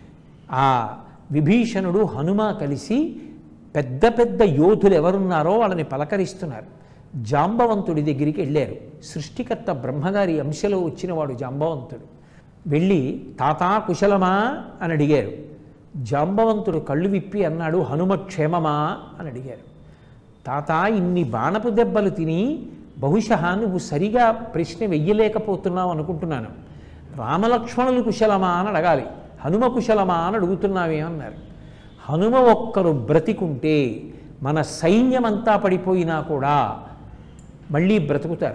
ఆ విభీషణుడు హనుమ కలిసి పెద్ద పెద్ద యోధులు ఎవరున్నారో వాళ్ళని పలకరిస్తున్నారు జాంబవంతుడి దగ్గరికి వెళ్ళారు సృష్టికర్త బ్రహ్మగారి అంశలో వచ్చినవాడు జాంబవంతుడు వెళ్ళి తాతా కుశలమా అని అడిగారు జాంబవంతుడు కళ్ళు విప్పి అన్నాడు హనుమ క్షేమమా అని అడిగారు తాత ఇన్ని బాణపు దెబ్బలు తిని బహుశా నువ్వు సరిగా ప్రశ్న వెయ్యలేకపోతున్నావు అనుకుంటున్నాను రామలక్ష్మణులు కుశలమా అని అడగాలి హనుమ కుశలమా అని అడుగుతున్నావే అన్నారు హనుమ ఒక్కరు బ్రతికుంటే మన సైన్యమంతా పడిపోయినా కూడా మళ్ళీ బ్రతుకుతారు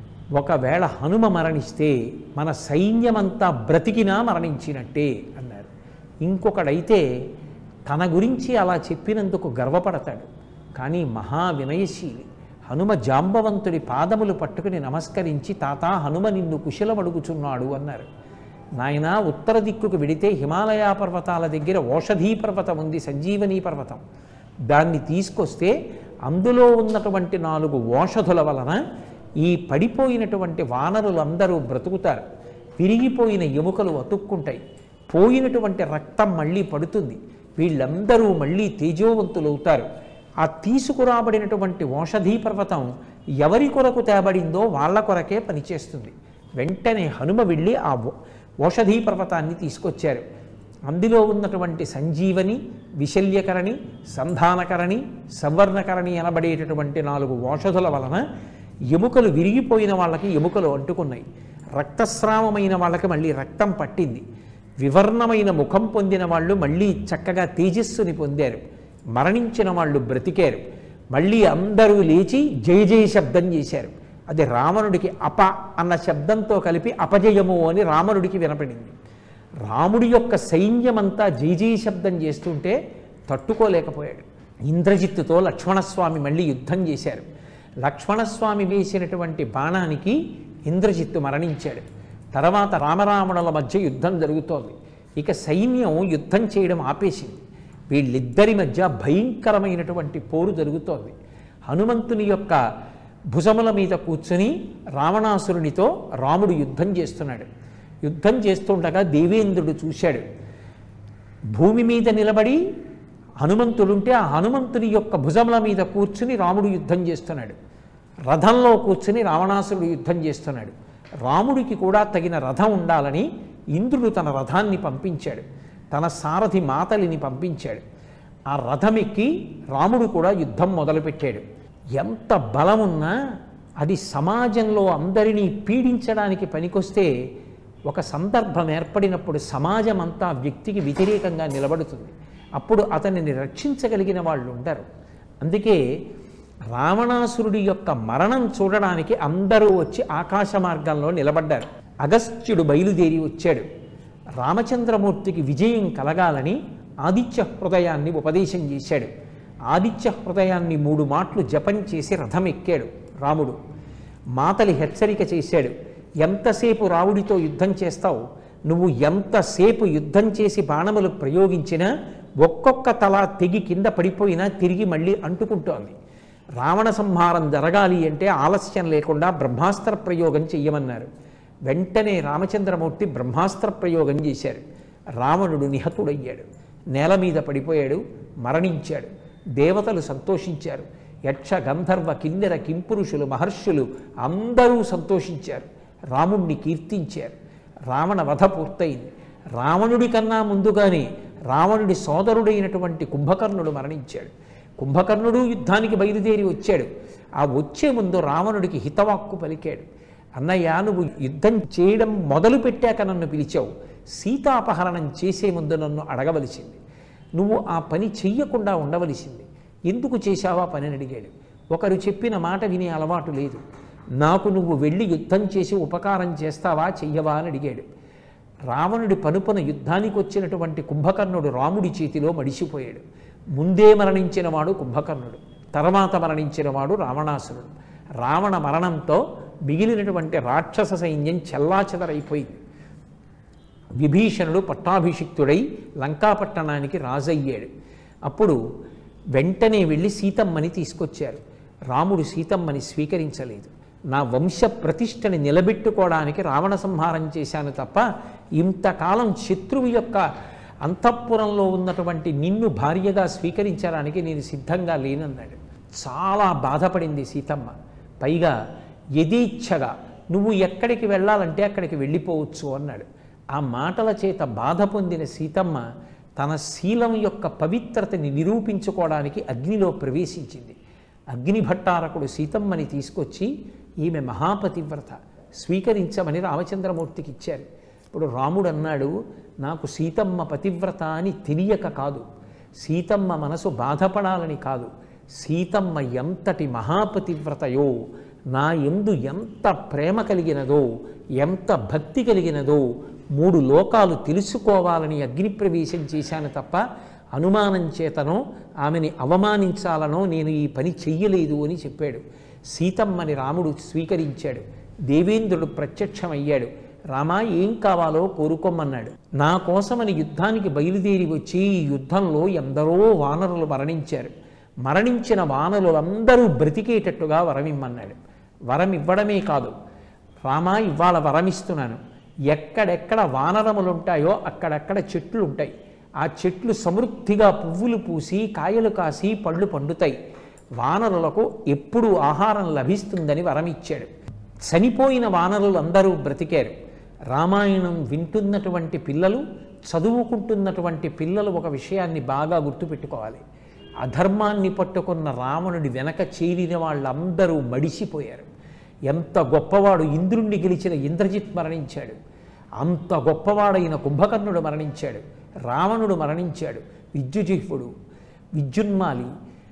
ఒకవేళ హనుమ మరణిస్తే మన సైన్యమంతా బ్రతికినా మరణించినట్టే అన్నారు ఇంకొకడైతే తన గురించి అలా చెప్పినందుకు గర్వపడతాడు కానీ మహా వినయశీలి హనుమ జాంబవంతుడి పాదములు పట్టుకుని నమస్కరించి తాత హనుమ నిన్ను కుశలమడుగుచున్నాడు అన్నారు నాయన ఉత్తర దిక్కుకు వెడితే హిమాలయ పర్వతాల దగ్గర ఓషధీ పర్వతం ఉంది సంజీవనీ పర్వతం దాన్ని తీసుకొస్తే అందులో ఉన్నటువంటి నాలుగు ఓషధుల వలన ఈ పడిపోయినటువంటి వానరులందరూ బ్రతుకుతారు విరిగిపోయిన ఎముకలు అతుక్కుంటాయి పోయినటువంటి రక్తం మళ్ళీ పడుతుంది వీళ్ళందరూ మళ్ళీ తేజోవంతులవుతారు ఆ తీసుకురాబడినటువంటి ఓషధీ పర్వతం ఎవరి కొరకు తేబడిందో వాళ్ళ కొరకే పనిచేస్తుంది వెంటనే హనుమ వెళ్ళి ఆ ఓ- ఓషధీ పర్వతాన్ని తీసుకొచ్చారు అందులో ఉన్నటువంటి సంజీవని విశల్యకరణి సంధానకరణి సంవర్ణకరణి అనబడేటటువంటి నాలుగు ఓషధుల వలన ఎముకలు విరిగిపోయిన వాళ్ళకి ఎముకలు అంటుకున్నాయి రక్తస్రావమైన వాళ్ళకి మళ్ళీ రక్తం పట్టింది వివర్ణమైన ముఖం పొందిన వాళ్ళు మళ్ళీ చక్కగా తేజస్సుని పొందారు మరణించిన వాళ్ళు బ్రతికారు మళ్ళీ అందరూ లేచి జయ జయ శబ్దం చేశారు అది రావణుడికి అప అన్న శబ్దంతో కలిపి అపజయము అని రావణుడికి వినపడింది రాముడి యొక్క సైన్యమంతా జయ జయ శబ్దం చేస్తుంటే తట్టుకోలేకపోయాడు ఇంద్రజిత్తుతో లక్ష్మణస్వామి మళ్ళీ యుద్ధం చేశారు లక్ష్మణస్వామి వేసినటువంటి బాణానికి ఇంద్రజిత్తు మరణించాడు తర్వాత రామరావణుల మధ్య యుద్ధం జరుగుతోంది ఇక సైన్యం యుద్ధం చేయడం ఆపేసింది వీళ్ళిద్దరి మధ్య భయంకరమైనటువంటి పోరు జరుగుతోంది హనుమంతుని యొక్క భుజముల మీద కూర్చుని రావణాసురునితో రాముడు యుద్ధం చేస్తున్నాడు యుద్ధం చేస్తుండగా దేవేంద్రుడు చూశాడు భూమి మీద నిలబడి హనుమంతుడుంటే ఆ హనుమంతుని యొక్క భుజముల మీద కూర్చుని రాముడు యుద్ధం చేస్తున్నాడు రథంలో కూర్చుని రావణాసురుడు యుద్ధం చేస్తున్నాడు రాముడికి కూడా తగిన రథం ఉండాలని ఇంద్రుడు తన రథాన్ని పంపించాడు తన సారథి మాతలిని పంపించాడు ఆ రథమెక్కి రాముడు కూడా యుద్ధం మొదలుపెట్టాడు ఎంత బలమున్నా అది సమాజంలో అందరినీ పీడించడానికి పనికొస్తే ఒక సందర్భం ఏర్పడినప్పుడు సమాజం అంతా వ్యక్తికి వ్యతిరేకంగా నిలబడుతుంది అప్పుడు అతనిని రక్షించగలిగిన వాళ్ళు ఉండరు అందుకే రావణాసురుడి యొక్క మరణం చూడడానికి అందరూ వచ్చి ఆకాశ మార్గంలో నిలబడ్డారు అగస్త్యుడు బయలుదేరి వచ్చాడు రామచంద్రమూర్తికి విజయం కలగాలని ఆదిత్య హృదయాన్ని ఉపదేశం చేశాడు ఆదిత్య హృదయాన్ని మూడు మాటలు జపం చేసి రథం ఎక్కాడు రాముడు మాతలి హెచ్చరిక చేశాడు ఎంతసేపు రావుడితో యుద్ధం చేస్తావు నువ్వు ఎంతసేపు యుద్ధం చేసి బాణములు ప్రయోగించినా ఒక్కొక్క తల తెగి కింద పడిపోయినా తిరిగి మళ్ళీ అంటుకుంటోంది రావణ సంహారం జరగాలి అంటే ఆలస్యం లేకుండా బ్రహ్మాస్త్ర ప్రయోగం చెయ్యమన్నారు వెంటనే రామచంద్రమూర్తి బ్రహ్మాస్త్ర ప్రయోగం చేశారు రావణుడు నిహతుడయ్యాడు నేల మీద పడిపోయాడు మరణించాడు దేవతలు సంతోషించారు యక్ష గంధర్వ కిన్నెర కింపురుషులు మహర్షులు అందరూ సంతోషించారు రాముణ్ణి కీర్తించారు రావణ వధ పూర్తయింది రావణుడి కన్నా ముందుగానే రావణుడి సోదరుడైనటువంటి కుంభకర్ణుడు మరణించాడు కుంభకర్ణుడు యుద్ధానికి బయలుదేరి వచ్చాడు ఆ వచ్చే ముందు రావణుడికి హితవాక్కు పలికాడు అన్నయ్య నువ్వు యుద్ధం చేయడం మొదలు పెట్టాక నన్ను పిలిచావు సీతాపహరణం చేసే ముందు నన్ను అడగవలసింది నువ్వు ఆ పని చెయ్యకుండా ఉండవలసింది ఎందుకు చేశావా పని అని అడిగాడు ఒకరు చెప్పిన మాట వినే అలవాటు లేదు నాకు నువ్వు వెళ్ళి యుద్ధం చేసి ఉపకారం చేస్తావా చెయ్యవా అని అడిగాడు రావణుడి పనుపన యుద్ధానికి వచ్చినటువంటి కుంభకర్ణుడు రాముడి చేతిలో మడిసిపోయాడు ముందే మరణించిన వాడు కుంభకర్ణుడు తర్వాత మరణించిన వాడు రావణాసురుడు రావణ మరణంతో మిగిలినటువంటి రాక్షస సైన్యం చెల్లాచెదరైపోయింది విభీషణుడు పట్టాభిషిక్తుడై లంకాపట్టణానికి రాజయ్యాడు అప్పుడు వెంటనే వెళ్ళి సీతమ్మని తీసుకొచ్చారు రాముడు సీతమ్మని స్వీకరించలేదు నా వంశ ప్రతిష్టని నిలబెట్టుకోవడానికి రావణ సంహారం చేశాను తప్ప ఇంతకాలం శత్రువు యొక్క అంతఃపురంలో ఉన్నటువంటి నిన్ను భార్యగా స్వీకరించడానికి నేను సిద్ధంగా లేనన్నాడు చాలా బాధపడింది సీతమ్మ పైగా యథేచ్ఛగా నువ్వు ఎక్కడికి వెళ్ళాలంటే అక్కడికి వెళ్ళిపోవచ్చు అన్నాడు ఆ మాటల చేత బాధ పొందిన సీతమ్మ తన శీలం యొక్క పవిత్రతని నిరూపించుకోవడానికి అగ్నిలో ప్రవేశించింది అగ్నిభట్టారకుడు సీతమ్మని తీసుకొచ్చి ఈమె మహాపతివ్రత స్వీకరించమని రామచంద్రమూర్తికి ఇచ్చారు ఇప్పుడు రాముడు అన్నాడు నాకు సీతమ్మ పతివ్రత అని తెలియక కాదు సీతమ్మ మనసు బాధపడాలని కాదు సీతమ్మ ఎంతటి మహాపతివ్రతయో నా ఎందు ఎంత ప్రేమ కలిగినదో ఎంత భక్తి కలిగినదో మూడు లోకాలు తెలుసుకోవాలని అగ్నిప్రవేశం చేశాను తప్ప అనుమానం చేతనో ఆమెని అవమానించాలనో నేను ఈ పని చెయ్యలేదు అని చెప్పాడు సీతమ్మని రాముడు స్వీకరించాడు దేవేంద్రుడు ప్రత్యక్షమయ్యాడు రామా ఏం కావాలో కోరుకోమన్నాడు నా కోసమని యుద్ధానికి బయలుదేరి వచ్చి ఈ యుద్ధంలో ఎందరో వానరులు మరణించారు మరణించిన వానరులందరూ బ్రతికేటట్టుగా వరమిమ్మన్నాడు వరం ఇవ్వడమే కాదు రామా ఇవాళ వరమిస్తున్నాను ఎక్కడెక్కడ వానరములు ఉంటాయో అక్కడక్కడ చెట్లు ఉంటాయి ఆ చెట్లు సమృద్ధిగా పువ్వులు పూసి కాయలు కాసి పళ్ళు పండుతాయి వానరులకు ఎప్పుడు ఆహారం లభిస్తుందని వరమిచ్చాడు చనిపోయిన వానరులు అందరూ బ్రతికారు రామాయణం వింటున్నటువంటి పిల్లలు చదువుకుంటున్నటువంటి పిల్లలు ఒక విషయాన్ని బాగా గుర్తుపెట్టుకోవాలి అధర్మాన్ని పట్టుకున్న రావణుడి వెనక చేరిన వాళ్ళందరూ మడిసిపోయారు ఎంత గొప్పవాడు ఇంద్రుణ్ణి గెలిచిన ఇంద్రజిత్ మరణించాడు అంత గొప్పవాడైన కుంభకర్ణుడు మరణించాడు రావణుడు మరణించాడు విద్యుజిహ్వుడు విద్యున్మాలి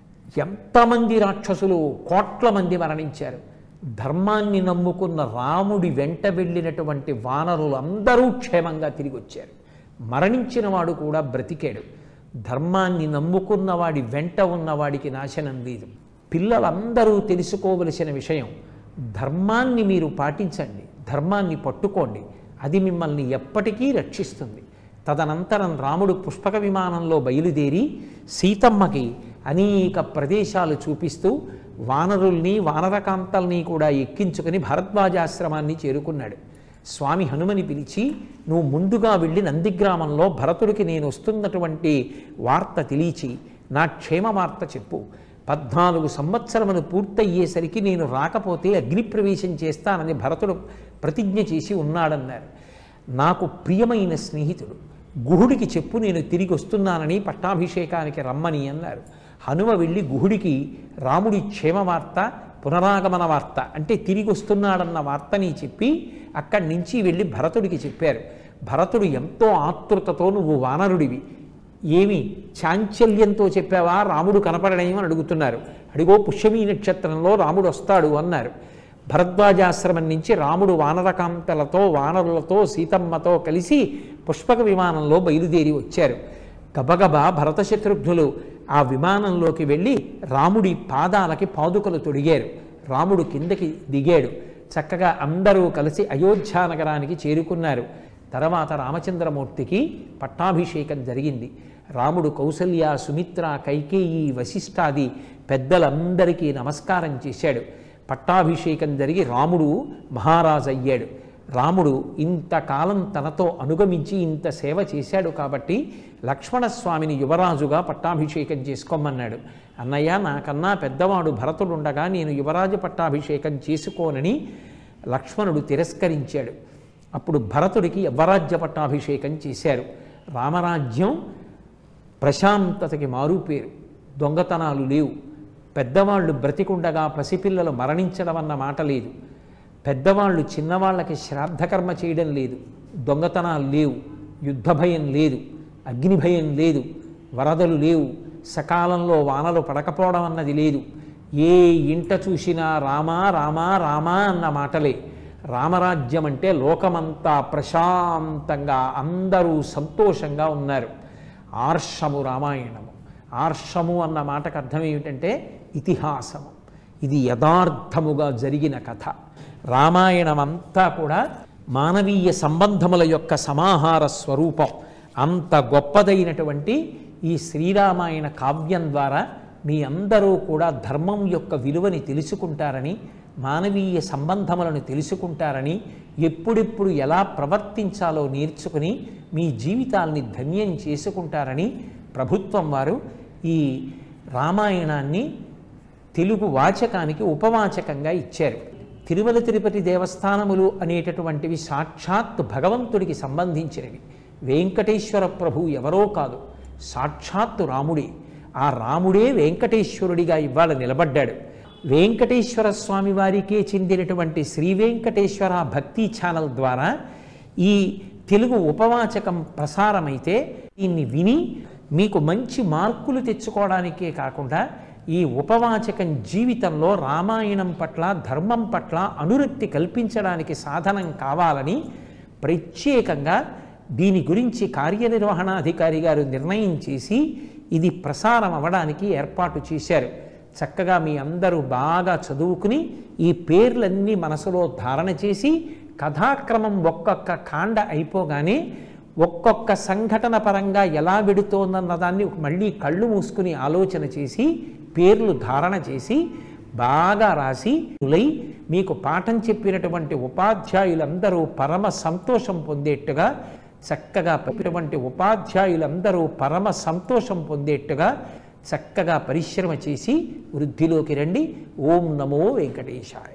ఎంతమంది రాక్షసులు కోట్ల మంది మరణించారు ధర్మాన్ని నమ్ముకున్న రాముడి వెంట వెళ్ళినటువంటి వానరులు అందరూ క్షేమంగా తిరిగి వచ్చారు మరణించిన వాడు కూడా బ్రతికాడు ధర్మాన్ని నమ్ముకున్న వాడి వెంట ఉన్నవాడికి నాశనం లేదు పిల్లలందరూ తెలుసుకోవలసిన విషయం ధర్మాన్ని మీరు పాటించండి ధర్మాన్ని పట్టుకోండి అది మిమ్మల్ని ఎప్పటికీ రక్షిస్తుంది తదనంతరం రాముడు పుష్పక విమానంలో బయలుదేరి సీతమ్మకి అనేక ప్రదేశాలు చూపిస్తూ వానరుల్ని వానరకాంతల్ని కూడా ఎక్కించుకుని భరద్వాజాశ్రమాన్ని చేరుకున్నాడు స్వామి హనుమని పిలిచి నువ్వు ముందుగా వెళ్ళి నందిగ్రామంలో భరతుడికి నేను వస్తున్నటువంటి వార్త తెలియచి నా క్షేమ వార్త చెప్పు పద్నాలుగు సంవత్సరములు పూర్తయ్యేసరికి నేను రాకపోతే అగ్నిప్రవేశం చేస్తానని భరతుడు ప్రతిజ్ఞ చేసి ఉన్నాడన్నారు నాకు ప్రియమైన స్నేహితుడు గుహుడికి చెప్పు నేను తిరిగి వస్తున్నానని పట్టాభిషేకానికి రమ్మని అన్నారు హనుమ వెళ్ళి గుహుడికి రాముడి క్షేమ వార్త పునరాగమన వార్త అంటే తిరిగి వస్తున్నాడన్న వార్తని చెప్పి అక్కడి నుంచి వెళ్ళి భరతుడికి చెప్పారు భరతుడు ఎంతో ఆతృతతో నువ్వు వానరుడివి ఏమి చాంచల్యంతో చెప్పావా రాముడు కనపడడేమో అని అడుగుతున్నారు అడిగో పుష్యమీ నక్షత్రంలో రాముడు వస్తాడు అన్నారు భరద్వాజాశ్రమం నుంచి రాముడు వానరకాంతలతో వానరులతో సీతమ్మతో కలిసి పుష్పక విమానంలో బయలుదేరి వచ్చారు గబగబా భరత శత్రుఘ్నులు ఆ విమానంలోకి వెళ్ళి రాముడి పాదాలకి పాదుకలు తొడిగారు రాముడు కిందకి దిగాడు చక్కగా అందరూ కలిసి అయోధ్య నగరానికి చేరుకున్నారు తర్వాత రామచంద్రమూర్తికి పట్టాభిషేకం జరిగింది రాముడు కౌసల్య సుమిత్ర కైకేయి వశిష్ఠాది పెద్దలందరికీ నమస్కారం చేశాడు పట్టాభిషేకం జరిగి రాముడు మహారాజు అయ్యాడు రాముడు ఇంతకాలం తనతో అనుగమించి ఇంత సేవ చేశాడు కాబట్టి లక్ష్మణస్వామిని యువరాజుగా పట్టాభిషేకం చేసుకోమన్నాడు అన్నయ్య నాకన్నా పెద్దవాడు భరతుడుండగా నేను యువరాజు పట్టాభిషేకం చేసుకోనని లక్ష్మణుడు తిరస్కరించాడు అప్పుడు భరతుడికి యవ్వరాజ్య పట్టాభిషేకం చేశారు రామరాజ్యం ప్రశాంతతకి మారుపేరు దొంగతనాలు లేవు పెద్దవాళ్ళు బ్రతికుండగా పసిపిల్లలు మరణించడం అన్న మాట లేదు పెద్దవాళ్ళు చిన్నవాళ్ళకి శ్రాద్ధకర్మ చేయడం లేదు దొంగతనాలు లేవు యుద్ధ భయం లేదు అగ్ని భయం లేదు వరదలు లేవు సకాలంలో వానలు పడకపోవడం అన్నది లేదు ఏ ఇంట చూసినా రామా రామా రామా అన్న మాటలే రామరాజ్యం అంటే లోకమంతా ప్రశాంతంగా అందరూ సంతోషంగా ఉన్నారు ఆర్షము రామాయణము ఆర్షము అన్న మాటకు అర్థం ఏమిటంటే ఇతిహాసము ఇది యథార్థముగా జరిగిన కథ రామాయణం అంతా కూడా మానవీయ సంబంధముల యొక్క సమాహార స్వరూపం అంత గొప్పదైనటువంటి ఈ శ్రీరామాయణ కావ్యం ద్వారా మీ అందరూ కూడా ధర్మం యొక్క విలువని తెలుసుకుంటారని మానవీయ సంబంధములను తెలుసుకుంటారని ఎప్పుడెప్పుడు ఎలా ప్రవర్తించాలో నేర్చుకుని మీ జీవితాల్ని ధన్యం చేసుకుంటారని ప్రభుత్వం వారు ఈ రామాయణాన్ని తెలుగు వాచకానికి ఉపవాచకంగా ఇచ్చారు తిరుమల తిరుపతి దేవస్థానములు అనేటటువంటివి సాక్షాత్ భగవంతుడికి సంబంధించినవి వెంకటేశ్వర ప్రభు ఎవరో కాదు సాక్షాత్తు రాముడే ఆ రాముడే వెంకటేశ్వరుడిగా ఇవాళ నిలబడ్డాడు వెంకటేశ్వర స్వామి వారికే చెందినటువంటి శ్రీ వెంకటేశ్వర భక్తి ఛానల్ ద్వారా ఈ తెలుగు ఉపవాచకం ప్రసారమైతే దీన్ని విని మీకు మంచి మార్కులు తెచ్చుకోవడానికే కాకుండా ఈ ఉపవాచకం జీవితంలో రామాయణం పట్ల ధర్మం పట్ల అనురక్తి కల్పించడానికి సాధనం కావాలని ప్రత్యేకంగా దీని గురించి కార్యనిర్వహణాధికారి గారు నిర్ణయం చేసి ఇది ప్రసారం అవ్వడానికి ఏర్పాటు చేశారు చక్కగా మీ అందరూ బాగా చదువుకుని ఈ పేర్లన్నీ మనసులో ధారణ చేసి కథాక్రమం ఒక్కొక్క కాండ అయిపోగానే ఒక్కొక్క సంఘటన పరంగా ఎలా వెడుతోందన్న దాన్ని మళ్ళీ కళ్ళు మూసుకుని ఆలోచన చేసి పేర్లు ధారణ చేసి బాగా రాసి లై మీకు పాఠం చెప్పినటువంటి ఉపాధ్యాయులందరూ పరమ సంతోషం పొందేట్టుగా చక్కగా చెప్పినటువంటి ఉపాధ్యాయులందరూ పరమ సంతోషం పొందేట్టుగా చక్కగా పరిశ్రమ చేసి వృద్ధిలోకి రండి ఓం నమో వెంకటేశాయ